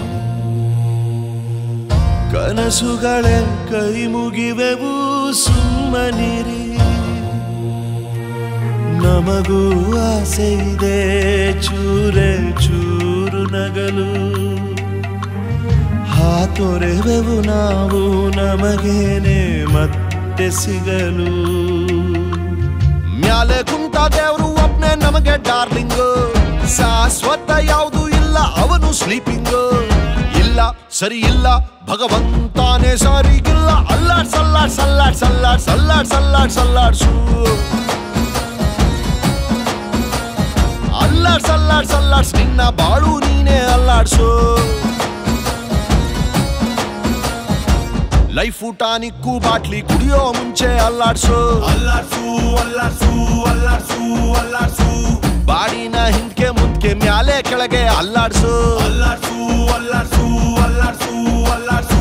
ಕನಸುಗಳೇ ಕೈ ಮುಗಿವೆವು ಸುಮ್ಮನಿರಿ ನಮಗೂ ಆಸೆ ಇದೆ ಚೂರೆ ಚೂರು ನಗಲು ಹಾತೊರೆವೆವು ನಾವು ನಮಗೇನೆ ಮತ್ತೆ ಸಿಗಲು ಮ್ಯಾಲೆ ಕುಂತ ದೇವ್ರು ಒಬ್ನೇ ನಮಗೆ ಡಾರ್ಲಿಂಗ್ ಶಾಶ್ವತ ಯಾವುದು ಇಲ್ಲ ಅವನು ಸ್ಲೀಪಿಂಗ್ ಇಲ್ಲ ಸರಿ ಇಲ್ಲ ಭಗವಂತಾನೇ ಸರಿಗಿಲ್ಲ ಅಲ್ಲಾಡ್ ಸಲ್ಲಾಡ್ ಸಲ್ಲಾಡ್ ಸಲ್ಲಾಡ್ ಸಲ್ಲಾಡ್ ಸಲ್ಲಾಡ್ ಸಲ್ಲಾಡ್ಸು ಅಲ್ಲಾಡ್ ಸಲ್ಲಾಡ್ ಸಲ್ಲಾಡ್ಸ್ ನಿನ್ನ ಬಾಳು ನೀನೇ ಅಲ್ಲಾಡ್ಸು ಲೈಫ್ ಟಾನಿಕ್ಕು ಬಾಟ್ಲಿ ಕುಡಿಯೋ ಮುಂಚೆ ಅಲ್ಲಾಡ್ಸು ಅಲ್ಲಾಡ್ಸು ಅಲ್ಲಾಡ್ಸು ಅಲ್ಲಾಡ್ಸು ಅಲ್ಲಾಡ್ಸು ಬಾಡಿನ ಹಿಂದ್ಕೆ ಮುಂದ್ಕೆ ಮ್ಯಾಲೆ ಕೆಳಗೆ ಅಲ್ಲಾಡ್ಸು ಅಲ್ಲಾಡ್ಸು ಅಲ್ಲಾಡ್ಸು ಅಲ್ಲಾಡ್ಸು ಅಲ್ಲಾಡ್ಸು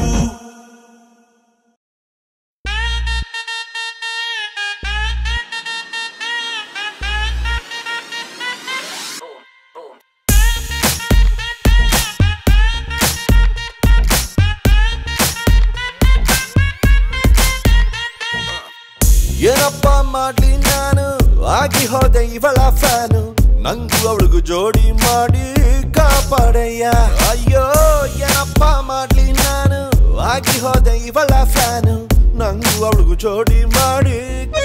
ಏನಪ್ಪ ಮಾಡ್ಲಿ ನಾನು ಆಗಿ ಹೋದೆ ಇವಳ ಫ್ಯಾನು ನಂಗೂ ಅವಳಿಗೂ ಜೋಡಿ ಮಾಡಿ ಕಾಪಾಡಯ್ಯ ಅಯ್ಯೋ ಏನಪ್ಪ ಮಾಡ್ಲಿ ನಾನು ಆಗಿ ಹೋದೆ ಇವಳ ಫ್ಯಾನು ನಂಗೂ ಅವಳಿಗೂ ಜೋಡಿ ಮಾಡಿ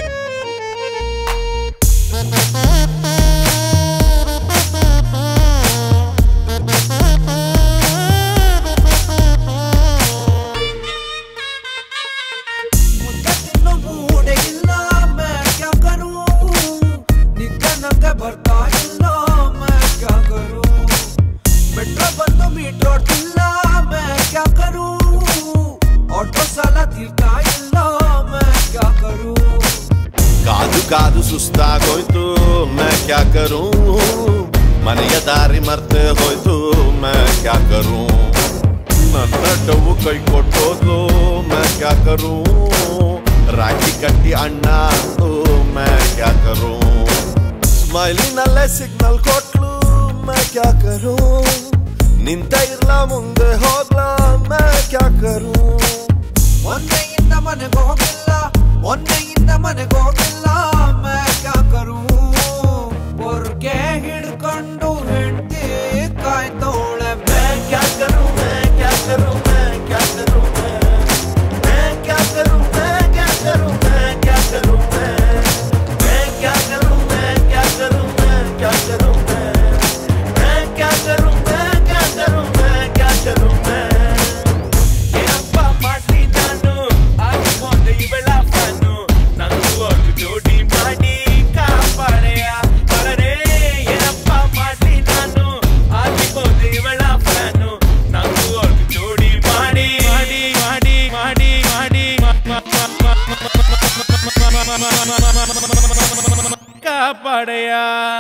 ಮುದ್ದೆ ತಿನ್ನೋ ಮೂಡೆ ಇಲ್ಲ ಮೇ ಕ್ಯಾ ಕರೂ ನಿದ್ದೆ ನಂಗೆ ಬರ್ತಾ ಇಲ್ಲ ಮೇ ಕ್ಯಾ ಕರೂ ಮೆಟ್ರೋ ಬಂದು ಮೀಟೋಡ್ತಿಲ್ಲ ಮೇ ಕ್ಯಾ ಕರೂ ಆಟೋ ಸಾಲ ತೀರ್ತಾ ಇಲ್ಲ ಮೇ ಕ್ಯಾ ಕರೂ ಕಾದು ಕಾದು ಸುಸ್ತಾಗೋಯ್ತು ಮೇ ಕ್ಯಾ ಕರೂ ಮನೆಯ ದಾರಿ ಮರ್ತೆ ಹೋಯ್ತು ಮೇ ಕ್ಯಾ ಕರೂ ನನ್ನ ಡವ್ವು ಕೈ ಕೊಟ್ಟೋದು ಮೇ ಕ್ಯಾ ಕರೂ ರಾಖಿ ಕಟ್ಟಿ ಅಣ್ಣ ಅಂದು ಮೇ ಕ್ಯಾ ಕರೂ ಸ್ಮೈಲಿನಲ್ಲೇ ಸಿಗ್ನಲ್ ಕೊಟ್ಲು ಮೇ ಕ್ಯಾ ಕರೂ ನಿಂತ ಇರ್ಲ ಮುಂದೆ ಹೋಗ್ಲಾ ಮೇ ಕ್ಯಾ ಕರೂ ಮೊನ್ನೆಯಿಂದ ಮನೆಗೆ ಹೋಗಿಲ್ಲ ಮೊನ್ನೆಯಿಂದ ಮನೆಗೆ ಹೋಗಿಲ್ಲ ಮೇ ಕ್ಯಾ ಕರೂ ಹೊರ್ಗೆ ಹಿಡ್ಕೊಂಡು ಹೆಂಡತಿ ಕಾಯ್ತೋಳೆ ಮೇ ಕ್ಯಾ ಕರೂ ಮೇ ಕ್ಯಾ ಕರೂ ಮೇ ಕ್ಯಾ ಕರೂ ಮೇ ಮೇ ಕ್ಯಾ ಕರೂ ಮೇ ಕ್ಯಾ ಕರೂ ಮೇ ಕ್ಯಾ ಕರೂ ಮೇ ಮೇ ಕ್ಯಾ ಕರೂ ಮೇ ಕ್ಯಾ ಕರೂ ಮೇ ಕ್ಯಾ ಕರೂ ಮೇ ಮೇ ಕ್ಯಾ ಕರೂ ಮೇ ಕ್ಯಾ ಕರೂ ಮೇ ಕ್ಯಾ ಕರೂ ಮೇ ಏನಪ್ಪ ಮಾಡ್ಲಿ ನಾನು ಆಗಿ ಹೋದೆ ಇವಳ ಫ್ಯಾನು ನಂಗೂ ಅವ್ಳು ಜೋಡಿ ಮಾಡಿ ಕಾಪಾಡೆಯ ಬರರೆ ಏನಪ್ಪ ಮಾಡ್ಲಿ ನಾನು ಆಗಿ ಹೋದೆ ಇವಳ ಫ್ಯಾನು ನಂಗೂ ಅವ್ಳು ಜೋಡಿ ಮಾಡಿ ಮಾಡಿ ಮಾಡಿ ಮಾಡಿ ಮಾಡಿ ಕಾಪಾಡೆಯ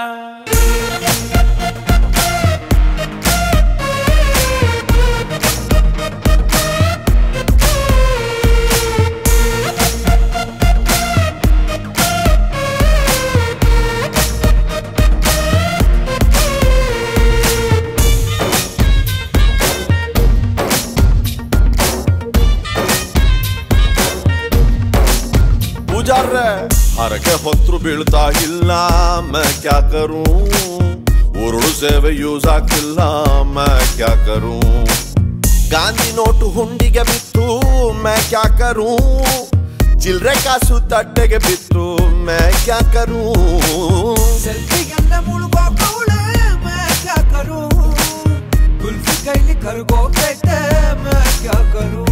ಪೂಜಾರ್ರೆ ಹರಕೆ ಹೊತ್ರು ಬೀಳ್ತಾ ಇಲ್ಲ ಮೇ ಕ್ಯಾ ಕರೂ ಉರುಳು ಸೇವೆ ಯೂಸ್ ಆಗ್ತಿಲ್ಲ ಮೇ ಕ್ಯಾ ಕರೂ ಗಾಂಧಿ ನೋಟು ಹುಂಡಿಗೆ ಬಿತ್ತು ಮೇ ಕ್ಯಾ ಕರೂ ಚಿಲ್ರೆ ಕಾಸು ತಟ್ಟೆಗೆ ಬಿತ್ತು ಮೇ ಕ್ಯಾ ಕರೂ ಸೆಲ್ಫಿಗೆಲ್ಲ ಮುಳುಗೋಗವಳೆ ಮೇ ಕ್ಯಾ ಕರೂ ಕುಲ್ಫಿ ಕೈಲಿ ಕರ್ಗೋಗೈತೆ ಮೇ ಕ್ಯಾ ಕರೂ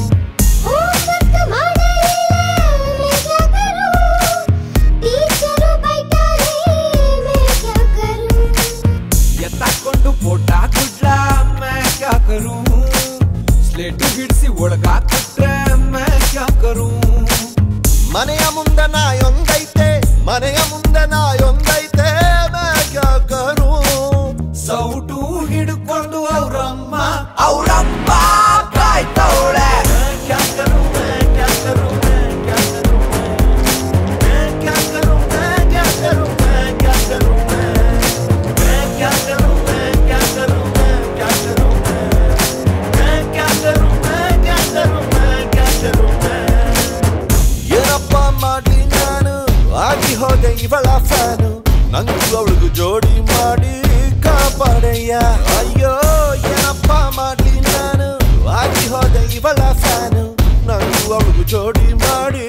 ಎತ್ತಾಕೊಂಡು ಫೋಟ ಕುಡ್ಲ ಮೇ ಕ್ಯಾ ಕರೂ ಸ್ಲೇಟು ಬಿಡಿಸಿ ಒಳಗಾಕ್ಬಿಟ್ರೆ ಮೇ ಕ್ಯಾ ಕರೂ ಮನೆಯ ಮುಂದೆ ನಾಯೊಂದೈತೆ ಮನೆಯ ಮುಂದೆ ನಾಯೊಂದೈತೆ ಮೇ ಕ್ಯಾ ಕರೂ ಸೌಟು ಹಿಡ್ಕೊಂಡು ಅವ್ರಮ್ಮ ಅವ್ರಮ್ಮ ಕಾಯ್ತವಳೆ ಕ್ಯಾ ಕರೂ ಮೇ ಕ್ಯಾ ಕರೂ ಮೇ ಕ್ಯಾ ಕರೂ ಮೇ ಕ್ಯಾ ಕರೂ ಮೇ ಕ್ಯಾ ಕರೂ ಮೇ ಕ್ಯಾ ಕರೂ ಮೇ ಮೇ ಕ್ಯಾ ಕರೂ ಮೇ ಕ್ಯಾ ಕರೂ ಮೇ ಕ್ಯಾ ಕರೂ ಮೇ ಮೇ ಕ್ಯಾ ಕರೂ ಮೇ ಕ್ಯಾ ಕರೂ ಮೇ ಕ್ಯಾ ಕರೂ ಮೇ ಏನಪ್ಪ ಮಾಡ್ಲಿ ನಾನು ಆಗಿ ಹೋದೆ ಇವಳ ಫ್ಯಾನು ನಂಗೂ ಅವಳಿಗೂ ಜೋಡಿ ಮಾಡಿ ಕಾಪಾಡಯ್ಯ ಅಯ್ಯೋ ಏನಪ್ಪ ಮಾಡ್ಲಿ ನಾನು ಆಗಿ ಹೋದೆ ಇವಳ ಫ್ಯಾನು ನಂಗೂ ಅವಳಿಗೂ ಜೋಡಿ ಮಾಡಿ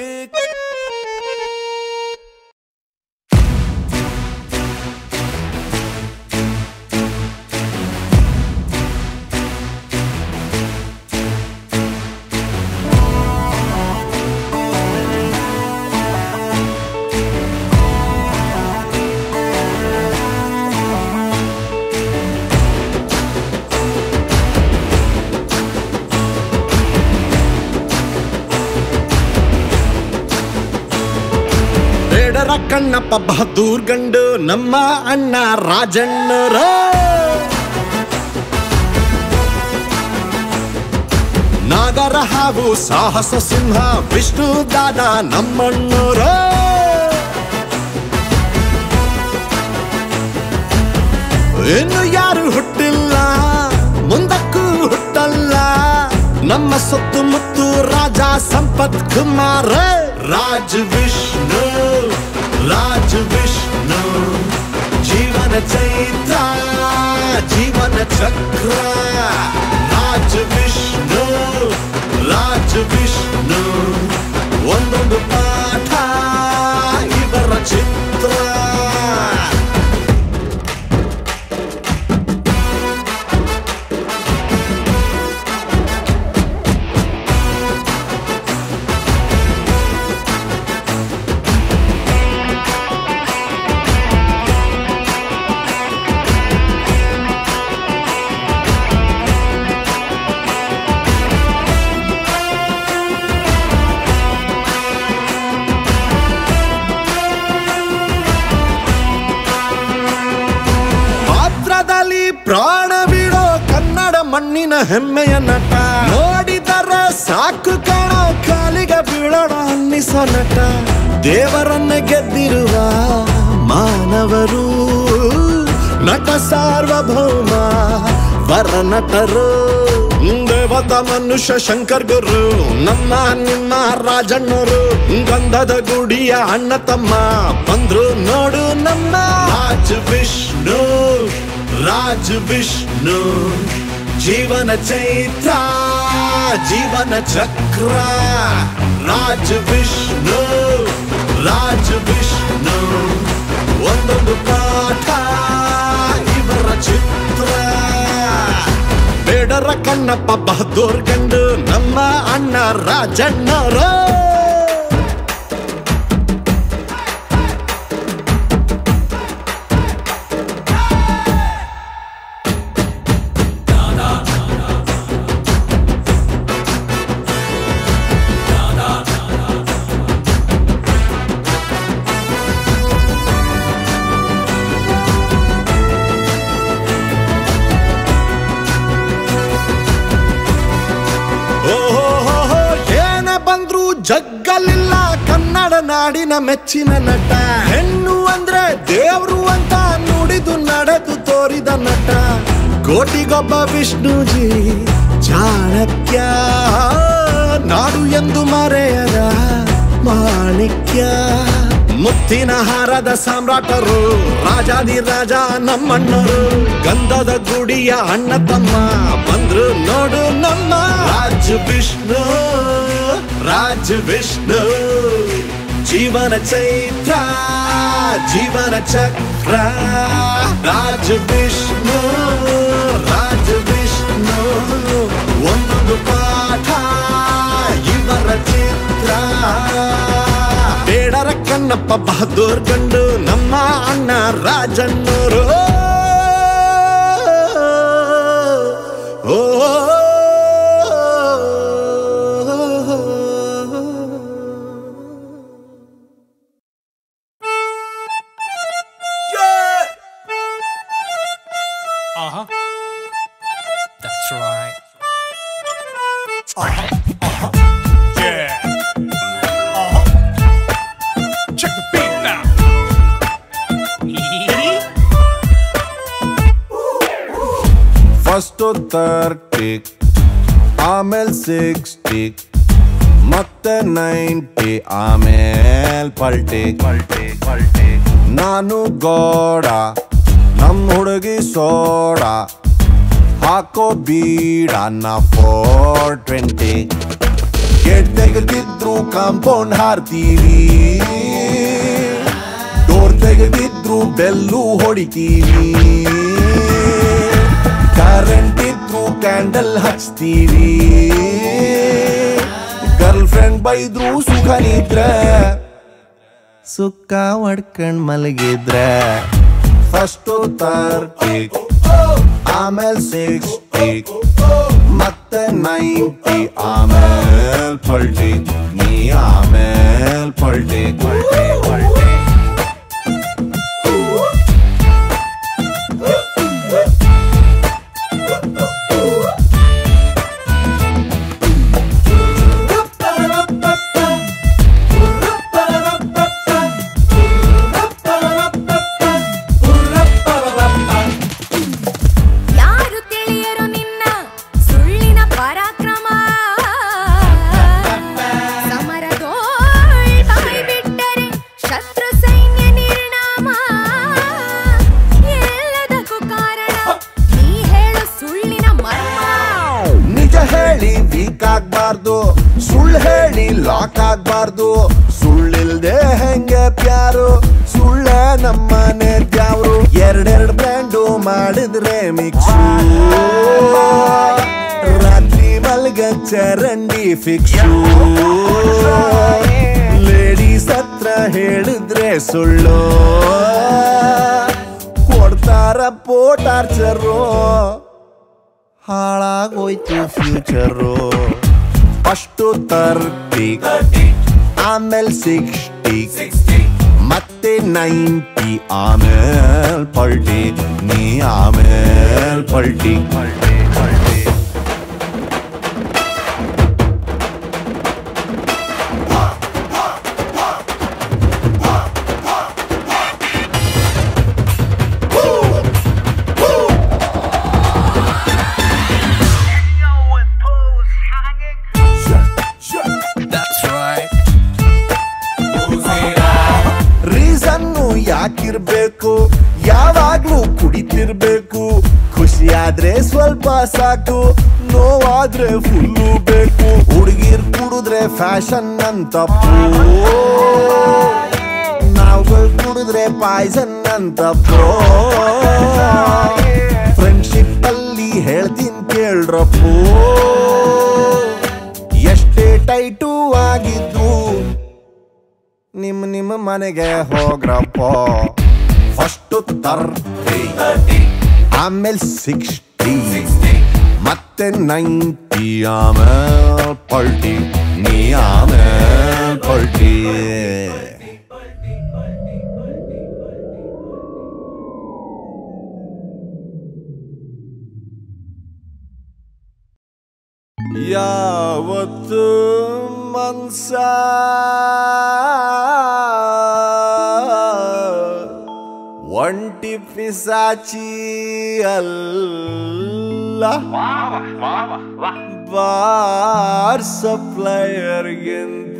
ಬೇಡರ ಕಣ್ಣಪ್ಪ ಬಹದ್ದೂರ್ ಗಂಡು ನಮ್ಮ ಅಣ್ಣ ರಾಜಣ್ಣರ ನಾಗರ ಹಾಗೂ ಸಾಹಸ ಸಿಂಹ ವಿಷ್ಣು ದಾದ ನಮ್ಮಣ್ಣರ ಇನ್ನು ಯಾರು ಹುಟ್ಟಿಲ್ಲ ಮುಂದಕ್ಕೂ ಹುಟ್ಟಲ್ಲ ನಮ್ಮ ಸುತ್ತಮುತ್ತು ರಾಜ ಸಂಪತ್ ಕುಮಾರ ರಾಜ್ ವಿಷ್ಣು ರಾಜ್ ವಿಷ್ಣು ಜೀವನ ಚೈತ್ರ ಜೀವನ ಚಕ್ರ ರಾಜ ವಿಷ್ಣು ರಾಜ ವಿಷ್ಣು ಒಂದೊಂದು ಪಾಠ ಇವರ ಚಿತ್ರ ಪಾತ್ರದಲ್ಲಿ ಪ್ರಾಣ ಬಿಡೋ ಕನ್ನಡ ಮಣ್ಣಿನ ಹೆಮ್ಮೆಯ ನಟ ನೋಡಿದರೆ ಸಾಕು ಕಾಣೋ ಕಾಲಿಗೆ ಬೀಳೋಣ ಅನ್ನಿಸೋ ನಟ ದೇವರನ್ನ ಗೆದ್ದಿರುವ ಮಾನವರು ನಟ ಸಾರ್ವಭೌಮ ವರ ನಟರು ದೇವತ ಮನುಷ್ಯ ಶಂಕರ್ ಗುರು ನಮ್ಮ ನಿಮ್ಮ ರಾಜಣ್ಣರು ಗಂಧದ ಗುಡಿಯ ಅಣ್ಣ ತಮ್ಮ ಬಂದ್ರು ನೋಡು ನಮ್ಮ ರಾಜ ವಿಷ್ಣು ರಾಜ ವಿಷ್ಣು ಜೀವನ ಚೈತ್ರ ಜೀವನ ಚಕ್ರ ರಾಜ ವಿಷ್ಣು ರಾಜ ವಿಷ್ಣು ಒಂದೊಂದು ಪಾಠ ಇವರ ಚಿತ್ರ ಬೇಡರ ಕಣ್ಣಪ್ಪ ಬಹದ್ದೂರ್ ಗಂಡು ನಮ್ಮ ಅಣ್ಣ ರಾಜಣ್ಣರು ಓಹೋ ಏನ ಬಂದ್ರು ಜಗ್ಗಲಿಲ್ಲ ಕನ್ನಡ ನಾಡಿನ ಮೆಚ್ಚಿನ ನಟ ಹೆಣ್ಣು ಅಂದ್ರೆ ದೇವ್ರು ಅಂತ ನುಡಿದು ನಡೆದು ತೋರಿದ ನಟ ಕೋಟಿಗೊಬ್ಬ ವಿಷ್ಣುಜಿ ಚಾಣಕ್ಯ ನಾಡು ಎಂದು ಮರೆಯದ ಮಾಣಿಕ್ಯ ಮುತ್ತಿನ ಹಾರದ ಸಾಮ್ರಾಟರು ರಾಜಾದಿ ರಾಜ ನಮ್ಮಣ್ಣರು ಗಂಧದ ಗುಡಿಯ ಅಣ್ಣ ತಮ್ಮ ಬಂದ್ರು ನೋಡು ನಮ್ಮ ರಾಜ ವಿಷ್ಣು ರಾಜ ವಿಷ್ಣು ಜೀವನ ಚೈತ್ರ ಜೀವನ ಚಕ್ರ ರಾಜ ವಿಷ್ಣು ರಾಜ ವಿಷ್ಣು ಒಂದೊಂದು ಪಾಠ ಇವರ ಚಿತ್ರ ಬೇಡರ ಕಣ್ಣಪ್ಪ ಬಹದ್ದೂರ್ ಗಂಡು ನಮ್ಮ ಅಣ್ಣ ರಾಜಣ್ಣರು ಓ Uh-huh. That's right. Yeah. Uh-huh. Check the beat now. First ತರ್ಟಿಕ್ ಆಮೇಲೆ ಸಿಕ್ಸ್ಟಿಕ್ ಮತ್ತೆ ನೈಂಟಿ ಆಮೇಲೆ ಪಲ್ಟಿಕ್ ಪಲ್ಟಿಕ್ ಪಲ್ಟಿಕ್ ನಾನು ಗೋಡ ನಮ್ ಹುಡುಗಿ ಸೋಡ ಹಾಕೋ ಬೀಡನ್ನ ಫೋರ್ ಟ್ವೆಂಟಿ ಗೇಟ್ ತೆಗೆದಿದ್ರು ಕಾಂಪೌಂಡ್ ಹಾರ್ತೀವಿ ಡೋರ್ ತೆಗೆದಿದ್ರು ಬೆಲ್ಲು ಹೊಡಿತೀವಿ ಕರೆಂಟ್ ಇದ್ರು ಕ್ಯಾಂಡಲ್ ಹಚ್ತೀವಿ ಗರ್ಲ್ ಫ್ರೆಂಡ್ ಬೈದ್ರು ಸುಖ ನಿದ್ರೆ ಸುಕ್ಕ ಹೊಡ್ಕಂಡ್ ಮಲಗಿದ್ರೆ ಫಸ್ಟು ತರ್ಟಿಕ್ ಆಮೇಲೆ ಸಿಕ್ಸ್ಟಿಕ್ ಮತ್ತೆ ನೈಂಟಿ ಆಮೇಲೆ ಪಲ್ಟಿ ನೀ ಆಮೇಲೆ ಪಲ್ಟಿ ಪಲ್ಟಿ ಪಲ್ಟಿ ಯಾರು ತಿಳಿಯರು ನಿನ್ನ ಸುಳ್ಳಿನ ಪರಾಕ್ರಮ ಸಮರದೋಳ್ ಬಾಯ್ ಬಿಟ್ಟರೆ ಲಾಕ್ ಆಗ್ಬಾರ್ದು ಸುಳ್ಳಿಲ್ದೆ ಹೆಂಗೆ ಪ್ಯಾರು ಸುಳ್ಳೆ ನಮ್ಮನೆ ದ್ಯಾವ್ರು ಎರಡೆರಡು ಬ್ರ್ಯಾಂಡು ಮಾಡಿದ್ರೆ ಮಿಕ್ಸು ರಾತ್ರಿ ಮಲ್ಗ ಚರಂಡಿ ಫಿಕ್ಸು ಲೇಡೀಸ್ ಹತ್ರ ಹೇಳಿದ್ರೆ ಸುಳ್ಳು ಕೊಡ್ತಾರ ಪೋಟಾರ್ಚರು ಹಾಳಾಗೋಯ್ತು ಫ್ಯೂಚರು ಫಸ್ಟು ತರ್ಟಿ ಆಮೇಲೆ ಸಿಕ್ಸ್ಟಿ ಮತ್ತೆ ನೈಂಟಿ ಆಮೇಲೆ ಪಲ್ಟಿ ನೀ ಆಮೇಲೆ ಪಲ್ಟಿ ಪಲ್ಟಿ ಪಲ್ಟಿ ರೀಸನ್ನು ಯಾಕಿರ್ಬೇಕು ಯಾವಾಗ್ಲೂ ಕುಡಿತಿರ್ಬೇಕು ಖುಷಿಯಾದ್ರೆ ಸ್ವಲ್ಪ ಸಾಕು ನೋವಾದ್ರೆ ಫುಲ್ಲು ಬೇಕು ಹುಡುಗಿರ್ ಕುಡಿದ್ರೆ ಫ್ಯಾಷನ್ ಅಂತಪ್ಪು ನಾವುಗಳು ಕುಡಿದ್ರೆ ಪಾಯ್ಸನ್ ಅಂತಪ್ಪು ಫ್ರೆಂಡ್ಶಿಪ್ ಅಲ್ಲಿ ಹೇಳ್ತೀನಿ ಕೇಳ್ರಪ್ಪು ಎಷ್ಟೇ ಟೈಟು ಆಗಿದ್ರು ನಿಮ್ಮ ನಿಮ್ಮ ಮನೆಗೆ ಹೋಗ್ರಪ್ಪ ಫಸ್ಟ್ ತರ್ಟಿ ಆಮೇಲೆ ಸಿಕ್ಸ್ಟಿ ಮತ್ತೆ ನೈಂಟಿ ಆಮೇಲೆ ಪಲ್ಟಿ ನೀ ಆಮೇಲೆ ಪಲ್ಟಿ ಯಾವತ್ತು ಮನ್ಸ ಒಂಟಿ ಪಿಸಾಚಿ ಅಲ್ಲ ಬಾರ್ ಸಪ್ಲೈಯರ್ಗಿಂತ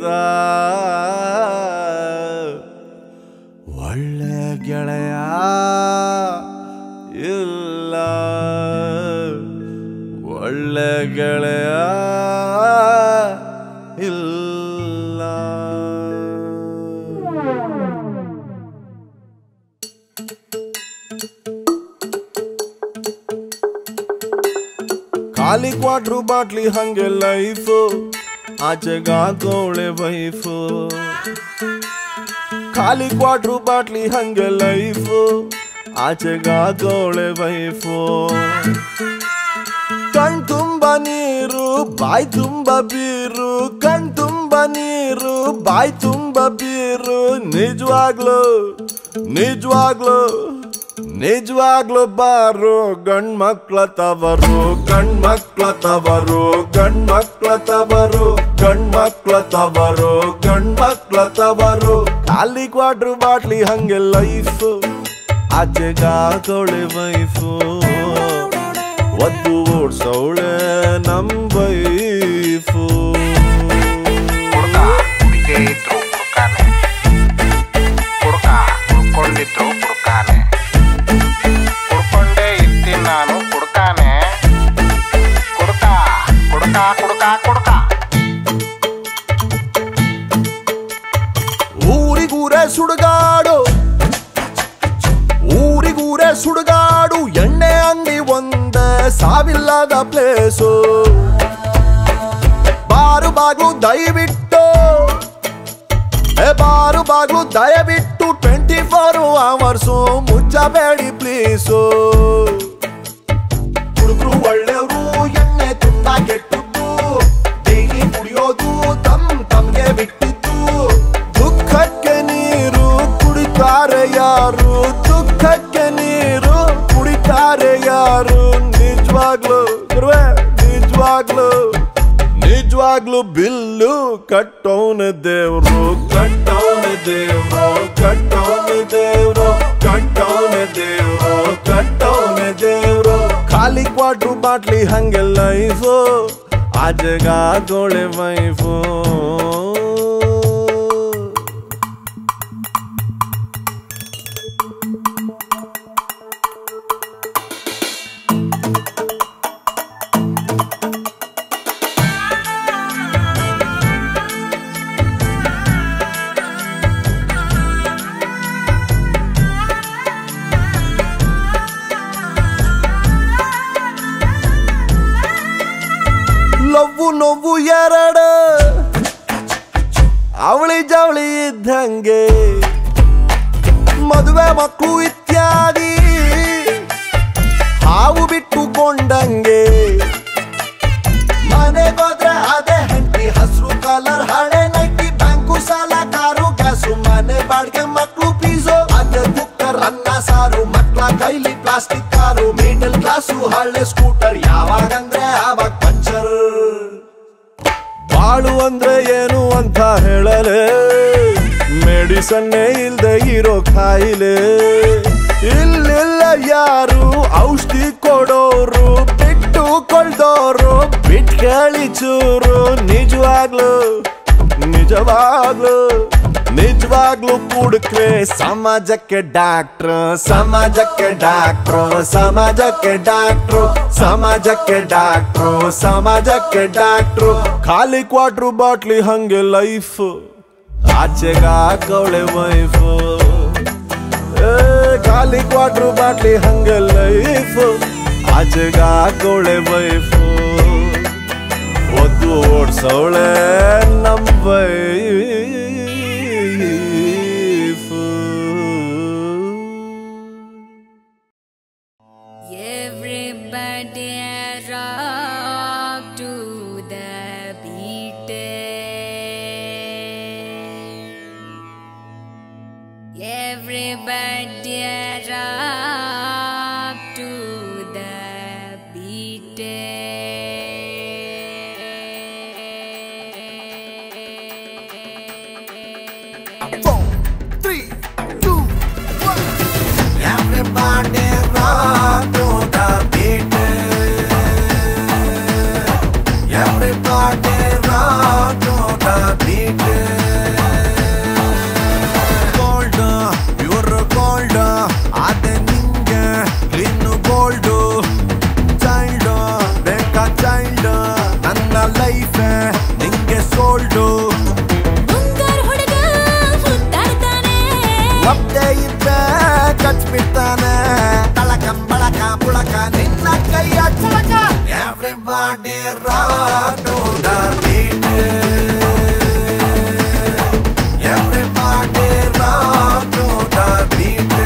ಒಳ್ಳೆ ಗೆಳೆಯ ಇಲ್ಲ ಒಳ್ಳೆ ಗೆಳೆಯ ಇಲ್ಲ ಖಾಲಿ ಕ್ವಾಟ್ರು ಬಾಟ್ಲಿ ಹಂಗೆ ಲೈಫು ಆಚೆಗಾಕೋಳೆ ವೈಫು ಖಾಲಿ ಕ್ವಾಟ್ರು ಬಾಟ್ಲಿ ಹಂಗೆ ಲೈಫು ಆಚೆಗಾಕೋಳೆ ವೈಫು ಕಣ್ ತುಂಬ ನೀರು ಬಾಯ್ ತುಂಬ ಬೀರು ಕಣ್ ತುಂಬ ನೀರು ಬಾಯ್ ತುಂಬ ಬೀರು ನಿಜವಾಗ್ಲು ನಿಜವಾಗ್ಲು ನಿಜವಾಗ್ಲು ಬಾರು ಗಂಡ್ ಮಕ್ಳ ತವರು ಗಂಡ್ ಮಕ್ಳ ತವರು ಗಂಡ್ ಮಕ್ಳ ತವರು ಗಂಡ್ ಮಕ್ಳ ತವರು ಗಂಡ್ ಮಕ್ಳ ತವರು ಖಾಲಿ ಕ್ವಾಟ್ರು ಬಾಟ್ಲಿ ಹಂಗೆ ಲೈಫ್ ಆಚೆಗಾಕೊಳೆ ವೈಫು ಒದ್ದು ಓಡ್ಸವಳೆ ನಮ್ ವೈಫು ಇದ್ರು ಹುಡುಕಾನೆ ಹುಡುಕ ಹುಡ್ಕೊಂಡಿದ್ರು ಹುಡುಕಾನೆ ಹುಡ್ಕೊಂಡೇ ಇರ್ತೀನಿ ನಾನು ಹುಡುಕಾನೆ ಕುಡ್ಕ ಕುಡ್ಕ ಕುಡ್ಕ ಕುಡ್ಕ ಊರಿಗೂರೇ ಸುಡುಗಾಡು ಊರಿಗೂರೇ ಸುಡುಗಾಡು ಎಣ್ಣೆ ಅಂಗಡಿ ಒಂದೇ ಸಾವಿಲ್ಲದ ಪ್ಲೇಸು ಬಾರು ಬಾಗ್ಲು ದಯವಿಟ್ಟು ಏ ಬಾರು ಬಾಗ್ಲು ದಯವಿಟ್ಟು ಟ್ವೆಂಟಿ ಫೋರ್ ಅವರ್ಸು ಮುಚ್ಚಬೇಡಿ ಪ್ಲೀಸು ಹುಡುಗರು ಒಳ್ಳೆಯವರು ಎಣ್ಣೆ ತುಂಬಾ ಕೆಟ್ಟದ್ದು ಡೈಲಿ ಕುಡಿಯೋದು ತಮ್ ತಮ್ಗೆ ಬಿಟ್ಟಿದ್ದು ದುಃಖಕ್ಕೆ ನೀರು ಕುಡಿತಾರೆ ಯಾರು ದುಃಖಕ್ಕೆ ನೀರು ಕುಡಿತಾರೆ ಯಾರು ನಿಜವಾಗ್ಲು ಗುರುವೆ ನಿಜವಾಗ್ಲು ನಿಜವಾಗ್ಲು ಬಿಲ್ಲು ಕಟ್ಟೋನ ದೇವ್ರು ಕಟ್ಟೋನ ದೇವ್ರು ಕಟ್ಟೋನ ದೇವ್ರು ಕಟ್ಟೋನ ದೇವ್ರು ಕಟ್ಟೋನ ದೇವ್ರು ಖಾಲಿ ಕ್ವಾಟ್ರು ಬಾಟ್ಲಿ ಹಂಗೆ ಲೈಫು ಆಜಗಾಗೋಳೆ ವೈಫು ಎರಡು ಅವಳಿ ಜವಳಿ ಇದ್ದಂಗೆ ಮದುವೆ ಮಕ್ಕಳು ಇತ್ಯಾದಿ ಹಾವು ಬಿಟ್ಟುಕೊಂಡಂಗೆ ಮನೆಗೋದ್ರೆ ಅದೇ ಹೆಂಡತಿ ಹಸಿರು ಕಲರ್ ಹಳೆ ನೈಟಿ ಬ್ಯಾಂಕು ಸಾಲ ಕಾರು ಗ್ಯಾಸು ಮನೆ ಬಾಡ್ಗೆ ಮಕ್ಕಳು ಪೀಸೋ ಅದೇ ಕುಕ್ಕರ್ ಅನ್ನ ಸಾರು ಮಕ್ಕಳ ಕೈಲಿ ಪ್ಲಾಸ್ಟಿಕ್ ಕಾರು ಮಿಡಲ್ ಕ್ಲಾಸು ಹಳೆ ಸ್ಕೂಟರ್ ಯಾವಾಗಂದ್ರೆ ಆವಾಗ ಪಂಚರ್ ಬಾಳು ಅಂದ್ರೆ ಏನು ಅಂತ ಹೇಳಲೆ ಮೆಡಿಸನ್ನೇ ಇಲ್ದೆ ಇರೋ ಕಾಯಿಲೆ ಇಲ್ಲಿಲ್ಲ ಯಾರು ಔಷಧಿ ಕೊಡೋರು ಬಿಟ್ಟು ಕೊಳ್ದೋರು ಬಿಟ್ಕಳಿ ಚೂರು ನಿಜವಾಗ್ಲು ನಿಜವಾಗ್ಲು ನಿಜವಾಗ್ಲು ಕುಡುಕ್ರೆ ಸಮಾಜಕ್ಕೆ ಡಾಕ್ಟ್ರು ಸಮಾಜಕ್ಕೆ ಡಾಕ್ಟ್ರು ಸಮಾಜಕ್ಕೆ ಡಾಕ್ಟ್ರು ಸಮಾಜಕ್ಕೆ ಡಾಕ್ಟ್ರು ಸಮಾಜಕ್ಕೆ ಡಾಕ್ಟ್ರು ಖಾಲಿ ಕ್ವಾಟ್ರು ಬಾಟ್ಲಿ ಹಂಗೆ ಲೈಫ್ ಆಚೆಗ ಹಾಕವಳೆ ವೈಫು ಏ ಖಾಲಿ ಕ್ವಾಟ್ರು ಬಾಟ್ಲಿ ಹಂಗೆ ಲೈಫ್ ಆಚೆಗ ಹಾಕವಳೆ ವೈಫು ಒದ್ದು ಓಡ್ಸವಳೆ ನಮ್ಮ Everybody rock to the beat. Everybody rock to the beat. Four, three, two, one. Everybody rock to the beat. Everybody rock to the beat. Gold, pure gold, ಅದೇ ನಿಂಗೆ ಇನ್ನು ಗೋಲ್ಡ್ ಚೈಲ್ಡ್ ಬೇಕಾ child ನನ್ನ life ನಿಂಗೆ sold ಮುಂಗಾರು ಹುಡುಗ ಮುದ್ದಾಡ್ತಾನೆ. ಒಬ್ಬೇ ಇದ್ದೆ ಕಚ್ಬಿಡ್ತಾನೆ ತಳಕ ಬಳಕ ಪುಳಕ ನಿನ್ನ ಕೈಯ ಚಳಕ everybody rock to the beat everybody rock to the beat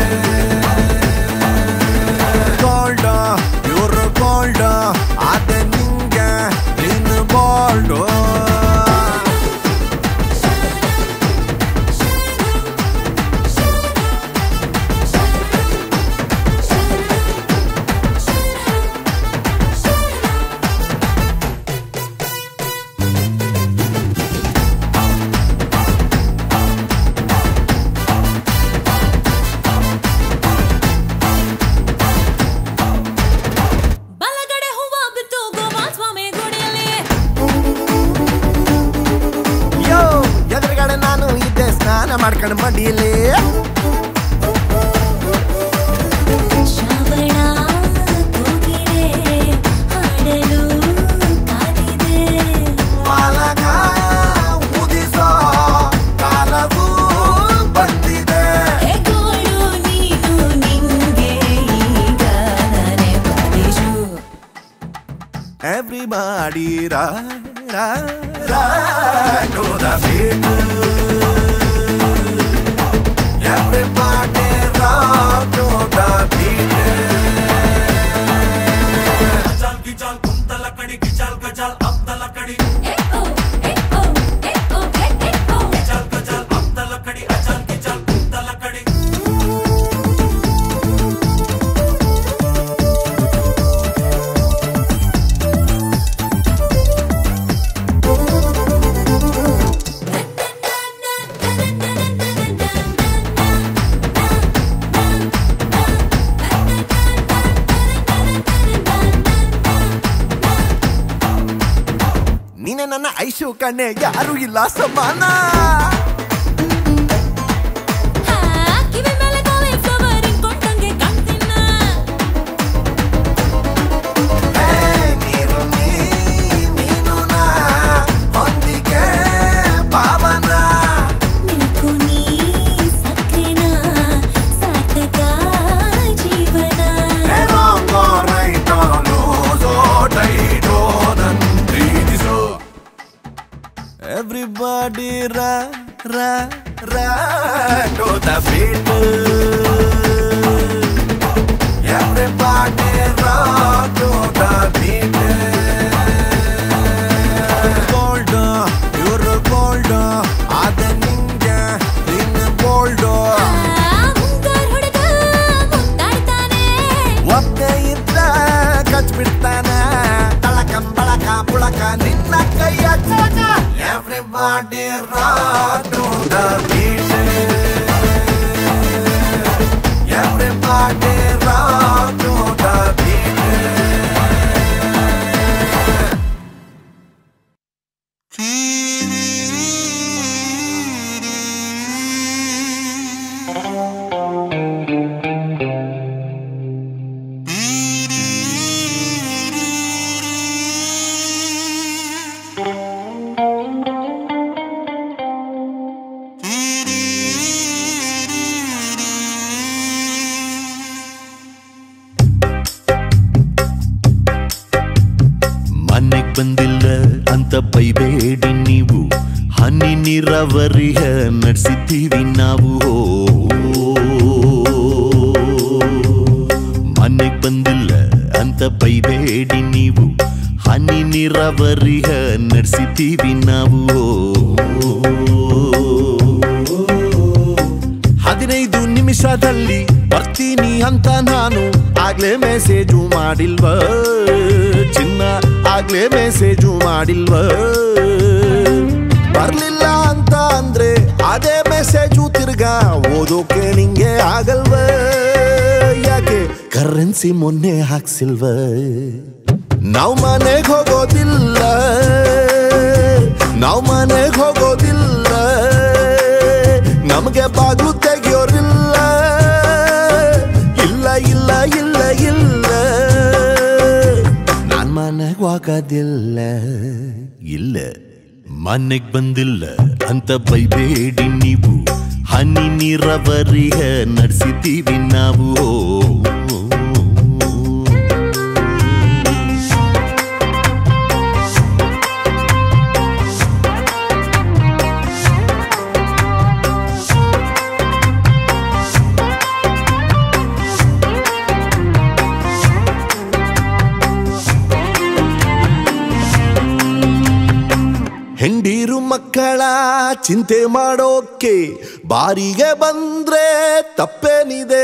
gold ಇವ್ರು ಗೋಲ್ಡ್ ಅದೇ ನಿಂಗೆ ಇನ್ನು ಗೋಲ್ಡು ಬಲಗಡೆ ಹೂವ ಬಿತ್ತು ಗೋಪಾಲ್ ಸ್ವಾಮಿ ಗುಡಿಯಲ್ಲಿ ಯೋ ಎದುರುಗಡೆ ನಾನು ಇದ್ದೆ ಸ್ನಾನ ಮಾಡ್ಕೊಂಡು ಮಡಿಯಲ್ಲಿ ಶ್ರಾವಣ ಕೋಗಿಲೆ ಹಾಡಲು ಕಾದಿದೆ ಮಾಲಕ ಉದಿಸೋ ಕಾಲವು ಬಂದಿದೆ ಹೆಗೋಳು ನೀನು ನಿಂಗೆ ಈಗ ನಾನೇ ಬಾರಿಸು ಎವ್ರಿಬಾಡಿ ರಾ ರಾ ರಾ ಟು ದ ಬೀಟ್ ಎವ್ರಿಬಾಡಿ ರಾ ಟು ದ ಬೀಟ್ ನೀನೆ ನನ್ನ ಐಶು ಕಣ್ಣೆ ಯಾರು ಇಲ್ಲ ಸಮಾನ ಕಿವಿ ಮೇಲೆ ಕಾಲಿಫ್ಲವರ್ ಇಟ್ಕೊಂಡಂಗೆ ಕಾಣ್ತೀನ ಹೇ, ನೀರು ನೀ, ನೀನು ನಾ, ಹೊಂದಿಕೆ ಭಾವನ ನಿನಗೂ ನೀ ಸಕ್ರೆನ ಸಾರ್ಥಕ ಜೀವನ ರೈಟೋ ಲೂಸೋ ಟೈಟೋ ನನ್ ಪ್ರೀತಿಸು ra, ra to the beat. Everybody rock to the beat. Gold, ಇವ್ರು gold, ಅದ ನಿಂಗೆ ಇನ್ನು gold. ಒಬ್ಬನೇ ಇದ್ದ ಕಚ್ ಬಿಡ್ತಾನ ತಳಕ ಬಳಕ ಪುಳಕ ನಿನ್ನ ಕೈಯ everybody rock to the beat everybody rock to the beat ಮನೆಗ್ ಬಂದಿಲ್ಲ ಅಂತ ಬೈಬೇಡಿ ನೀವು ಹನಿ ನೀರಾವರಿಯ ನಡೆಸಿದ್ದೀವಿ ನಾವು ಮನೆಗ್ ಬಂದಿಲ್ಲ ಅಂತ ಬೈಬೇಡಿ ನೀವು ಹನಿ ನೀರಾವರಿಯ ನಡೆಸಿದ್ದೀವಿ ನಾವು ಹದಿನೈದು ನಿಮಿಷದಲ್ಲಿ ಬರ್ತೀನಿ ಅಂತ ನಾನು ಆಗ್ಲೇ ಮೆಸೇಜು ಮಾಡಿಲ್ವ ಚಿನ್ನ ಆಗ್ಲೇ ಮೆಸೇಜು ಮಾಡಿಲ್ವ ಬರ್ಲಿಲ್ಲ ಅಂತ ಅಂದ್ರೆ ಅದೇ ಮೆಸೇಜು ತಿರ್ಗಾ ಓದೋಕೆ ನಿಂಗೆ ಆಗಲ್ವ ಯಾಕೆ ಕರೆನ್ಸಿ ಮೊನ್ನೆ ಹಾಕ್ಸಿಲ್ವ ನಾವ್ ಮನೆಗ್ ಹೋಗೋದಿಲ್ಲ ನಾವ್ ಮನೆಗ್ ಹೋಗೋದಿಲ್ಲ ನಮಗೆ ಬಾಗ್ಲು ತೆಗಿಯೋರಿಲ್ಲ ಇಲ್ಲ ಇಲ್ಲ ಇಲ್ಲ ಇಲ್ಲ ನಾನ್ ಮನೆಗ್ ಹೋಗೋದಿಲ್ಲ ಇಲ್ಲ ಮನೆಗ್ ಬಂದಿಲ್ಲ ಅಂತ ಬೈಬೇಡಿ ನೀವು ಹನಿ ನೀರಾವರಿಯ ನಡೆಸಿದ್ದೀವಿ ನಾವು ಹೆಂಡೀರು ಮಕ್ಕಳ ಚಿಂತೆ ಮಾಡೋಕೆ ಬಾರಿಗೆ ಬಂದ್ರೆ ತಪ್ಪೇನಿದೆ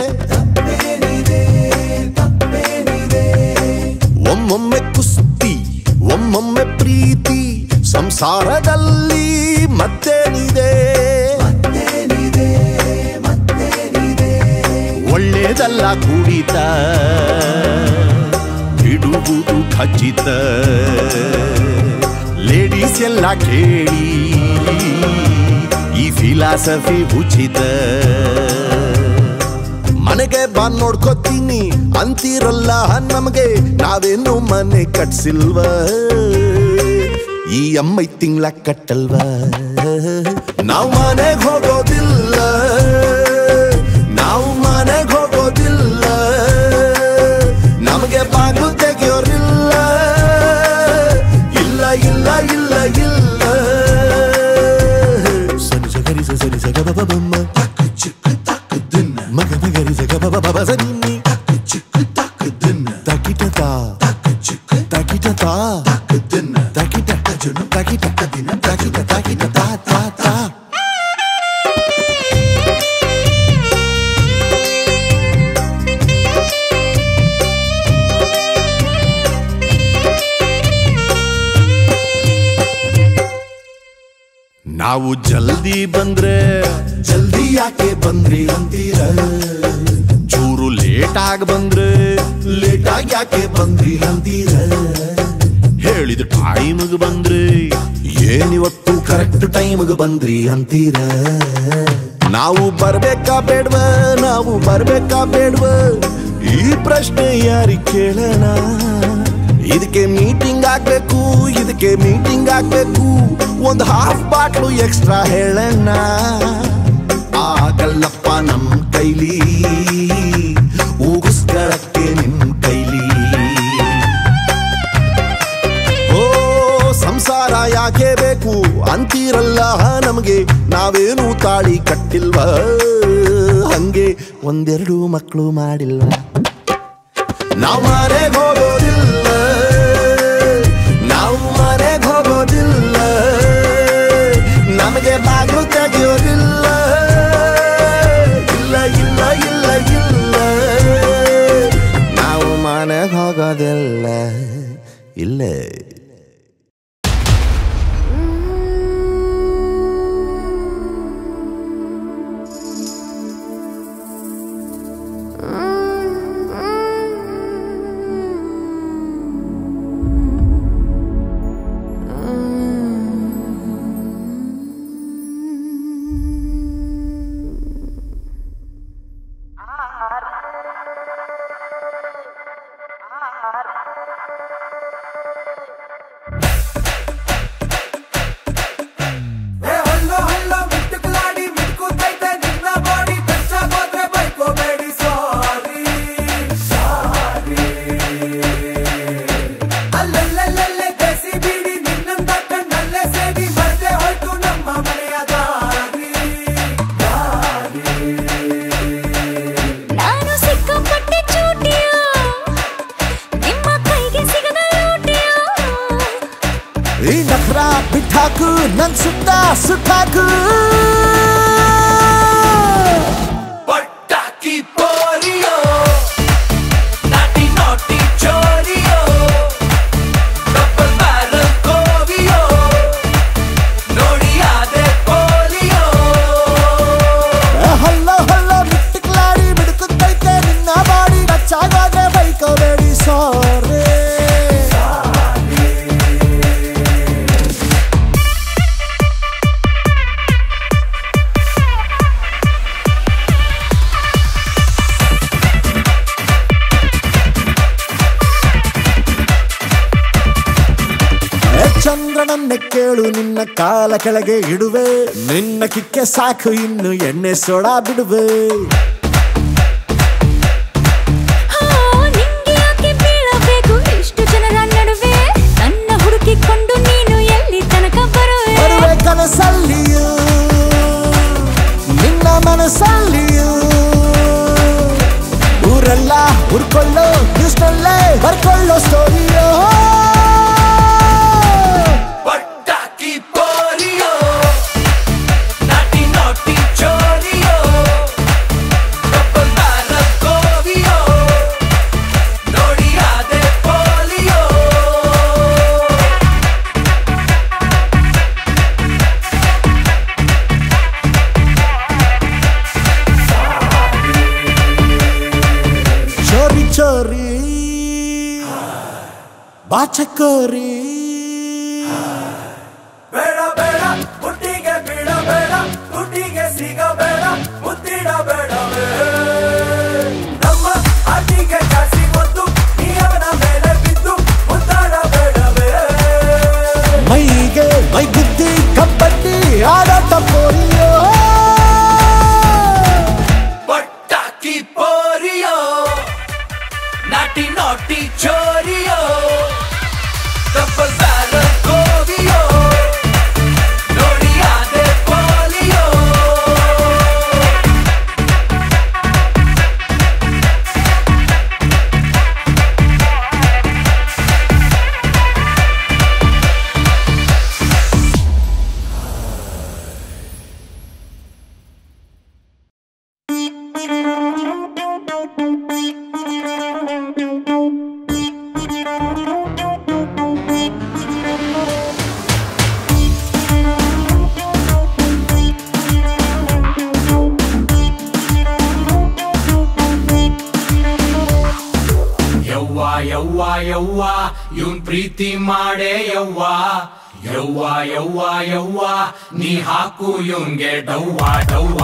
ಒಮ್ಮೊಮ್ಮೆ ಕುಸ್ತಿ ಒಮ್ಮೊಮ್ಮೆ ಪ್ರೀತಿ ಸಂಸಾರದಲ್ಲಿ ಮತ್ತೇನಿದೆ ಒಳ್ಳೇದಲ್ಲ ಕುಡಿತ ಬಿಡುವುದು ಖಚಿತ ಲೇಡೀಸ್ ಎಲ್ಲ ಕೇಳಿ ಈ ಫಿಲಾಸಫಿ ಉಚಿತ ಮನೆಗೆ ಬಂದ್ ನೋಡ್ಕೋತೀನಿ ಅಂತಿರಲ್ಲ ನಮಗೆ ನಾವೇನು ಮನೆ ಕಟ್ಸಿಲ್ವ ಈ ಅಮ್ಮೈ ತಿಂಗ್ಳ ಕಟ್ಟಲ್ವ ನಾವು ಮನೆಗೆ ಹೋಗೋದಿಲ್ಲ ನಾವು ಮನೆಗೆ ಹೋಗೋದಿಲ್ಲ ನಮಗೆ ಬಾಗಿಲು ತೆಗಿಯೋರಿಲ್ಲ ಇಲ್ಲ ಇಲ್ಲ ಇಲ್ಲ ಇಲ್ಲ ಸರಿ ಸಗರಿ ಸರಿ ಸಗ ಬಬ ಬಮ್ಮ ಮಗ ಮಗರಿ ಸಗ ಬಬ ಬಬ ಸನಿ ತಕಿಟ ತಾ ತಕಿಟ ತಾ ತಕಿಟ ತಕಿಟ ತಕಿಟ ತಕಿಟ ತಾ ತಾ ತಾ ನಾವು ಜಲ್ದಿ ಬಂದ್ರೆ ಜಲ್ದಿ ಯಾಕೆ ಬಂದ್ರಿ ಅಂತೀರ ಚೂರು ಲೇಟ್ ಆಗಿ ಬಂದ್ರೆ ಲೇಟ್ ಆಗಿ ಯಾಕೆ ಬಂದ್ರಿ ಅಂತೀರ ಹೇಳಿದ ಟೈಮ್ಗೆ ಬಂದ್ರೆ ಏನಿವತ್ತು ಕರೆಕ್ಟ್ ಟೈಮ್ಗೆ ಬಂದ್ರಿ ಅಂತೀರ ನಾವು ಬರ್ಬೇಕಾ ಬೇಡ್ವ ನಾವು ಬರ್ಬೇಕಾ ಬೇಡ್ವ ಈ ಪ್ರಶ್ನೆ ಯಾರಿಗೆ ಕೇಳೋಣ ಇದಕ್ಕೆ ಮೀಟಿಂಗ್ ಆಗ್ಬೇಕು ಇದಕ್ಕೆ ಮೀಟಿಂಗ್ ಆಗ್ಬೇಕು ಒಂದು ಹಾಫ್ ಬಾಟ್ಲು ಎಕ್ಸ್ಟ್ರಾ ಹೇಳೋಣ ಆಗಲ್ಲಪ್ಪ ನಮ್ ಕೈಲಿ ಊಗಿಸ್ಕೊಳಕ್ಕೆ ನಿಮ್ ಕೈಲಿ ಓ ಸಂಸಾರ ಯಾಕೆ ಬೇಕು ಅಂತೀರಲ್ಲ ನಮಗೆ ನಾವೇನು ತಾಳಿ ಕಟ್ಟಿಲ್ವ ಹಂಗೆ ಒಂದೆರಡು ಮಕ್ಕಳು ಮಾಡಿಲ್ವ ನಾವು ಮನೆಗೆ ಹೋಗೋದಿಲ್ಲ ನಾವು ಮನೆಗೆ ಹೋಗೋದಿಲ್ಲ ನಮಗೆ ಬಾಗಿಲು ತೆಗೆಯೋದಿಲ್ಲ ಇಲ್ಲ ಇಲ್ಲ ಇಲ್ಲ ಇಲ್ಲ ನಾವು ಮನೆಗೆ ಹೋಗೋದಿಲ್ಲ ಇಲ್ಲ ಏ ಹಲ್ಲೋ ಹಲ್ಲೋ ಮಿಟ್ಟುಕಲಾಡಿ ಮಿಟ್ಕುತ್ತೈತೆ ನಿನ್ನ ಬಾಡಿ ಬೆಚ್ಚಾಗೋದ್ರೆ ಬೈಕೋಬೇಡಿ ಸಾರಿ ಸಾರಿ ಅಲ್ಲಲ್ಲಲ್ಲೇ ದೇಸಿ ಬೀಡಿ ನಿನ್ನಂತ ಕಣ್ಣಲ್ಲೇ ಸೇರಿ ಮರ್ದೆ ಹೋಯ್ತು ನಮ್ಮ ಮನೆಯ ದಾರಿ ನಾನು ಸಿಕ್ಕಾಪಟ್ಟೆ ಚೂಟಿಯ ನಿಮ್ಮ ಕೈಗೆ ಸಿಗದ ಲೂಟಿಯ ಈ ನಖರ ಬಿಟ್ಟಾಕು ನನ್ ಸುತ್ತ ಸುಟ್ಟಾಕು ಪಟಾಕಿ ಪೋರಿಯೋ ನಾಟಿ ನಾಟಿ ಚೋರಿಯೋ ಡಬಲ್ ಬ್ಯಾರಲ್ ಕೋವಿಯೋ ನೋಡಿ ಅದೇ ಪೋಲಿಯೋ ಹಲ್ಲ ಹಲ್ಲ ಮಿಟ್ಟಿಕ್ಲಾಡಿ ಬಿಡುತ್ತೈತೆ ನಿನ್ನ ಬಾಡಿ ನಚ್ಚಾಗಾದ್ರೆ ಬೈಕೋಬೇಡಿ ಸಾರೇ ಏ ಚಂದ್ರನನ್ನೇ ಕೇಳು ನಿನ್ನ ಕಾಲ ಕೆಳಗೆ ಇಡುವೆ ನಿನ್ನ ಕಿಕ್ಕೆ ಸಾಕು ಇನ್ನು ಎಣ್ಣೆ ಸೋಡಾ ಬಿಡುವೆ ಹಾ, ನಿಂಗೆ ಯಾಕೆ ಬೀಳಬೇಕು ಇಷ್ಟು ಜನರ ನಡುವೆ ನನ್ನ ಹುಡುಕಿಕೊಂಡು ನೀನು ಎಲ್ಲಿ ತನಕ ಬರುವೆ ಬರುವೆ ಕನಸಲ್ಲಿಯೂ ನಿನ್ನ ಮನಸ್ಸಲ್ಲಿಯೂ ಊರೆಲ್ಲ ಹುರ್ಕೊಳ್ಳೋ ನ್ಯೂಸ್ನಲ್ಲೇ ಬರ್ಕೊಳ್ಳೋ ಸ್ಟೋರಿಯೋ ಪಟಾಕಿ ಪೋರಿಯೋ ನಾಟಿ ನಾಟಿ ಚೋರಿಯೋ ಡಬಲ್ ಬ್ಯಾರಲ್ ಕೋವಿಯೋ ನೋಡಿ ಅದೇ ಪೋಲಿಯೋ ಚೋರಿ ಚೋರಿ ಬಾಚಕೋರಿ ಬೇಡ ಬೇಡ ಹುಟ್ಟಿಗೆ ಬೀಳಬೇಡ ತುಟಿಗೆ ಸಿಗಬೇಡ ಮುತ್ತಿಡಬೇಡವೇ ನಮ್ಮ ಅತಿಗೆ ಜಾಸ್ತಿ ಗೊತ್ತು ನೀ ಅವನ ಮೇಲೆ ಬಿದ್ದು ಮುದ್ದಾಡಬೇಡವೇ ಮೈಗೆ ಮೈ ಬುದ್ಧಿ ಕಬ್ಬಡ್ಡಿ ಆಡಾಟ ಪೋರಿಯೋ ಪಟಾಕಿ ಪೋರಿಯೋ ನಾಟಿ ನಾಟಿ ಚೋರಿಯೋ ಡಬಲ್ ಬ್ಯಾರಲ್ ಕೋವಿಯೋ ನೋಡಿ ಅದೇ ಪೋಲಿಯೋ ಯವ್ವ ಯವ್ವ ಯವ್ವ ಇವನ್ ಪ್ರೀತಿ ಮಾಡೇ ಯವ್ವ ಯವ್ವ ಯವ್ವ ಯವ್ವ ನೀ ಹಾಕು ಇವನ್ಗೆ ಡವ್ವ ಡವ್ವ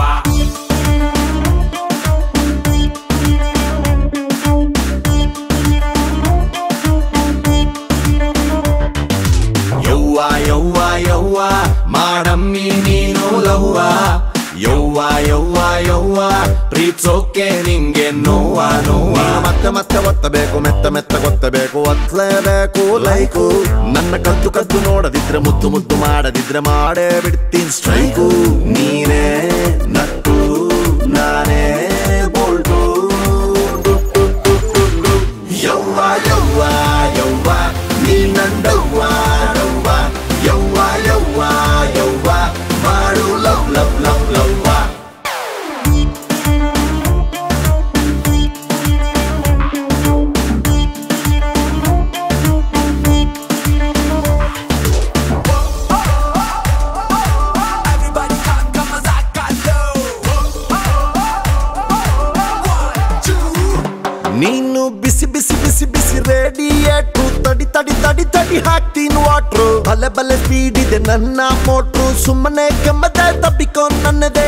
ಯವ್ವ ಯವ್ವ ಯವ್ವ ಮಾಡಮ್ಮಿ ನೀನು ಲವ್ವ ಯವ್ವ ಯವ್ವ ಯವ್ವ ಪ್ರೀತ್ಸೋಕೆ ನಿಂಗೆ ನೋವ ನೋವ ಮತ್ತೆ ಮತ್ತೆ ಒತ್ತಬೇಕು ಮೆತ್ತ ಮೆತ್ತ ಗೊತ್ತಬೇಕು ಒತ್ತಲೇಬೇಕು ಲೈಕು ನನ್ನ ಕದ್ದು ಕದ್ದು ನೋಡದಿದ್ರೆ ಮುದ್ದು ಮುದ್ದು ಮಾಡದಿದ್ರೆ ಮಾಡೇ ಬಿಡ್ತೀನಿ ಸ್ಟ್ರೈಕು ನೀ ಬಲೆ ಸ್ಪೀಡ್ ಇದೆ ನನ್ನ ಮೋಟ್ರು ಸುಮ್ಮನೆ ಕೆಮ್ಮದೆ ತಬ್ಬಿಕೋ ನನ್ನದೇ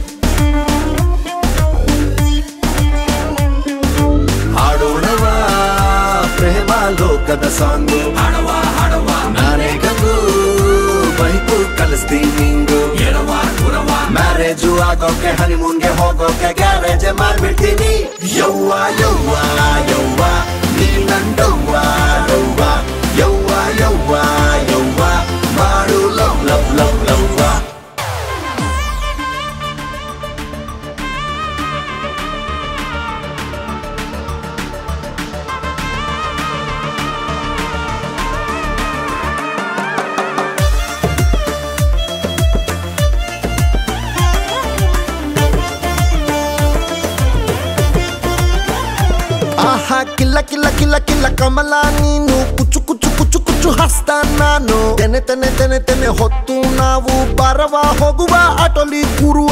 ಹಾಡೋಣವ ಪ್ರೇಮ ಲೋಕದ ಸಾಂಗು ಹಾಡವ ಹಾಡವ ನಾನೇ ಗಂಗು ಬೈಕು ಕಲಿಸ್ತೀನಿ ನಿಂಗು ಮ್ಯಾರೇಜು ಆಗೋಕೆ ಹನಿಮೂನ್ಗೆ ಹೋಗೋಕೆ ಗ್ಯಾರೇಜ್ ಮಾಡ್ಬಿಡ್ತೀನಿ ಯವ್ವ ಯವ್ವ ಯವ್ವ ನೀ ನಂಡವ್ವ ಯವ್ವ ಯವ್ವ ಯವ್ವ ಯವ್ವ ಮಾಡು ಲವ್ ಲವ್ ಲವ್ ಲವ್ವ ಆಹಾ ಕಿಲ್ಲ ಕಿಲ್ಲ ಕಿಲ್ಲ ಕಿಲ್ಲ ಕಮಲ ನೀನು ಕುಚ್ಚು ಕುಚ್ಚು ಕುಚ್ಚು ಕುಚ್ಚು ಹಸ್ತ ನಾನು ತೆನೆ ತೆನೆ ತೆನೆ ತೆನೆ ಹೊತ್ತು ನಾವು ಬರವ ಹೋಗುವ ಆಟೋಲಿ ಕೂರುವ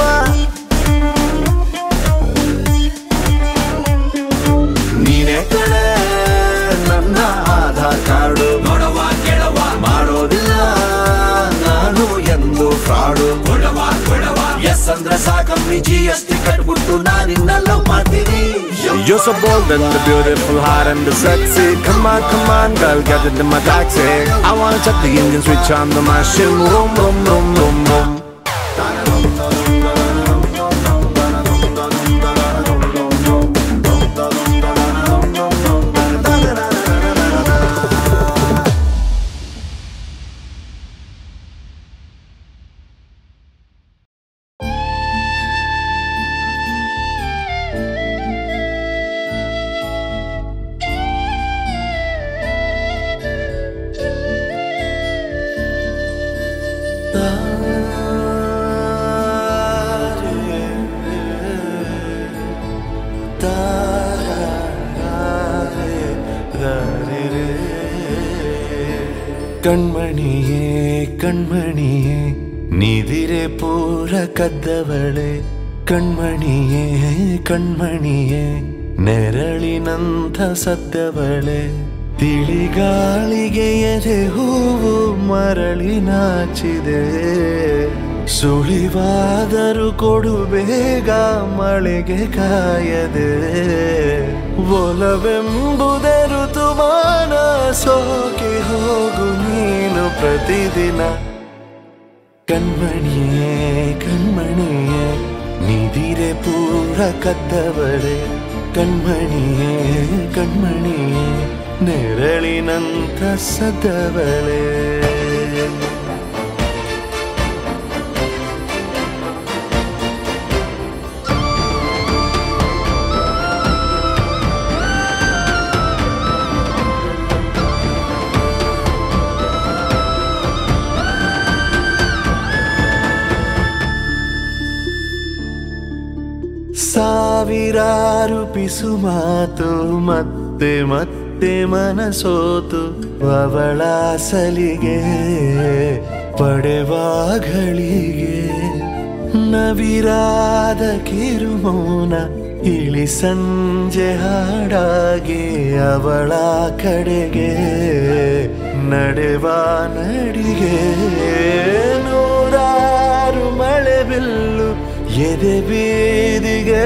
ನೀನೇ ಕಡೆ ನನ್ನ ಆಧಾರ್ ಕಾರ್ಡು ನೋಡವ ಕೇಳವ ಮಾಡೋದಿಲ್ಲ ನಾನು ಎಂದು ಫ್ರಾಡು ಕೊಡವ ಕೊಡವ ಎಸ್ ಅಂದ್ರೆ ಸಾಕಮ್ಮಿ ಜಿ ಎಸ್ ಟಿ ಕಟ್ಬಿಟ್ಟು ನಾನಿನ್ನ ಲವ್ ಮಾಡ್ತೀನಿ You're so bold and the beautiful, hot and the sexy. Come on, come on, girl, get it in my taxi. I wanna check the engine switch on the machine. Boom, boom, boom, boom, boom. ಕಣ್ಮಣಿಯೇ ಕಣ್ಮಣಿಯೇ ನಿದಿರೆ ಪೂರ ಕದ್ದವಳೆ ಕಣ್ಮಣಿಯೇ ಕಣ್ಮಣಿಯೇ ನೆರಳಿನಂಥ ಸದ್ದವಳೆ ತಿಳಿಗಾಳಿಗೆ ಎದೆ ಹೂವು ಮರಳಿ ನಾಚಿದೆ ಸುಳಿವಾದರೂ ಕೊಡು ಬೇಗ ಮಳೆಗೆ ಕಾಯದೆ ಒಲವೆಂಬುದೇ ಋತುಮಾನ ಸೋಕೆ ಹೋಗು ನೀನು ಪ್ರತಿದಿನ ಕಣ್ಮಣಿಯೇ ಕಣ್ಮಣಿಯೇ ನಿದಿರೆ ಪೂರ ಕದ್ದವಳೆ ಕಣ್ಮಣಿಯೇ ಕಣ್ಮಣಿಯೇ ನೆರಳಿನಂಥ ಸದ್ದವಳೆ ಸಾವಿರಾರು ಪಿಸು ಮಾತು ಮತ್ತೆ ಮತ್ತೆ ಮನಸೋತು ಅವಳ ಸಲಿಗೆ ಪಡೆವಾಗಳಿಗೆ ನವಿರಾದ ಕಿರುಮೌನ ಇಳಿ ಸಂಜೆ ಹಾಡಾಗಿ ಅವಳ ಕಡೆಗೆ ನಡೆವ ನಡಿಗೆ ನೂರಾರು ಮಳೆ ಬಿಲ್ಲು ಎದೆ ಬೀದಿಗೆ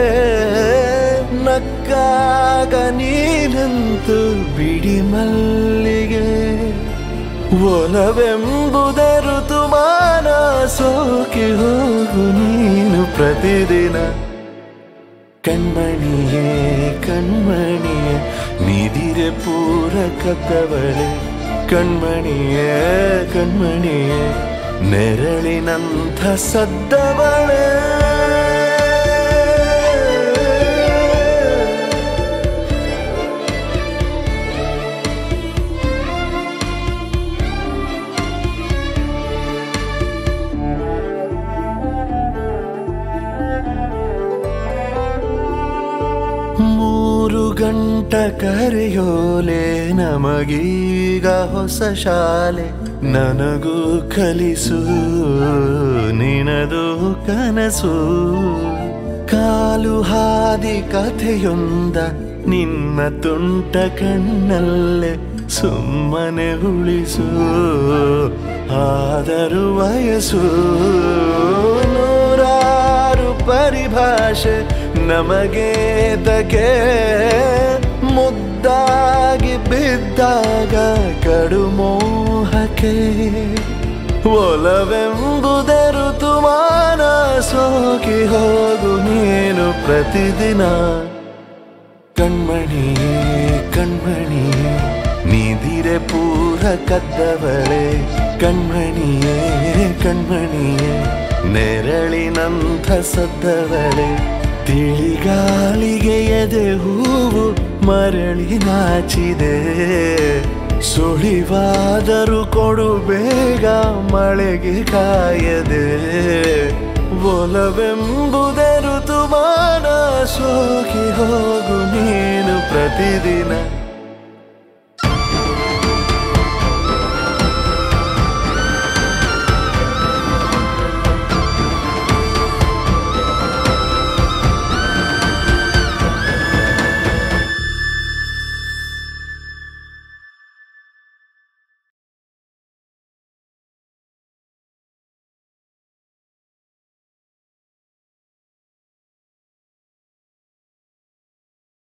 ನಕ್ಕಾಗ ನೀನಂತು ಬಿಡಿ ಮಲ್ಲಿಗೆ ಒಲವೆಂಬುದ ಋತುಮಾನ ಸೋಕಿ ಹೋಗು ನೀನು ಪ್ರತಿದಿನ ಕಣ್ಮಣಿಯೇ ಕಣ್ಮಣಿಯೇ ನಿದಿರೆ ಪೂರ ಕದ್ದವಳೆ ಕಣ್ಮಣಿಯೇ ಕಣ್ಮಣಿಯೇ ನೆರಳಿನಂಥ ಸದ್ದವಳೆ ಮೂರು ಗಂಟ ಕರೆಯೋಲೆ ನಮಗೀಗ ಹೊಸ ಶಾಲೆ ನನಗೂ ಕಲಿಸು ನಿನದು ಕನಸು ಕಾಲು ಹಾದಿ ಕಥೆಯೊಂದ ನಿನ್ನ ತುಂಟ ಕಣ್ಣಲ್ಲೇ ಸುಮ್ಮನೆ ಉಳಿಸು ಆದರೂ ವಯಸ್ಸು ನೂರಾರು ಪರಿಭಾಷೆ ನಮಗೆ ತಕೆ ಮುದ್ದಾಗಿ ಬಿದ್ದಾಗ ಕಡು ಮೋಹಕ್ಕೆ ಒಲವೆಂಬುದೇ ಋತುಮಾನ ಸೋಕಿ ಹೋಗು ನೀನು ಪ್ರತಿದಿನ ಕಣ್ಮಣಿಯೇ ಕಣ್ಮಣಿಯೇ ನೀದಿರೆ ಪೂರ ಕದ್ದವಳೆ ಕಣ್ಮಣಿಯೇ ಕಣ್ಮಣಿಯೇ ನೆರಳಿನಂಥ ಸದ್ದವಳೆ ತಿಳಿಗಾಲಿಗೆ ಎದೆ ಹೂವು ಮರಳಿ ನಾಚಿದೆ ಸುಳಿವಾದರೂ ಕೊಡು ಬೇಗ ಮಳೆಗೆ ಕಾಯದೆ ಒಲವೆಂಬುದೇ ಋತುಮಾನ ಸೋಕಿ ಹೋಗು ನೀನು ಪ್ರತಿದಿನ